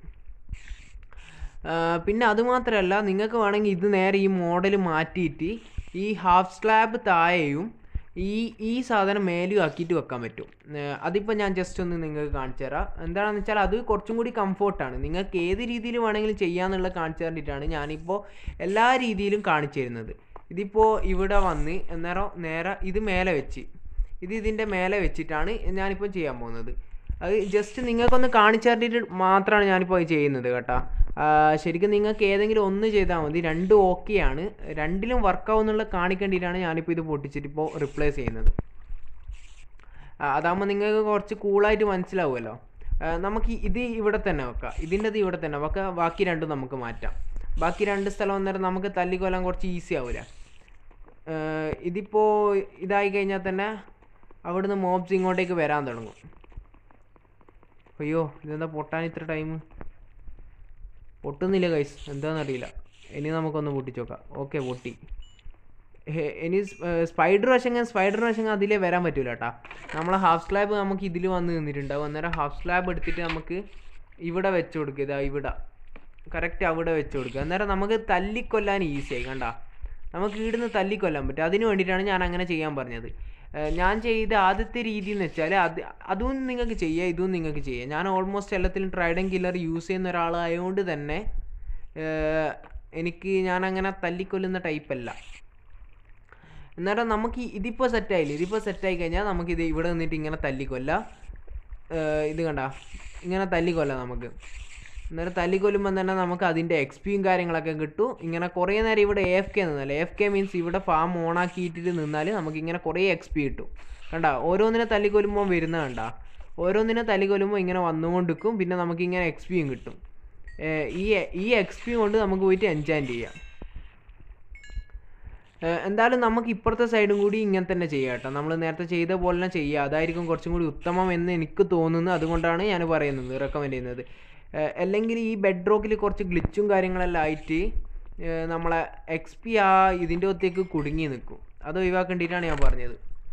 ആ, പിന്നെ അതുമാത്രമല്ല നിങ്ങൾക്ക് വേണമെങ്കിൽ ഇത് നേരെ ഈ മോഡൽ മാറ്റിയിട്ട് ഈ ഹാഫ് സ്ലാബ് താഴെയും ഈ ഈ സാധനം മേലും ആക്കിയിട്ട് വെക്കാൻ പറ്റും അതിപ്പോൾ ഞാൻ ജസ്റ്റ് ഒന്ന് നിങ്ങൾക്ക് കാണിച്ചു തരാം എന്താണെന്ന് വെച്ചാൽ അത് കുറച്ചും കൂടി കംഫോർട്ടാണ് നിങ്ങൾക്ക് ഏത് രീതിയിൽ വേണമെങ്കിലും ചെയ്യാമെന്നുള്ളത് കാണിച്ചു തന്നിട്ടാണ് ഞാനിപ്പോൾ എല്ലാ രീതിയിലും കാണിച്ചു തരുന്നത് ഇതിപ്പോൾ ഇവിടെ വന്ന് അന്നേരം നേരെ ഇത് മേലെ വെച്ച് ഇത് ഇതിൻ്റെ മേലെ വെച്ചിട്ടാണ് ഞാനിപ്പോൾ ചെയ്യാൻ പോകുന്നത് അത് ജസ്റ്റ് നിങ്ങൾക്കൊന്ന് കാണിച്ചു തന്നിട്ട് മാത്രമാണ് ഞാനിപ്പോൾ അത് ചെയ്യുന്നത് കേട്ടോ ആ, ശരിക്കും നിങ്ങൾക്ക് ഏതെങ്കിലും ഒന്ന് ചെയ്താൽ മതി രണ്ടും ഓക്കെയാണ് രണ്ടിലും വർക്കാവുന്നുള്ള കാണിക്കേണ്ടിയിട്ടാണ് ഞാനിപ്പോൾ ഇത് പൊട്ടിച്ചിട്ട് ഇപ്പോൾ റിപ്ലേസ് ചെയ്യുന്നത് ആ, അതാകുമ്പോൾ നിങ്ങൾക്ക് കുറച്ച് കൂളായിട്ട് മനസ്സിലാവുമല്ലോ ആ, നമുക്ക് ഈ- ഇത് ഇവിടെ തന്നെ വെക്കാം ഇതിൻ്റെത് ഇവിടെ തന്നെ വെക്കാം ബാക്കി രണ്ടും നമുക്ക് മാറ്റാം ബാക്കി രണ്ട് സ്ഥലം അന്നേരം നമുക്ക് തല്ലിക്കൊല്ലാൻ കുറച്ച് ഈസി ആവില്ല ഇതിപ്പോൾ ഇതായി കഴിഞ്ഞാൽ തന്നെ അവിടുന്ന് മോബ്സ് ഇങ്ങോട്ടേക്ക് വരാൻ തുടങ്ങും അയ്യോ ഇതെന്താ പൊട്ടാൻ ഇത്ര ടൈം പൊട്ടുന്നില്ല കൈസ് എന്താണെന്നറിയില്ല ഇനി നമുക്കൊന്ന് പൊട്ടിച്ച് നോക്കാം ഓക്കെ പൊട്ടി ഹേ, ഇനി സ്പൈഡർ വശങ്ങ സ്പൈഡർ വശങ്ങ അതിലേ വരാൻ പറ്റൂല കേട്ടാ നമ്മളെ ഹാഫ് സ്ലാബ് നമുക്ക് ഇതിൽ വന്ന് നിന്നിട്ടുണ്ടാവും അന്നേരം ഹാഫ് സ്ലാബ് എടുത്തിട്ട് നമുക്ക് ഇവിടെ വെച്ച് കൊടുക്കുക ഇതാ ഇവിടെ കറക്റ്റ് അവിടെ വെച്ച് കൊടുക്കുക അന്നേരം നമുക്ക് തല്ലിക്കൊല്ലാൻ ഈസിയായി കണ്ട നമുക്ക് ഇവിടുന്ന് തല്ലിക്കൊല്ലാൻ പറ്റും അതിന് വേണ്ടിയിട്ടാണ് ഞാൻ അങ്ങനെ ചെയ്യാൻ പറഞ്ഞത് ഏഹ് ഞാൻ ചെയ്ത ആദ്യത്തെ രീതി എന്ന് വെച്ചാൽ അത് അതും നിങ്ങൾക്ക് ചെയ്യാം ഇതും നിങ്ങൾക്ക് ചെയ്യാം ഞാൻ ഓൾമോസ്റ്റ് എല്ലാത്തിലും ട്രൈഡൻ കില്ലർ യൂസ് ചെയ്യുന്ന ഒരാളായതുകൊണ്ട് തന്നെ ഏഹ് എനിക്ക് ഞാൻ അങ്ങനെ തല്ലിക്കൊല്ലുന്ന ടൈപ്പല്ല അന്നേരം നമുക്ക് ഈ- ഇതിപ്പോൾ സെറ്റായില്ലേ ഇതിപ്പോൾ സെറ്റായി കഴിഞ്ഞാൽ നമുക്കിത് ഇവിടെ നിന്നിട്ട് ഇങ്ങനെ തല്ലിക്കൊല്ലാം ഏഹ് ഇത് കണ്ട ഇങ്ങനെ തല്ലിക്കൊല്ലാം നമുക്ക് അന്നേരം തല്ലിക്കൊല്ലുമ്പോൾ തന്നെ നമുക്ക് അതിൻ്റെ എക്സ്പിയും കാര്യങ്ങളൊക്കെ കിട്ടും ഇങ്ങനെ കുറേ നേരം ഇവിടെ എ എഫ് കെ നിന്നാൽ എ എഫ് കെ മീൻസ് ഇവിടെ ഫാം ഓണാക്കിയിട്ടിട്ട് നിന്നാൽ നമുക്ക് ഇങ്ങനെ കുറേ എക്സ്പി കിട്ടും കണ്ട ഓരോന്നിനെ തല്ലിക്കൊല്ലുമ്പോൾ വരുന്ന കണ്ട ഓരോന്നിനെ തല്ലിക്കൊല്ലുമ്പോൾ ഇങ്ങനെ വന്നുകൊണ്ടിരിക്കും പിന്നെ നമുക്കിങ്ങനെ എക്സ്പിയും കിട്ടും ഏഹ് ഈ ഈ എക്സ്പി കൊണ്ട് നമുക്ക് പോയിട്ട് എൻജോയ് ചെയ്യാം ഏഹ് എന്തായാലും നമുക്ക് ഇപ്പുറത്തെ സൈഡും കൂടി ഇങ്ങനെ തന്നെ ചെയ്യാം കേട്ടോ നമ്മൾ നേരത്തെ ചെയ്ത പോലെ തന്നെ ചെയ്യുക അതായിരിക്കും കുറച്ചും കൂടി ഉത്തമം എന്ന് എനിക്ക് തോന്നുന്നു അതുകൊണ്ടാണ് ഞാൻ പറയുന്നത് റെക്കമെൻഡ് ചെയ്യുന്നത് ഏഹ് അല്ലെങ്കിൽ ഈ ബെഡ് റോക്കിൽ കുറച്ച് ഗ്ലിച്ചും കാര്യങ്ങളെല്ലാം ആയിട്ട് ഏഹ് നമ്മളെ എക്സ് പി ആ ഇതിൻ്റെ ഒത്തേക്ക് കുടുങ്ങി നിൽക്കും അത് ഒഴിവാക്കേണ്ടിയിട്ടാണ് ഞാൻ പറഞ്ഞത്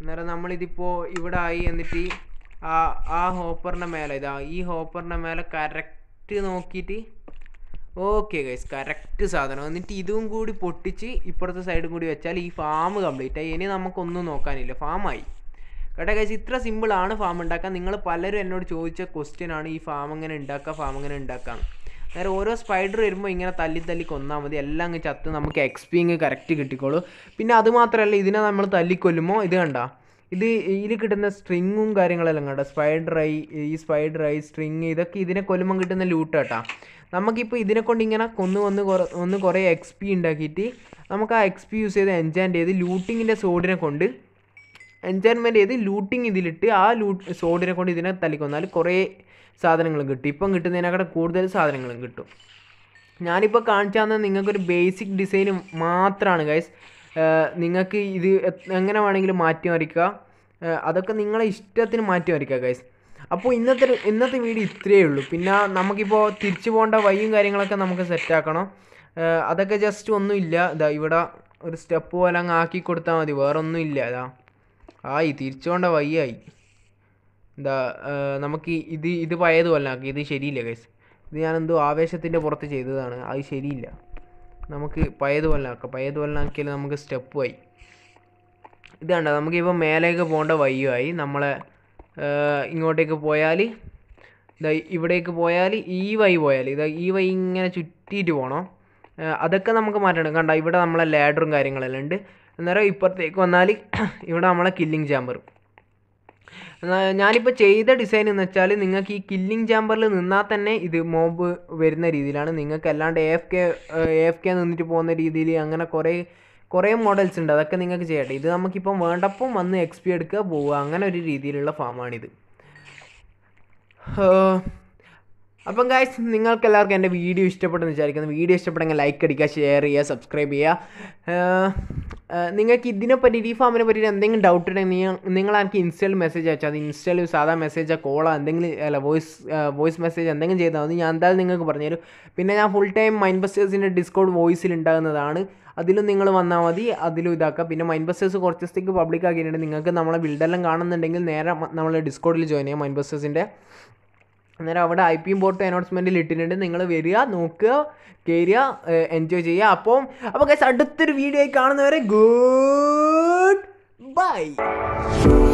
അന്നേരം നമ്മളിതിപ്പോൾ ഇവിടെ ആയി എന്നിട്ട് ആ ആ ഹോപ്പറിൻ്റെ മേലെ ഇതാ ഈ ഹോപ്പറിൻ്റെ മേലെ കറക്റ്റ് നോക്കിയിട്ട് ഓക്കെ ഗൈസ് കറക്റ്റ് സാധനം എന്നിട്ട് ഇതും കൂടി പൊട്ടിച്ച് ഇപ്പുറത്തെ സൈഡും കൂടി വെച്ചാൽ ഈ ഫാം കംപ്ലീറ്റ് ആയി ഇനി നമുക്കൊന്നും നോക്കാനില്ല ഫാമായി കേട്ടോ ഗൈസ് ഇത്ര സിമ്പിളാണ് ഫാം ഉണ്ടാക്കാൻ നിങ്ങൾ പലരും എന്നോട് ചോദിച്ച ക്വസ്റ്റ്യൻ ആണ് ഈ ഫാം എങ്ങനെ ഉണ്ടാക്കുക ഫാം എങ്ങനെ ഉണ്ടാക്കാം നേരെ ഓരോ സ്പൈഡർ വരുമ്പോൾ ഇങ്ങനെ തല്ലി തല്ലി കൊന്നാൽ മതി എല്ലാം അങ്ങ് ചത്ത് നമുക്ക് എക്സ്പി ഇങ്ങ് കറക്റ്റ് കിട്ടിക്കോളൂ പിന്നെ അത് മാത്രമല്ല ഇതിനെ നമ്മൾ തല്ലിക്കൊല്ലുമ്പോൾ ഇത് കണ്ട ഇത് ഇതിൽ കിട്ടുന്ന സ്ട്രിങ്ങും കാര്യങ്ങളെല്ലാം കണ്ട സ്പൈഡർ ഐ ഈ സ്പൈഡർ ഐ സ്ട്രിങ് ഇതൊക്കെ ഇതിനെ കൊല്ലുമ്പോൾ കിട്ടുന്ന ലൂട്ട് കേട്ടാ നമുക്കിപ്പോൾ ഇതിനെ കൊണ്ട് ഇങ്ങനെ കൊന്ന് വന്ന് കുറേ ഒന്ന് കുറേ എക്സ് പി ഉണ്ടാക്കിയിട്ട് നമുക്ക് ആ എക്സ് പി യൂസ് ചെയ്ത് എൻജാൻഡ് ചെയ്ത് ലൂട്ടിങ്ങിൻ്റെ സോഡിനെ കൊണ്ട് എൻജോയ്മെൻറ്റ് ചെയ്ത് ലൂട്ടിങ് ഇതിലിട്ട് ആ ലൂട്ട് സോഡിനെ കൊണ്ട് ഇതിനെ തല്ലിക്കൊന്നാൽ കുറേ സാധനങ്ങളും കിട്ടും ഇപ്പം കിട്ടുന്നതിനേക്കാൾ കൂടുതൽ സാധനങ്ങളും കിട്ടും ഞാനിപ്പോൾ കാണിച്ചു തന്നത് നിങ്ങൾക്കൊരു ബേസിക് ഡിസൈൻ മാത്രമാണ് ഗൈസ് നിങ്ങൾക്ക് ഇത് എ- എങ്ങനെ വേണമെങ്കിലും മാറ്റി മറിക്കുക ഏഹ് അതൊക്കെ നിങ്ങളെ ഇഷ്ടത്തിന് മാറ്റി മറിക്കുക ഗൈസ് അപ്പോൾ ഇന്നത്തെ ഒരു- ഇന്നത്തെ വീഡിയോ ഇത്രയേ ഉള്ളൂ പിന്നെ നമുക്കിപ്പോൾ തിരിച്ചു പോകേണ്ട വഴിയും കാര്യങ്ങളൊക്കെ നമുക്ക് സെറ്റാക്കണം അതൊക്കെ ജസ്റ്റ് ഒന്നുമില്ല ഇതാ ഇവിടെ ഒരു സ്റ്റെപ്പ് പോലെ അങ്ങ് ആക്കി കൊടുത്താൽ മതി വേറെ ഒന്നുമില്ല ഇതാ ആയി തിരിച്ചു പോകേണ്ട വഴിയായി എന്താ നമുക്ക് ഇത് ഇത് പഴയതുപോലെ ആക്കി ഇത് ശരിയില്ല ഗൈസ് ഇത് ഞാനെന്തോ ആവേശത്തിൻ്റെ പുറത്ത് ചെയ്തതാണ് അത് ശരിയില്ല നമുക്ക് പഴയതുപോലെ ആക്കാം പഴയതുപോലെ ആക്കിയാൽ നമുക്ക് സ്റ്റെപ്പ് ആയി ഇത് കണ്ട നമുക്കിപ്പോൾ മേലേക്ക് പോകേണ്ട വഴിയുമായി നമ്മളെ ആ, ഇങ്ങോട്ടേക്ക് പോയാൽ ഇതാ ഇവിടേക്ക് പോയാൽ ഈ വഴി പോയാൽ ഇതാ ഈ വഴി ഇങ്ങനെ ചുറ്റിയിട്ട് പോകണം ആ, അതൊക്കെ നമുക്ക് മാറ്റണം കണ്ട ഇവിടെ നമ്മളെ ലാഡറും കാര്യങ്ങളെല്ലാം ഉണ്ട് അന്നേരം ഇപ്പുറത്തേക്ക് വന്നാൽ ഇവിടെ നമ്മളെ കില്ലിങ് ചാമ്പറും ഞാനിപ്പോൾ ചെയ്ത ഡിസൈൻ എന്ന് വെച്ചാൽ നിങ്ങൾക്ക് ഈ കില്ലിംഗ് ചാമ്പറിൽ നിന്നാൽ തന്നെ ഇത് മോബ് വരുന്ന രീതിയിലാണ് നിങ്ങൾക്ക് അല്ലാണ്ട് A F K A F K നിന്നിട്ട് പോകുന്ന രീതിയിൽ അങ്ങനെ കുറേ കുറേ മോഡൽസ് ഉണ്ട് അതൊക്കെ നിങ്ങൾക്ക് ചെയ്യട്ടെ ഇത് നമുക്കിപ്പം വേണ്ടപ്പം വന്ന് എക്സ് പി എടുക്കുക പോവുക അങ്ങനെ ഒരു രീതിയിലുള്ള ഫാമാണിത് അപ്പം ഗായ്സ് നിങ്ങൾക്ക് എല്ലാവർക്കും എൻ്റെ വീഡിയോ ഇഷ്ടപ്പെട്ടെന്ന് വിചാരിക്കുന്നു വീഡിയോ ഇഷ്ടപ്പെട്ടെങ്കിൽ ലൈക്ക് അടിക്കുക ഷെയർ ചെയ്യുക സബ്സ്ക്രൈബ് ചെയ്യുക ഏഹ്, ഏഹ്, നിങ്ങൾക്ക് ഇതിനെ പറ്റിയിട്ട് ഈ ഫാമിനെ പറ്റിയിട്ട് എന്തെങ്കിലും ഡൗട്ട് ഉണ്ടെങ്കിൽ നിങ്ങൾ നിങ്ങൾ എനിക്ക് ഇൻസ്റ്റയിൽ മെസ്സേജ് അയച്ചാൽ അത് ഇൻസ്റ്റയിൽ സാധാ മെസ്സേജോ കോളോ എന്തെങ്കിലും അല്ല വോയിസ് വോയിസ് മെസ്സേജ് എന്തെങ്കിലും ചെയ്താൽ മതി ഞാൻ എന്തായാലും നിങ്ങൾക്ക് പറഞ്ഞുതരും പിന്നെ ഞാൻ ഫുൾ ടൈം മൈൻഡ് ബസ്റ്റേഴ്സിൻ്റെ ഡിസ്കൗണ്ട് വോയിസിൽ ഉണ്ടാകുന്നതാണ് അതിലും നിങ്ങൾ വന്നാൽ മതി അതിലും ഇതാക്കുക പിന്നെ മൈൻഡ് ബസ്റ്റേഴ്സ് കുറച്ച് ദിവസത്തേക്ക് പബ്ലിക് ആക്കിയിട്ടുണ്ട് നിങ്ങൾക്ക് നമ്മളെ ബിൽഡെല്ലാം കാണുന്നുണ്ടെങ്കിൽ നേരെ നമ്മൾ ഡിസ്കൗണ്ടിൽ ജോയിൻ ചെയ്യാം മൈൻഡ് ബസ്റ്റേഴ്സിൻ്റെ അന്നേരം അവിടെ ഐ പിയും പോർട്ട് അനൗൺസ്മെൻറ്റിൽ ഇട്ടിട്ടുണ്ട് നിങ്ങൾ വരിക നോക്കുക കയറുക എൻജോയ് ചെയ്യുക അപ്പം അപ്പോൾ ഗൈസ് അടുത്തൊരു വീഡിയോ ആയി കാണുന്നവരെ ഗുഡ് ബൈ